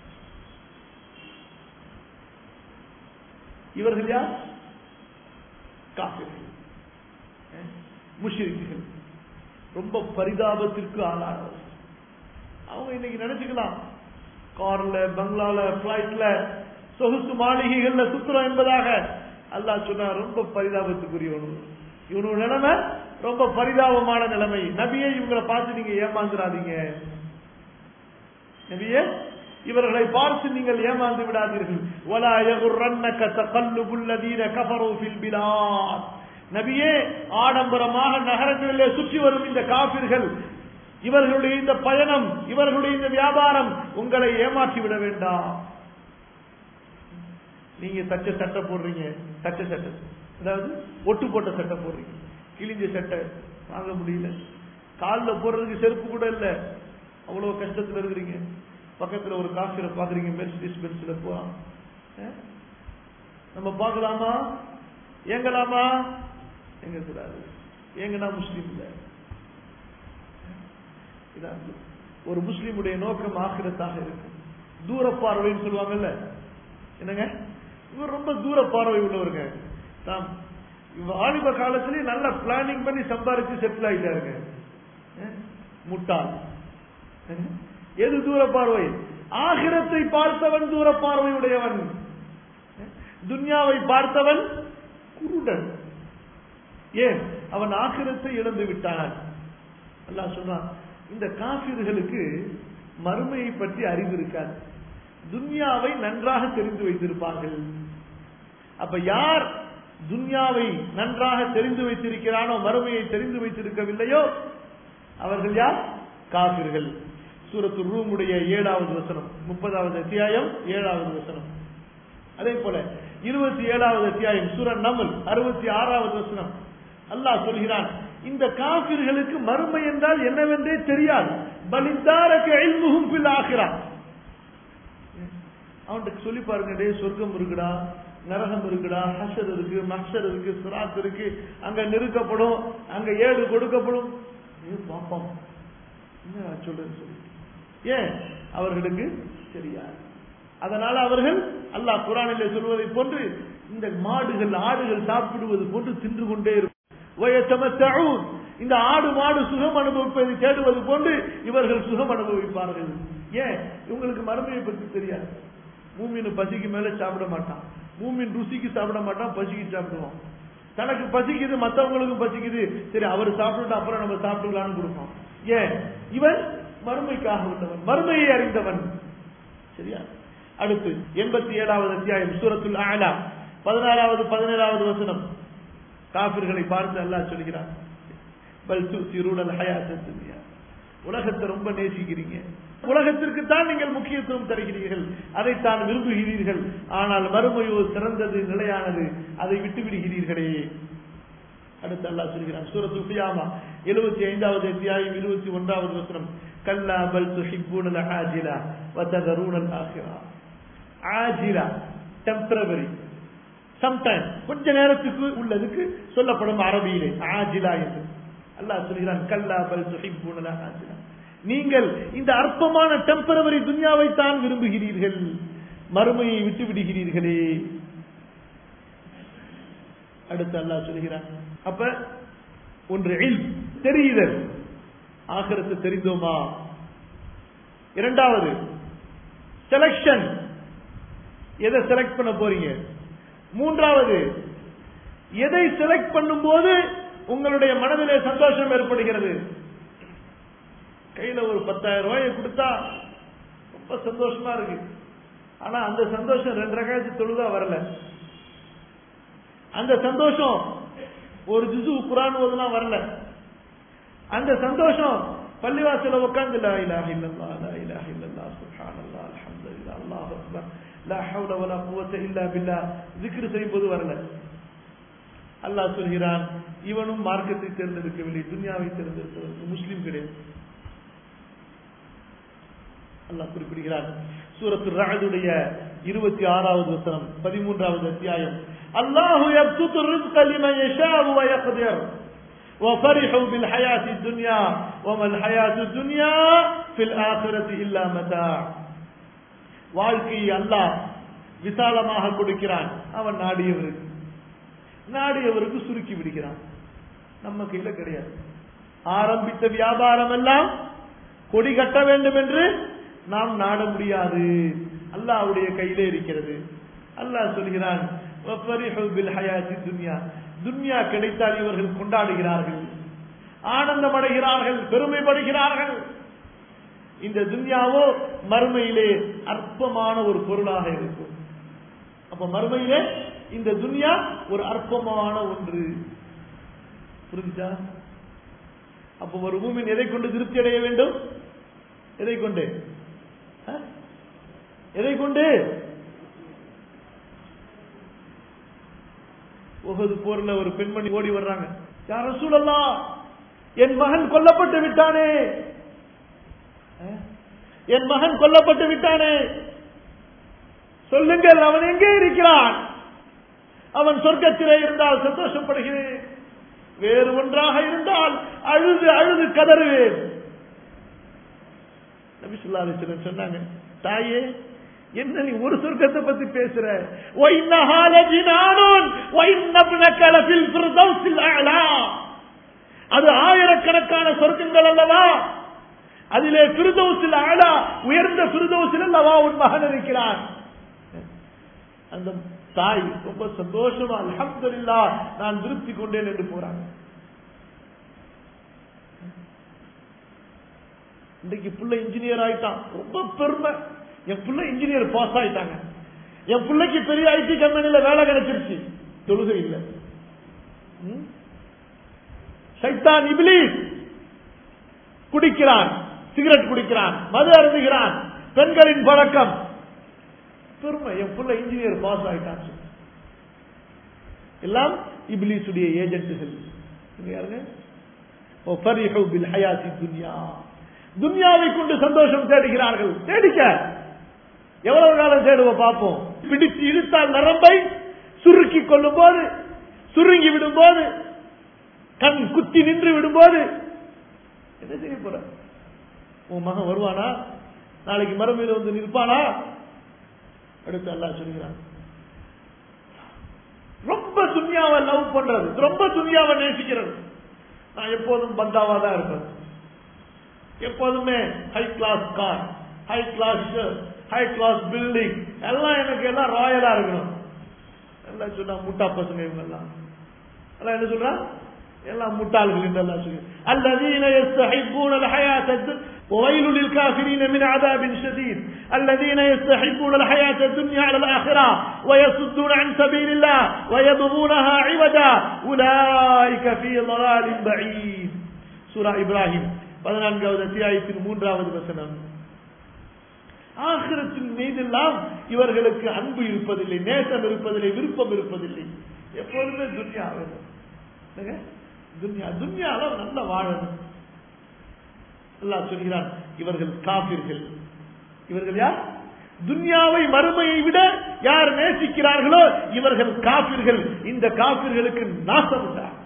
இவர்கள் யார் காபிர்கள் முஷிரிக்குகள் ரொம்ப பரிதாபத்திற்கு ஆளானவர் அவங்க இன்னைக்கு நினைச்சுக்கலாம் கார்ல பங்களால பிளைட்ல சொகுசு மாளிகைகள்ல சுத்துறோம் என்பதாக அல்லாஹ் சொன்னா ரொம்ப பரிதாபத்துக்குரியவனு இவனோட நிலைமை ரொம்ப பரிதாபமான நிலைமை நபியே இவங்களை பார்த்து நீங்க ஏமாந்துடாதீங்க நபியே இவர்களை பார்த்து நீங்கள் ஏமாந்து விடாதீர்கள் வலா யகுர்ரன்னக தகல்லுபுல் லதீன கஃபரு ஃபில் பிலாத் நபியே ஆடம்பரமாக நகரங்களிலே சுற்றி வரும் இந்த காபிர்கள் இவர்களுடைய இந்த பயணம் இவர்களுடைய இந்த வியாபாரம் உங்களை ஏமாற்றி விட வேண்டாம் நீங்க தச்ச சட்டை போடுறீங்க தச்ச சட்டை அதாவது ஒட்டு போட்ட சட்டை போடுறீங்க கிழிஞ்ச சட்டை வாங்க முடியல காலில் போடுறதுக்கு செருப்பு கூட இல்லை அவ்வளவு கஷ்டத்துல இருக்கிறீங்க பக்கத்துல ஒரு காஃபில பாக்குறீங்க மெர்சிடிஸ் பென்ஸ்ல போலாம் அஹ்? நம்ம பார்க்கலாமா ஏங்கலாமா எங்க கூடாது ஏங்கன்னா முஸ்லீம் இல்ல இதான் ஒரு முஸ்லீமுடைய நோக்கம் ஆக்கிரத்தாக இருக்கும் தூர பார்வைன்னு சொல்லுவாங்கல்ல என்னங்க இவர் ரொம்ப தூர பார்வை உள்ளவருங்க தாம் இவ ஆலிப காலத்திலேயே நல்ல பிளானிங் பண்ணி சம்பாரிச்சு செட்டில் ஆயிட்டாருங்க அஹ்? முட்டாள் அஹ்? எது தூர பார்வை ஆகிரத்தை பார்த்தவன் தூர பார்வையுடையவன் அஹ்? துன்யாவை பார்த்தவன் குருடன் ஏன் அவன் ஆகிரத்தை இழந்து விட்டான் அல்லாஹ் சொல்றான் இந்த காபிர்களுக்கு மறுமையை பற்றி அறிவு இருக்காது துன்யாவை நன்றாக தெரிந்து வைத்திருப்பார்கள் அப்ப யார் துன்யாவை நன்றாக தெரிந்து வைத்திருக்கிறானோ மறுமையை தெரிந்து வைத்திருக்கவில்லையோ அவர்கள் யார் காபிர்கள் சூரத்து ரூமுடைய ஏழாவது வசனம் முப்பதாவது அத்தியாயம் ஏழாவது வசனம் அதே போல இருபத்தி ஏழாவது அத்தியாயம் சூரன் நமல் அறுபத்தி ஆறாவது வசனம் அல்லாஹ் சொல்கிறான் இந்த காபிர்களுக்கு மறுமை என்றால் என்னவென்றே தெரியாது பலித்தாரக்கு இல்முஹும் பில் ஆகிறான் அவன்கிட்ட சொல்லி பாருங்க டே சொர்க்கம் இருக்குடா நரகம் இருக்குடா ஹஷர் இருக்கு மஹ்ஷர் இருக்கு சிராத் இருக்கு அங்க நெருக்கப்படும் அங்க ஏடு கொடுக்கப்படும் ஏ பாப்போம் என்ன சொல்றது சொல்லி ஏன் அவர்களுக்கு தெரியாது அதனால அவர்கள் அல்லாஹ் குரானிலே சொல்வதை போன்று இந்த மாடுகள் ஆடுகள் சாப்பிடுவது போன்று தின்று கொண்டே இருக்கும் வயத்தமத்தஊன். இந்த ஆடு மாடு சுகம் அனுபவிப்பதை தேடுவது போன்று இவர்கள் சுகம் அனுபவிப்பார்கள் ஏன் இவங்களுக்கு மறுமையை பற்றி தெரியாது மூமின் பசிக்கு மேல சாப்பிட மாட்டான் மூமின் ருசிக்கு சாப்பிட மாட்டான் பசிக்கு சாப்பிடுவான் தனக்கு பசிக்குது மத்தவங்களுக்கும் பசிக்குது சரி அவர் சாப்பிட்டு அப்புறம் நம்ம சாப்பிட்டுக்கலாம்னு கொடுப்போம் ஏன் இவன் மறுமைக்காக உள்ளவன் மறுமையை அறிந்தவன் சரியா அடுத்து எண்பத்தி ஏழாவது அத்தியாயம் சூரத்துல் ஆலா பதினாறாவது பதினேழாவது வசனம் காபிர்களை பார்த்து அல்லாஹ் சொல்கிறான் பல் துசிரூனல் ஹயாத்தத் துன்யா உலகத்தை ரொம்ப நேசிக்கிறீங்க உலகத்திற்கு தான் நீங்கள் முக்கியத்துவம் தருகிறீர்கள் அதைத்தான் விரும்புகிறீர்கள் ஆனால் மறுமையோ சிறந்தது நிலையானது அதை விட்டு விடுகிறீர்களே அடுத்து அல்லாஹ் சொல்கிறான் சூரத்து ஃபியாமா எழுபத்தி ஐந்தாவது அத்தியாயம் இருபத்தி ஒன்றாவது வசனம் கல்லா பல் துஹிப்பூனல் ஆஜிலா வததரூனல் ஆஹிரா ஆஜிலா டெம்பரவரி சம்டைம் கொஞ்ச நேரத்துக்கு உள்ளதுக்கு சொல்லப்படும் அரபியிலே ஆஜிலா என்று அல்லாஹ் சொல்கிறான் கல்லா பல் துஹிப்பூனல் ஆஜிலா நீங்கள் இந்த அற்பமான டெம்பரவரி துன்யாவை தான் விரும்புகிறீர்கள் மறுமையை விட்டு விடுகிறீர்களே அடுத்து அல்லாஹ் சொல்கிறான் அப்ப ஒன்று இல் தெரியுதல் ஆகரத்து தெரிந்தோமா இரண்டாவது செலக்ஷன் எதை செலக்ட் பண்ண போறீங்க மூன்றாவது எதை செலக்ட் பண்ணும்போது உங்களுடைய மனதிலே சந்தோஷம் ஏற்படுகிறது கையில ஒரு பத்தாயிரம் ரூபாயை கொடுத்தா ரொம்ப சந்தோஷமா இருக்கு ஆனா அந்த சந்தோஷம் ரெண்டு ரகாயத்து தொழுதா வரல அந்த சந்தோஷம் ஒரு ஜிசு குரான் ஓதுனா வரல அந்த சந்தோஷம் பள்ளிவாசல உட்கார்ந்து லா இலாஹ இல்லல்லா லா இலாஹ இல்லல்லா சுப்ஹானல்லாஹ் அல்ஹம்துலில்லாஹ் அல்லாஹ் அக்பர் லா ஹவ்ல வலா குவத்த இல்லா பில்லாஹ் zikr செய்யும்போது வரல அல்லாஹ் சொல்கிறான் இவனும் மார்க்கத்தை தேர்ந்தெடுக்கவில்லை துன்யாவை தேர்ந்தெடுத்தவனுக்கு முஸ்லீம் கிடையாது அல்லாஹ் குறிப்பிடுகிறார் சூரத்து ரஹதுடைய இருபத்தி ஆறாவது வசனம் பதிமூன்றாவது அத்தியாயம் அல்லாஹு யப்சுத்து ரிஸ்க லிமன் யஷாஉ வ யக்திர் وفرحوا بالحياة الدنيا وما الحياة الدنيا في الآخرة إلا متاع வாழ்க்கையை அல்லாஹ் விசாலமாக கொடுக்கிறான் அவன் நாடியவருக்கு நாடியவருக்கு சுருக்கி விடுகிறான் நம்ம கையில கிடையாது ஆரம்பித்த வியாபாரம் எல்லாம் கொடி கட்ட வேண்டும் என்று நாம் நாட முடியாது அல்லாஹ்வுடைய கையிலே இருக்கிறது அல்லாஹ் சொல்கிறான் وَفَرِحُوا بِالْحَيَاةِ الدُّنْيَا துன்யா கிடைத்தால் இவர்கள் கொண்டாடுகிறார்கள் ஆனந்தம் அடைகிறார்கள் பெருமைப்படுகிறார்கள் இந்த துன்யாவோ மறுமையிலே அற்பமான ஒரு பொருளாக இருக்கும் அப்ப மறுமையிலே இந்த துன்யா ஒரு அற்பமான ஒன்று புரிஞ்சா அப்ப ஒரு பூமியின் எதை கொண்டு திருப்தி அடைய வேண்டும் எதை கொண்டு ஆ? எதை கொண்டு உகது போர்ல ஒரு பெண்மணி ஓடி வர்றாங்க யார் ரசூலல்லா என் மகன் கொல்லப்பட்டு விட்டானே அஹ், என் மகன் கொல்லப்பட்டு விட்டானே சொல்லுங்கள் அவன் எங்கே இருக்கிறான் அவன் சொர்க்கத்திலே இருந்தால் சந்தோஷப்படுகிறேன் வேறு ஒன்றாக இருந்தால் அழுது அழுது கதறுவேன் நபி ஸல்லல்லாஹு அலைஹி வஸல்லம் சொன்னாங்க தாயே என்ன நீ ஒரு சொர்க்கத்தை பத்தி பேசுற وَإِنَّهَا لَجِنَانٌ وَإِنَّ ابْنَكَ لَفِي الْفِرْدَوْسِ الْأَعْلَى அது ஆயிரக்கணக்கான சொர்க்கங்கள் அல்லவா அதிலே ஃபிர்தௌஸில் அலா உயர்ந்த ஃபிர்தௌஸில் அல்லவா உன் மகன் இருக்கிறான் அந்த தாய் ரொம்ப சந்தோஷமா அல்ஹம்துலில்லாஹ் நான் திருப்தி கொண்டேன் என்று போறாங்க இன்னைக்கு பிள்ளை இன்ஜினியர் ஆயிட்டான் ரொம்ப பெருமை என் பிள்ளை இன்ஜினியர் பாஸ் ஆயிட்டாங்க என் பிள்ளைக்கு பெரிய ஐடி கம்பெனில வேலை கிடைச்சிருச்சு தொழுகை இல்லை ம்? சைத்தான் இபிலிஸ் குடிக்கிறான் சிகரெட் குடிக்கிறான் மது அருந்துகிறான் பெண்களின் பழக்கம் பெருமை என் பிள்ளை இன்ஜினியர் பாஸ் ஆயிட்டான் எல்லாம் இபிலிசுடைய ஏஜென்ட்டுகள் இங்க யாருங்க ஓ ஃபரிஹு பில் ஹயாத்தி துன்யா துன்யாவை கொண்டு சந்தோஷம் தேடுகிறார்கள் தேடிக்க எவ்வளவு காலம் தேடுவோம் பார்ப்போம் பிடித்து இழுத்தால் நரம்பை சுருக்கி கொள்ளும் போது சுருங்கி விடும் போது கண் குத்தி நின்று விடும்போது என்ன செய்ய போற உன் மகன் வருவானா நாளைக்கு மறுமையில வந்து நிற்பானா அடுத்து அல்லாஹ் சொல்கிறான் ரொம்ப துன்யாவை லவ் பண்றது ரொம்ப துன்யாவை நேசிக்கிறது நான் எப்போதும் பந்தாவா தான் இருப்பேன் எப்போதுமே high class car high class high class building எல்லாம் எனக்கு எல்லாம் ராயலா இருக்கணும் எல்லாம் சொன்னா முட்டா பசங்க இவங்க எல்லாம் எல்லாம் என்ன சொல்றா எல்லாம் முட்டாள்கள் என்று எல்லாம் சொல்லி الذين يستحبون الحياة الدنيا وويل للكافرين من عذاب شديد الذين يستحبون الحياة الدنيا على الآخرة ويصدون عن سبيل الله ويبغونها عوجا أولئك في ضلال بعيد سورة إبراهيم பதினான்காவது அத்தியாயத்தின் மூன்றாவது வசனம் ஆகிரத்தின் மீதெல்லாம் இவர்களுக்கு அன்பு இருப்பதில்லை நேசம் இருப்பதில்லை விருப்பம் இருப்பதில்லை எப்போதுமே துன்யா வேணும் என்னங்க? துன்யா துன்யால நல்ல வாழணும் அல்லாஹ் சொல்கிறான் இவர்கள் காபிர்கள் இவர்கள் யார் துன்யாவை மறுமையை விட யார் நேசிக்கிறார்களோ இவர்கள் காபிர்கள் இந்த காபிர்களுக்கு நாசம் உண்டாகும்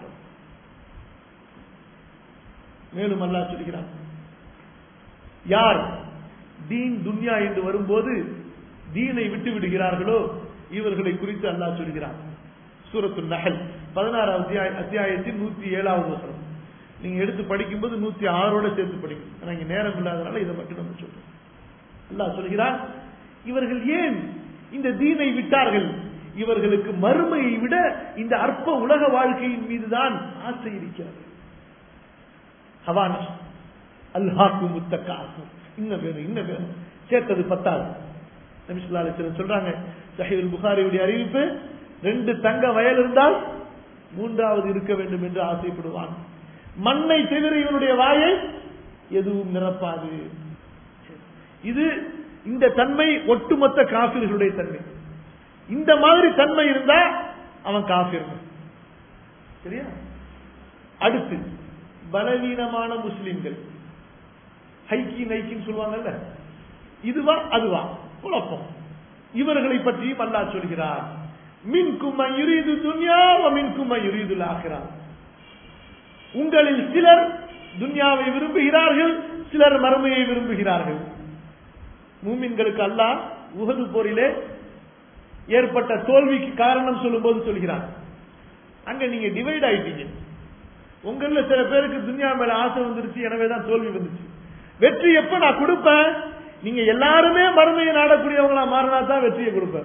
மேலும் அல்லாஹ் சொல்கிறான் யார் தீன் துன்யா என்று வரும்போது தீனை விட்டு விடுகிறார்களோ இவர்களை குறித்து அல்லாஹ் சொல்கிறான் சூரத்து நகல் பதினாறாவது அத்தியாய- அத்தியாயத்தின் நூத்தி ஏழாவது வசனம் நீங்க எடுத்து படிக்கும்போது நூத்தி ஆறோட சேர்த்து படிக்கணும் ஆனா இங்க நேரம் இல்லாதனால இதை மட்டும் நம்ம சொல்றோம் அல்லாஹ் சொல்கிறான் இவர்கள் ஏன் இந்த தீனை விட்டார்கள் இவர்களுக்கு மறுமையை விட இந்த அற்ப உலக வாழ்க்கையின் மீதுதான் ஆசை இருக்கிறது ஹவானி அல்ஹாக்கு முத்தக்காசு இன்னும் வேணும் இன்னும் வேணும் சேர்த்தது பத்தாவது நபிசுல்லா அலிஸ்லம் சொல்றாங்க சஹீல் புகாரியுடைய அறிவிப்பு ரெண்டு தங்க வயல் இருந்தால் மூன்றாவது இருக்க வேண்டும் என்று ஆசைப்படுவான் மண்ணை தவிர இவனுடைய வாயை எதுவும் நிரப்பாது இது இந்த தன்மை ஒட்டுமொத்த காபிர்களுடைய தன்மை இந்த மாதிரி தன்மை இருந்தா அவன் காபிர் சரியா அடுத்து பலவீனமான முஸ்லிம்கள் ஹைக்கி நைக்கின்னு சொல்லுவாங்கல்ல இதுவா அதுவா குழப்பம் இவர்களை பற்றியும் அல்லாஹ் சொல்கிறார் மின்கும் யுரீது துன்யா மின்கும் யுரீது ஆகிறார் உங்களில் சிலர் துன்யாவை விரும்புகிறார்கள் சிலர் மறுமையை விரும்புகிறார்கள் மூமின்களுக்கு அல்லாஹ் உகது போரிலே ஏற்பட்ட தோல்விக்கு காரணம் சொல்லும்போது சொல்கிறார் அங்க நீங்க டிவைட் ஆயிட்டீங்க உங்கள சில பேருக்கு துன்யா மேல ஆசை வந்துருச்சு எனவே தான் தோல்வி வந்துச்சு வெற்றி எப்ப நான் கொடுப்பேன் நீங்க எல்லாருமே மறுமையை நாடக்கூடியவங்களா மாறினா தான் வெற்றியை கொடுப்பேன்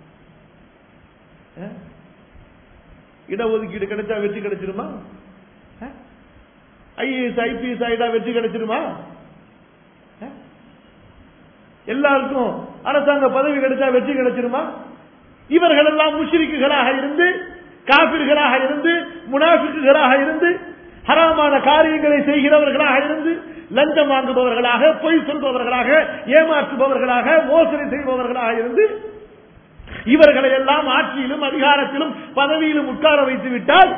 அஹ்? இடஒதுக்கீடு கிடைச்சா வெற்றி கிடைச்சிருமா ஐஏஎஸ் ஐபிஎஸ் ஆயிட்டா வெற்றி கிடைச்சிருமா அஹ்? எல்லாருக்கும் அரசாங்க பதவி கிடைச்சா வெற்றி கிடைச்சிருமா இவர்கள் எல்லாம் முஷ்ரிக்குகளாக இருந்து காபிர்களாக இருந்து முனாஃபிக்குகளாக இருந்து ஹராமான காரியங்களை செய்கிறவர்களாக இருந்து லஞ்சம் வாங்குபவர்களாக பொய் சொல்பவர்களாக ஏமாற்றுபவர்களாக மோசடி செய்பவர்களாக இருந்து இவர்களை எல்லாம் ஆட்சியிலும் அதிகாரத்திலும் பதவியிலும் உட்கார வைத்து விட்டால்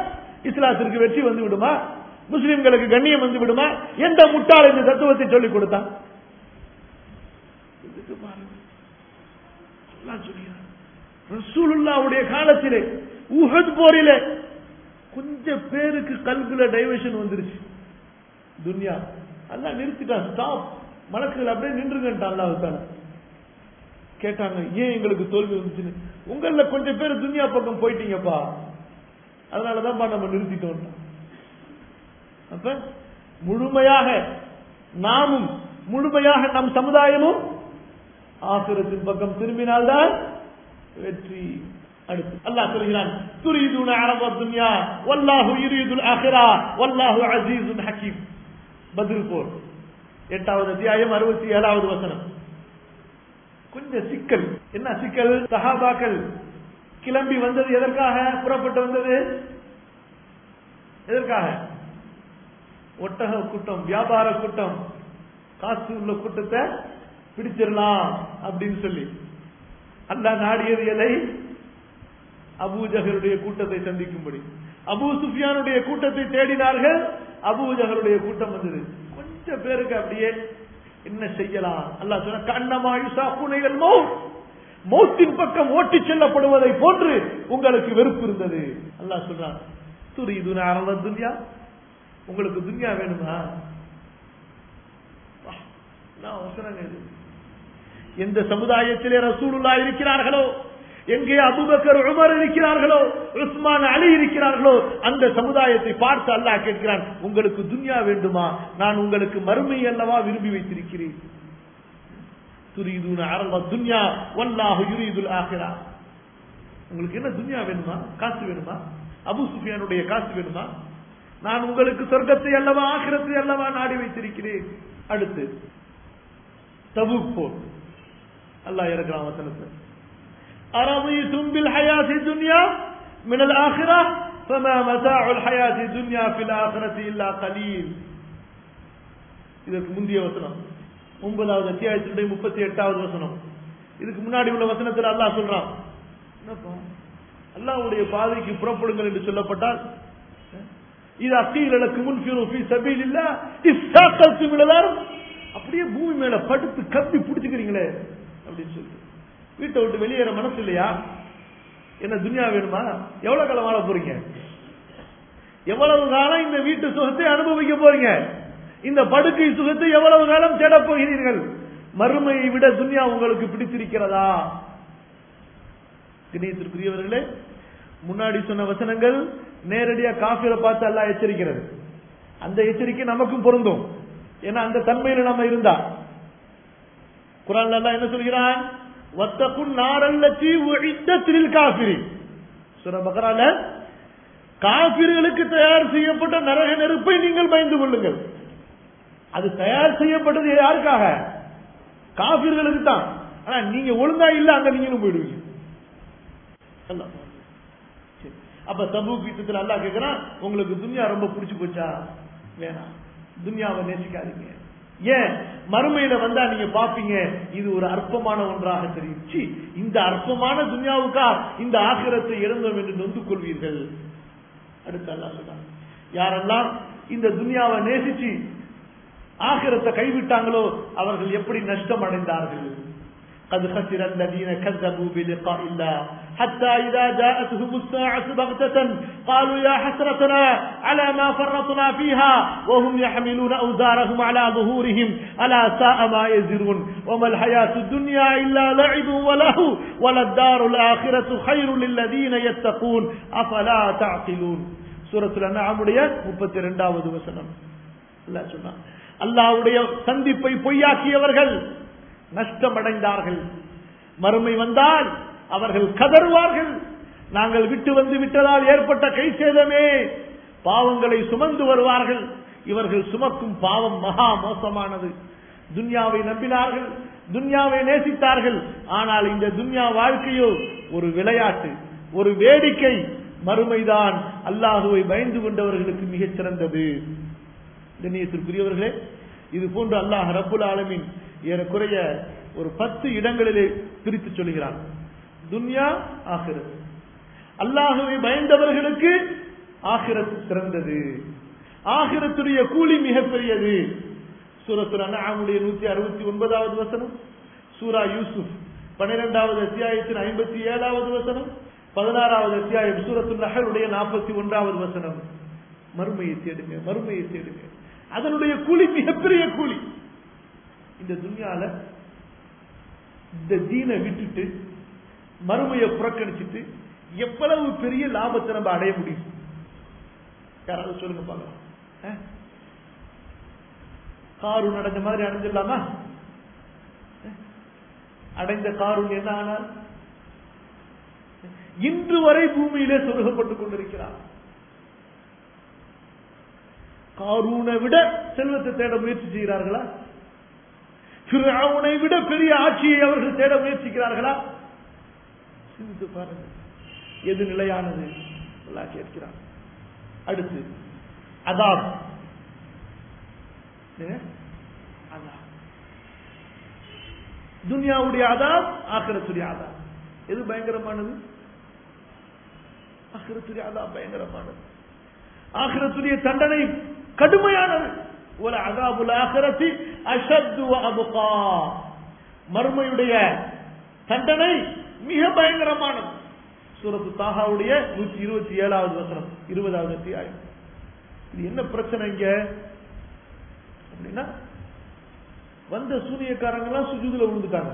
இஸ்லாத்திற்கு வெற்றி வந்து விடுமா முஸ்லிம்களுக்கு கண்ணியம் வந்து விடுமா எந்த முட்டாள் இந்த தத்துவத்தை சொல்லிக் கொடுத்தான் இதுக்கு பாருங்க அல்லாஹ் சொல்கிறான் ரசூலுல்லாவுடைய காலத்திலே உஹத் போரிலே கொஞ்சம் பேருக்கு கல்குல டைவர்ஷன் வந்துருச்சு துன்யா அல்லாஹ் நிறுத்திட்டான் ஸ்டாப் மலக்குகள் அப்படியே நின்றுங்கன்ட்டான் அல்லாஹ் தான கேட்டாங்க ஏன் எங்களுக்கு தோல்வி வந்துச்சுன்னு உங்கள கொஞ்சம் பேர் துன்யா பக்கம் போயிட்டீங்கப்பா அதனாலதான்ப்பா நம்ம நிறுத்திட்டோம் அப்ப முழுமையாக நாமும் முழுமையாக நம் சமுதாயமும் ஆசிரத்தின் பக்கம் திரும்பினால்தான் வெற்றி அடுத்து அல்லாஹ் சொல்கிறான் துரீதுன அரப துன்யா வல்லாஹு யுரீதுல் ஆஹிரா வல்லாஹு அஸீஸுன் ஹக்கீம் பதில் போர் எட்டாவது அத்தியாயம் அறுபத்தி ஏழாவது வசனம் கொஞ்சம் சிக்கல் என்ன சிக்கல் சஹாபாக்கள் கிளம்பி வந்தது எதற்காக புறப்பட்டு வந்தது எதற்காக ஒட்டக கூட்டம் வியாபார கூட்டம் காசு உள்ள கூட்டத்தை பிடிச்சிடலாம் அப்படின்னு சொல்லி அல்லாஹ் நாடியது எதை அபூஜகருடைய கூட்டத்தை சந்திக்கும்படி அபூ சுஃபியானுடைய கூட்டத்தை தேடினார்கள் அபூஜகருடைய கூட்டம் வந்தது கொஞ்சம் பேருக்கு அப்படியே என்ன செய்யலாம் அல்லாஹ் சொன்ன கண்ணமாயுசா புனைகள் மௌத் மௌத்தின் பக்கம் ஓட்டிச் செல்லப்படுவதை போன்று உங்களுக்கு வெறுப்பு இருந்தது அல்லாஹ் சொல்றான் துரிதுன அரவ துன்யா உங்களுக்கு துன்யா வேணுமா வா, நான் அவசரங்க இது எந்த சமுதாயத்திலே ரசூலுல்லா இருக்கிறார்களோ எங்கே அபுபக்கர் உமர் இருக்கிறார்களோ உஸ்மான் அலி இருக்கிறார்களோ அந்த சமுதாயத்தை பார்த்து அல்லாஹ் கேட்கிறான் உங்களுக்கு துன்யா வேண்டுமா நான் உங்களுக்கு மறுமை அல்லவா விரும்பி வைத்திருக்கிறேன் துரீதுன அரவ துன்யா வல்லாஹு யுரீதுல் ஆஹிரா உங்களுக்கு என்ன துன்யா வேணுமா காசு வேணுமா அபு சுஃபியானுடைய காசு வேணுமா நான் உங்களுக்கு சொர்க்கத்தை அல்லவா ஆகிரத்தை அல்லவா நாடி வைத்திருக்கிறேன் அடுத்து தபுக் போர் அல்லாஹ் இறக்கலாம் வசனத்தை أرضيتم بالحياة الدنيا من الآخرة فما متاع الحياة الدنيا في الآخرة إلا قليل இதற்கு முந்தைய வசனம் ஒன்பதாவது அத்தியாயத்தினுடைய முப்பத்தி எட்டாவது வசனம் இதுக்கு முன்னாடி உள்ள வசனத்தில் அல்லாஹ் சொல்றான் என்னப்பா அல்லாஹ்வுடைய பாதைக்கு புறப்படுங்கள் என்று சொல்லப்பட்டால் இது அக்கீலக்கு முன்பிரு சபையில் இல்ல இஸ்தாக்கத்து விழதார் அப்படியே பூமி மேல படுத்து கப்பி பிடிச்சுக்கிறீங்களே அப்படின்னு சொல்லிட்டு வீட்டை விட்டு வெளியேற மனசு இல்லையா என்ன துன்யா வேணுமா எவ்வளவு காலம் வாழ போறீங்க எவ்வளவு காலம் இந்த வீட்டு சுகத்தை அனுபவிக்க போறீங்க இந்த படுக்கை சுகத்தை எவ்வளவு காலம் தேடப் போகிறீர்கள் மறுமையை விட துன்யா உங்களுக்கு பிடித்திருக்கிறதா கணேசத்திற்குரியவர்களே முன்னாடி சொன்ன வசனங்கள் நேரடியா காஃபிரை பார்த்து எல்லாம் எச்சரிக்கிறது அந்த எச்சரிக்கை நமக்கும் பொருந்தும் ஏன்னா அந்த தன்மையில நம்ம இருந்தா குரான் எல்லாம் என்ன சொல்கிறான் வத்தகுன் நாரல்லத்தி உழித்தத்தில் காபிரி சுர பகரால காபிர்களுக்கு தயார் செய்யப்பட்ட நரக நெருப்பை நீங்கள் பயந்து கொள்ளுங்கள் அது தயார் செய்யப்பட்டது யாருக்காக காபிர்களுக்கு தான் ஆனா நீங்க ஒழுங்கா இல்ல அங்க நீங்களும் போயிடுவீங்க அல்லாஹ். சரி. அப்ப தபூக் யுத்தத்தில் அல்லாஹ் கேட்கிறான் உங்களுக்கு துன்யா ரொம்ப பிடிச்சு போச்சா வேணாம் துன்யாவை நேசிக்காதீங்க ஏன் மறுமையில வந்தா நீங்க பாப்பீங்க இது ஒரு அற்பமான ஒன்றாக தெரியும் சீ, இந்த அற்பமான துன்யாவுக்கா இந்த ஆகிரத்தை இழந்தோம் என்று நொந்து கொள்வீர்கள் அடுத்து அல்லாஹ் சொல்றான் யாரெல்லாம் இந்த துன்யாவை நேசிச்சு ஆகிரத்தை கைவிட்டாங்களோ அவர்கள் எப்படி நஷ்டம் அடைந்தார்கள் قد خسر الذين كذبوا بلقاء الله حتى إذا جاءتهم الساعة بغتة قالوا يا حسرتنا على ما فرطنا فيها وهم يحملون أوزارهم على ظهورهم ألا ساء ما يزرون وما الحياة الدنيا إلا لعب ولهو وللدار الآخرة خير للذين يتقون أفلا تعقلون سورة الأنعام 32வது வசனம் அல்லாஹ் சொன்னான் அல்லாஹ்வுடைய சந்திப்பை பொய்யாக்கியவர்கள் நஷ்டமடைந்தார்கள் மறுமை வந்தால் அவர்கள் கதறுவார்கள் நாங்கள் விட்டு வந்து விட்டதால் ஏற்பட்ட கை சேதமே பாவங்களை சுமந்து வருவார்கள் இவர்கள் சுமக்கும் பாவம் மகா மோசமானது துன்யாவை நம்பினார்கள் துன்யாவை நேசித்தார்கள் ஆனால் இந்த துன்யா வாழ்க்கையோ ஒரு விளையாட்டு ஒரு வேடிக்கை மறுமைதான் அல்லாஹுவை பயந்து கொண்டவர்களுக்கு மிகச் சிறந்தது கண்ணியத்திற்குரியவர்களே இது போன்று அல்லாஹ் ரப்புல் ஆலமீன் ஏறக்குறைய ஒரு பத்து இடங்களிலே பிரித்து சொல்கிறான் துன்யா ஆகிறது அல்லாஹுவை பயந்தவர்களுக்கு ஆகிரத்து சிறந்தது ஆகிரத்துடைய கூலி மிகப்பெரியது சூரத்துல் அன்ஆமுடைய நூத்தி அறுபத்தி ஒன்பதாவது வசனம் சூரா யூசுப் பன்னிரெண்டாவது அத்தியாயத்தின் ஐம்பத்தி ஏழாவது வசனம் பதினாறாவது அத்தியாயம் சூரத்து நகருடைய நாற்பத்தி ஒன்றாவது வசனம் மறுமையை தேடுங்க மறுமையை தேடுங்க அதனுடைய கூலி மிகப்பெரிய கூலி இந்த துன்யால இந்த தீனை விட்டுட்டு மறுமையை புறக்கணிச்சிட்டு எவ்வளவு பெரிய லாபத்தை நம்ம அடைய முடியும் யாராவது சொல்லுங்க பார்க்கலாம் அஹ்? காரூன் அடைஞ்ச மாதிரி அடைஞ்சிடலாமா அஹ்? அடைந்த காரூன் என்ன ஆனால் இன்று வரை பூமியிலே சொருகப்பட்டுக் கொண்டிருக்கிறார் காரூனை விட செல்வத்தை தேட முயற்சி செய்கிறார்களா ஃபிரௌனை விட பெரிய ஆட்சியை அவர்கள் தேட முயற்சிக்கிறார்களா சிந்தித்து பாருங்கள் எது நிலையானது அல்லாஹ் கேட்கிறான் அடுத்து அதாப் என்ன? அதாப் துன்யாவுடைய அதாப் ஆக்கிரத்துடைய அதாப் எது பயங்கரமானது ஆக்கிரத்துடைய அதாப் பயங்கரமானது ஆக்கிரத்துடைய தண்டனை கடுமையானது ஒரு அதாபுல் ஆக்கிரத்தி அஷத்து அபுகா மறுமையுடைய தண்டனை மிக பயங்கரமானது சூரத்து தாகாவுடைய நூற்றி இருபத்தி ஏழாவது வசனம் இருபதாவது அத்தியாயம் இது என்ன பிரச்சனை இங்க அப்படின்னா வந்த சூனியக்காரங்க எல்லாம் சுஜூதுல விழுந்துட்டாங்க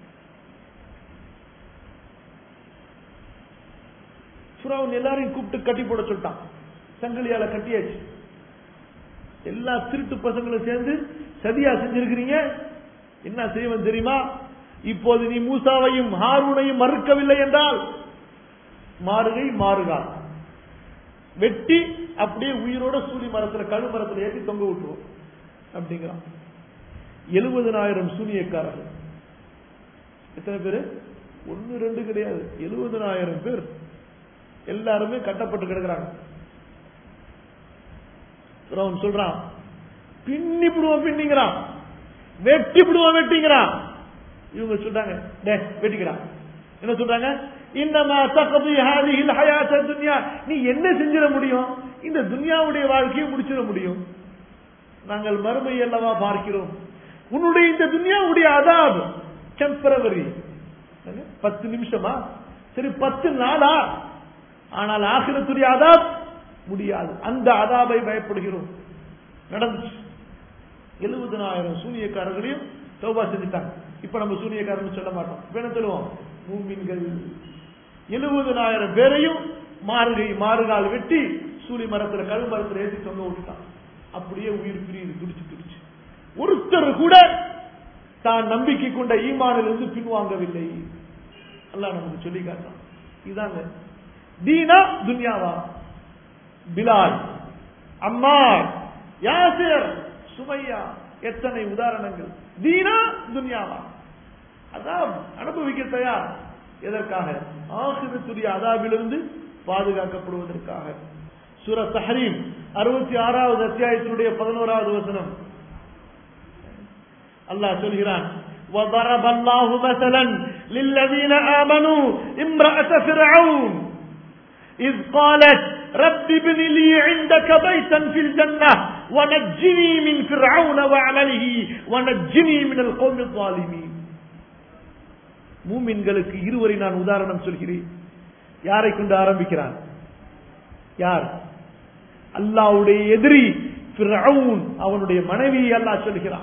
ஃபிரௌன் எல்லாரையும் கூப்பிட்டு கட்டி போட சொல்லிட்டான் சங்கிலியால கட்டியாச்சு எல்லா திருட்டு பசங்களும் சேர்ந்து சதியா செஞ்சிருக்கிறீங்க என்ன செய்வன் தெரியுமா இப்போது நீ மூசாவையும் ஹாரூனையும் மறுக்கவில்லை என்றால் மாறுகை மாறுகா வெட்டி அப்படியே உயிரோட சூரி மரத்துல கழு மரத்துல ஏற்றி தொங்க விட்டுருவோம் அப்படிங்கிறான் எழுபதனாயிரம் சூனியக்காரர்கள் எத்தனை பேரு ஒன்னு ரெண்டு கிடையாது எழுபதனாயிரம் பேர் எல்லாருமே கட்டப்பட்டு கிடக்குறாங்க அவன் சொல்றான் பின்னி பிடுவோம் பின்னிங்கிறான் வெட்டி பிடுவோம் வெட்டிங்கிறான் இவங்க சொல்றாங்க டே வெட்டிக்கிறான் என்ன சொல்றாங்க இன்னமா தகதி ஹாதிஹில் ஹயாத்த துன்யா நீ என்ன செஞ்சிட முடியும் இந்த துன்யாவுடைய வாழ்க்கையை முடிச்சிட முடியும் நாங்கள் மறுமை அல்லவா பார்க்கிறோம் உன்னுடைய இந்த துன்யாவுடைய அதாப் டெம்பரவரி பத்து நிமிஷமா சரி பத்து நாளா ஆனால் ஆகிரத்துடைய அதாப் முடியாது அந்த அதாபை பயப்படுகிறோம் நடந்துச்சு எழுபதனாயிரம் சூனியக்காரர்களையும் தௌபா செஞ்சுட்டாங்க இப்ப நம்ம சூனியக்காரன் சொல்ல மாட்டோம் இப்ப என்ன சொல்லுவோம் மூமின்கள் எழுபதனாயிரம் பேரையும் மாறுகை மாறுகால் வெட்டி சூரிய மரத்துல கல் மரத்துல ஏற்றி தொங்க விட்டுட்டான் அப்படியே உயிர் பிரியுது துடிச்சு துடிச்சு ஒருத்தர் கூட தான் நம்பிக்கை கொண்ட ஈமானிலிருந்து பின்வாங்கவில்லை அல்லாஹ் நமக்கு சொல்லி காட்டான் இதாங்க தீனா துன்யாவா பிலால் அம்மார் யாசிர் சுமையா எத்தனை உதாரணங்கள் தீனா துன்யாவா அதான் அனுபவிக்க தயார் எதற்காக ஆசிரத்துடைய அதாபிலிருந்து பாதுகாக்கப்படுவதற்காக சூர தஹரீம் அறுபத்தி ஆறாவது அத்தியாயத்தினுடைய பதினோராவது வசனம் அல்லாஹ் சொல்கிறான் وضرب الله مثلا للذين آمنوا امرأة فرعون إذ قالت رب ابن لي عندك بيتا في الجنة ونجني من فرعون وعمله ونجني من القوم الظالمين மூமின்களுக்கு இருவரை நான் உதாரணம் சொல்கிறேன் யாரை கொண்டு ஆரம்பிக்கிறான் யார் அல்லாவுடைய எதிரி ஃபிரவுன் அவனுடைய மனைவியை அல்லாஹ் சொல்கிறான்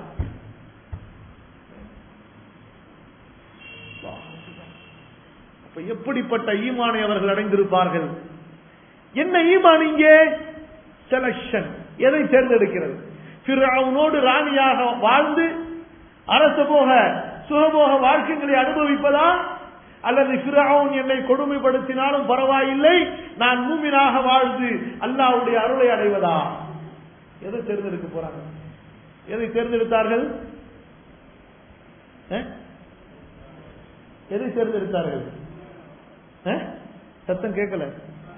அப்ப எப்படிப்பட்ட ஈமானை அவர்கள் அடைந்திருப்பார்கள் என்ன ஈமான் இங்கே செலக்ஷன் எதை தேர்ந்தெடுக்கிறது ஃபிரவுனோடு ராணியாக வாழ்ந்து அரச போக சுகபோக வாழ்க்கைகளை அனுபவிப்பதா அல்லது ஃபிரவுன் என்னை கொடுமைப்படுத்தினாலும் பரவாயில்லை நான் மூமினாக வாழ்ந்து அல்லாவுடைய அருளை அடைவதா எதை தேர்ந்தெடுக்க போறாங்க எதை தேர்ந்தெடுத்தார்கள் அஹ்? எதை தேர்ந்தெடுத்தார்கள் அஹ்? சத்தம் கேட்கல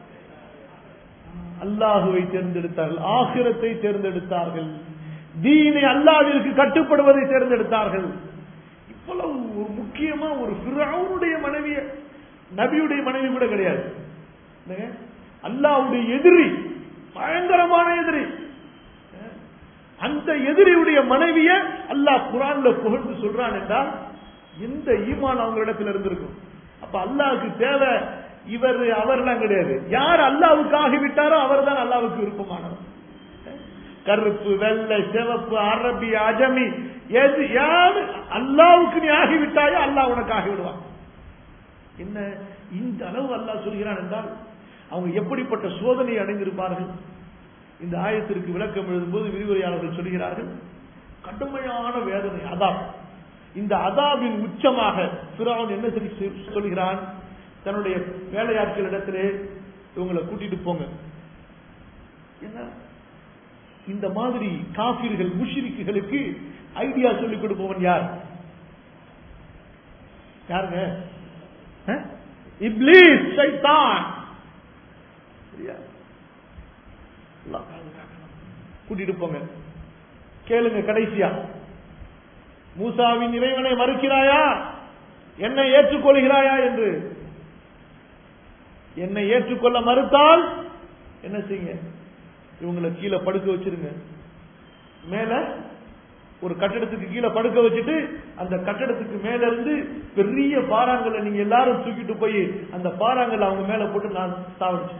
அல்லாஹுவை தேர்ந்தெடுத்தார்கள் ஆகிரத்தை தேர்ந்தெடுத்தார்கள் தீனை அல்லாவிற்கு கட்டுப்படுவதை தேர்ந்தெடுத்தார்கள் இவ்வளவு ஒரு முக்கியமா ஒரு பிறவுடைய மனைவிய நபியுடைய மனைவி கூட கிடையாது என்னங்க? அல்லாஹ்வுடைய எதிரி பயங்கரமான எதிரி அந்த எதிரியுடைய மனைவிய அல்லாஹ் குரான்ல புகழ்ந்து சொல்றான் என்றால் எந்த ஈமான் அவங்களிடத்தில் இருந்திருக்கும் அப்ப அல்லாவுக்கு தேவை இவர் அவர்லாம் கிடையாது யார் அல்லாவுக்கு விட்டாரோ அவர் தான் அல்லாவுக்கு விருப்பமானவர் கருப்பு வெள்ளை சிவப்பு அரபி அஜமி எது யாரு அல்லாவுக்கு நீ ஆகிவிட்டாயோ அல்லாஹ் உனக்கு ஆகிவிடுவான் என்ன இந்த அளவு அல்லாஹ் சொல்கிறான் என்றால் அவங்க எப்படிப்பட்ட சோதனை அடைந்திருப்பார்கள் இந்த ஆயத்திற்கு விளக்கம் எழுதும்போது விரிவுரையாளர்கள் சொல்கிறார்கள் கடுமையான வேதனை அதாப் இந்த அதாபின் உச்சமாக பிறவன் என்ன சொல்லி சொல்கிறான் தன்னுடைய வேலையாட்கள் இடத்திலே இவங்களை கூட்டிட்டு போங்க என்ன இந்த மாதிரி காபிர்கள் முஷிரிக்குகளுக்கு ஐடியா சொல்லிக் கொடுப்பவன் யார் யாருங்க இப்லீஸ் சைத்தான் கூட்டிட்டு போங்க கேளுங்க கடைசியா மூசாவின் இறைவனை மறுக்கிறாயா என்னை ஏற்றுக்கொள்கிறாயா என்று என்னை ஏற்றுக்கொள்ள மறுத்தால் என்ன செய்யுங்க இவங்களை கீழே படுக்க வச்சிருங்க மேல ஒரு கட்டடத்துக்கு கீழே படுக்க வச்சுட்டு அந்த கட்டடத்துக்கு மேல இருந்து பெரிய பாறாங்கல்ல நீங்க எல்லாரும் தூக்கிட்டு போய் அந்த பாறாங்கல்ல அவங்க மேல போட்டு நான் சாவடிச்சு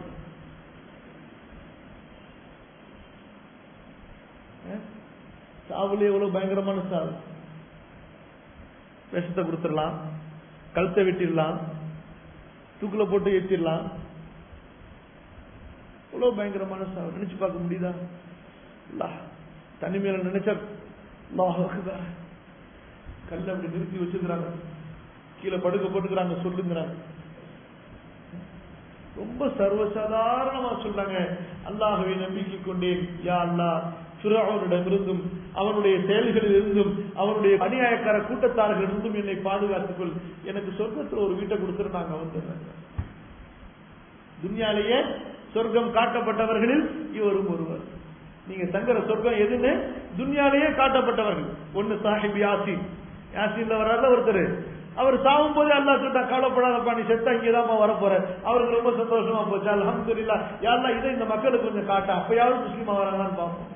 சாவுல எவ்வளவு பயங்கரமான சாவு விஷத்தை கொடுத்துடலாம் கழுத்தை வெட்டிடலாம் தூக்குல போட்டு ஏற்றிடலாம் எவ்வளவு பயங்கரமான சாவு நினைச்சு பார்க்க முடியுதா தனிமையில நினைச்சா கல்ல அப்படி நிறுத்தி வச்சிருக்கிறாங்க கீழே படுக்க போட்டுக்கிறாங்க சொல்லுங்கிறாங்க ரொம்ப சர்வசாதாரணமா சொல்றாங்க அல்லாஹவை நம்பிக்கை கொண்டேன் யா அல்லா பிறவனிடமிருந்தும் அவனுடைய செயல்களில் இருந்தும் அவனுடைய அநியாயக்கார கூட்டத்தார்கள் இருந்தும் என்னை பாதுகாத்துக் கொள் எனக்கு சொர்க்கத்தில் ஒரு வீட்டை கொடுத்துட்டு நாங்க வந்துடுறேன் துன்யாலேயே சொர்க்கம் காட்டப்பட்டவர்களில் இவரும் ஒருவர் நீங்க தங்குற சொர்க்கம் எதுன்னு துன்யாலேயே காட்டப்பட்டவர்கள் ஒன்னு சாஹிப் யாசின் யாசின்ல வர்றாருல ஒருத்தர் அவர் சாகும் போதே அல்லா சொல்லிட்டா கவலைப்படாதப்பா நீ செத்தா இங்கதான் வரப்போற அவருக்கு ரொம்ப சந்தோஷமா போச்சு அலமதுல்லா யாரெல்லாம் இதை இந்த மக்களுக்கு கொஞ்சம் காட்டா அப்பயாவது முஸ்லீமா வராங்களான்னு பார்ப்போம்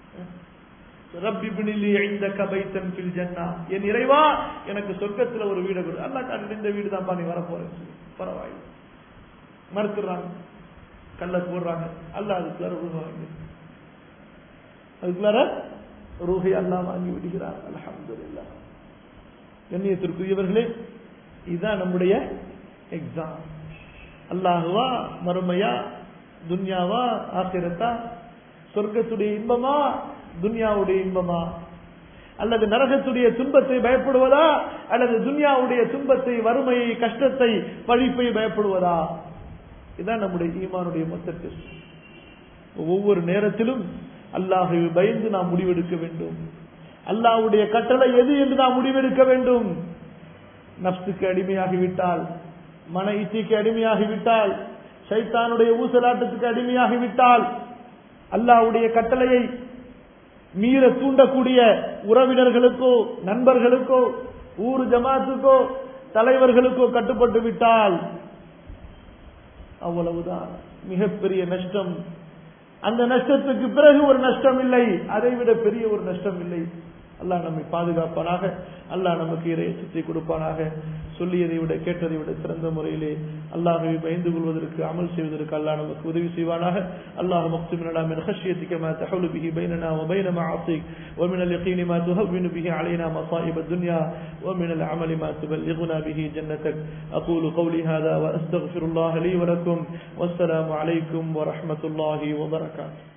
ரப்பி பிணிலி ஐந்த கபைத்தன் பில் ஜன்னா என் இறைவா எனக்கு சொர்க்கத்துல ஒரு வீடு கொடு அல்லா காட்டு இந்த வீடு தான்ப்பா நீ வரப்போறேன் பரவாயில்லை மறுத்துறாங்க கல்ல போடுறாங்க அல்ல அதுக்குள்ளார ரூஹ வாங்கி அதுக்குள்ளார ரூஹை அல்லா வாங்கி விடுகிறார் அலமதுல்லா கண்ணியத்திற்குரியவர்களே இதுதான் நம்முடைய எக்ஸாம் அல்லாஹுவா மறுமையா துன்யாவா ஆசிரத்தா சொர்க்கத்துடைய இன்பமா துன்யாவுடைய இன்பமா அல்லது நரகத்துடைய துன்பத்தை பயப்படுவதா அல்லது துன்யாவுடைய துன்பத்தை வறுமையை கஷ்டத்தை பழிப்பை பயப்படுவதா இதுதான் நம்முடைய ஈமானுடைய மொத்த டெஸ்ட் ஒவ்வொரு நேரத்திலும் அல்லாஹை பயந்து நாம் முடிவெடுக்க வேண்டும் அல்லாஹ்வுடைய கட்டளை எது என்று நாம் முடிவெடுக்க வேண்டும் நப்சுக்கு அடிமையாகிவிட்டால் மன இச்சைக்கு அடிமையாகிவிட்டால் சைத்தானுடைய ஊசலாட்டத்துக்கு அடிமையாகிவிட்டால் அல்லாஹ்வுடைய கட்டளையை மீற தூண்டக்கூடிய உறவினர்களுக்கோ நண்பர்களுக்கோ ஊர் ஜமாத்துக்கோ தலைவர்களுக்கோ கட்டுப்பட்டு விட்டால் அவ்வளவுதான் மிகப்பெரிய நஷ்டம் அந்த நஷ்டத்துக்கு பிறகு ஒரு நஷ்டம் இல்லை அதை விட பெரிய ஒரு நஷ்டம் இல்லை அல்லாஹ் நம்மை பாதுகாப்பானாக அல்லாஹ் நமக்கு இறையச்சத்தை கொடுப்பானாக சொல்லியதை விட கேட்டதை விட சிறந்த முறையிலே அல்லாஹை பயந்து கொள்வதற்கு அமல் செய்வதற்கு அல்லாஹ் நமக்கு உதவி செய்வானாக அல்லாஹ் مقسم لنا من خشيتك ما تحول به بيننا وبين معاصيك ومن اليقين ما تهون به علينا مصائب الدنيا ومن العمل ما تبلغنا به جنتك أقول قولي هذا وأستغفر الله لي ولكم والسلام عليكم ورحمة الله وبركاته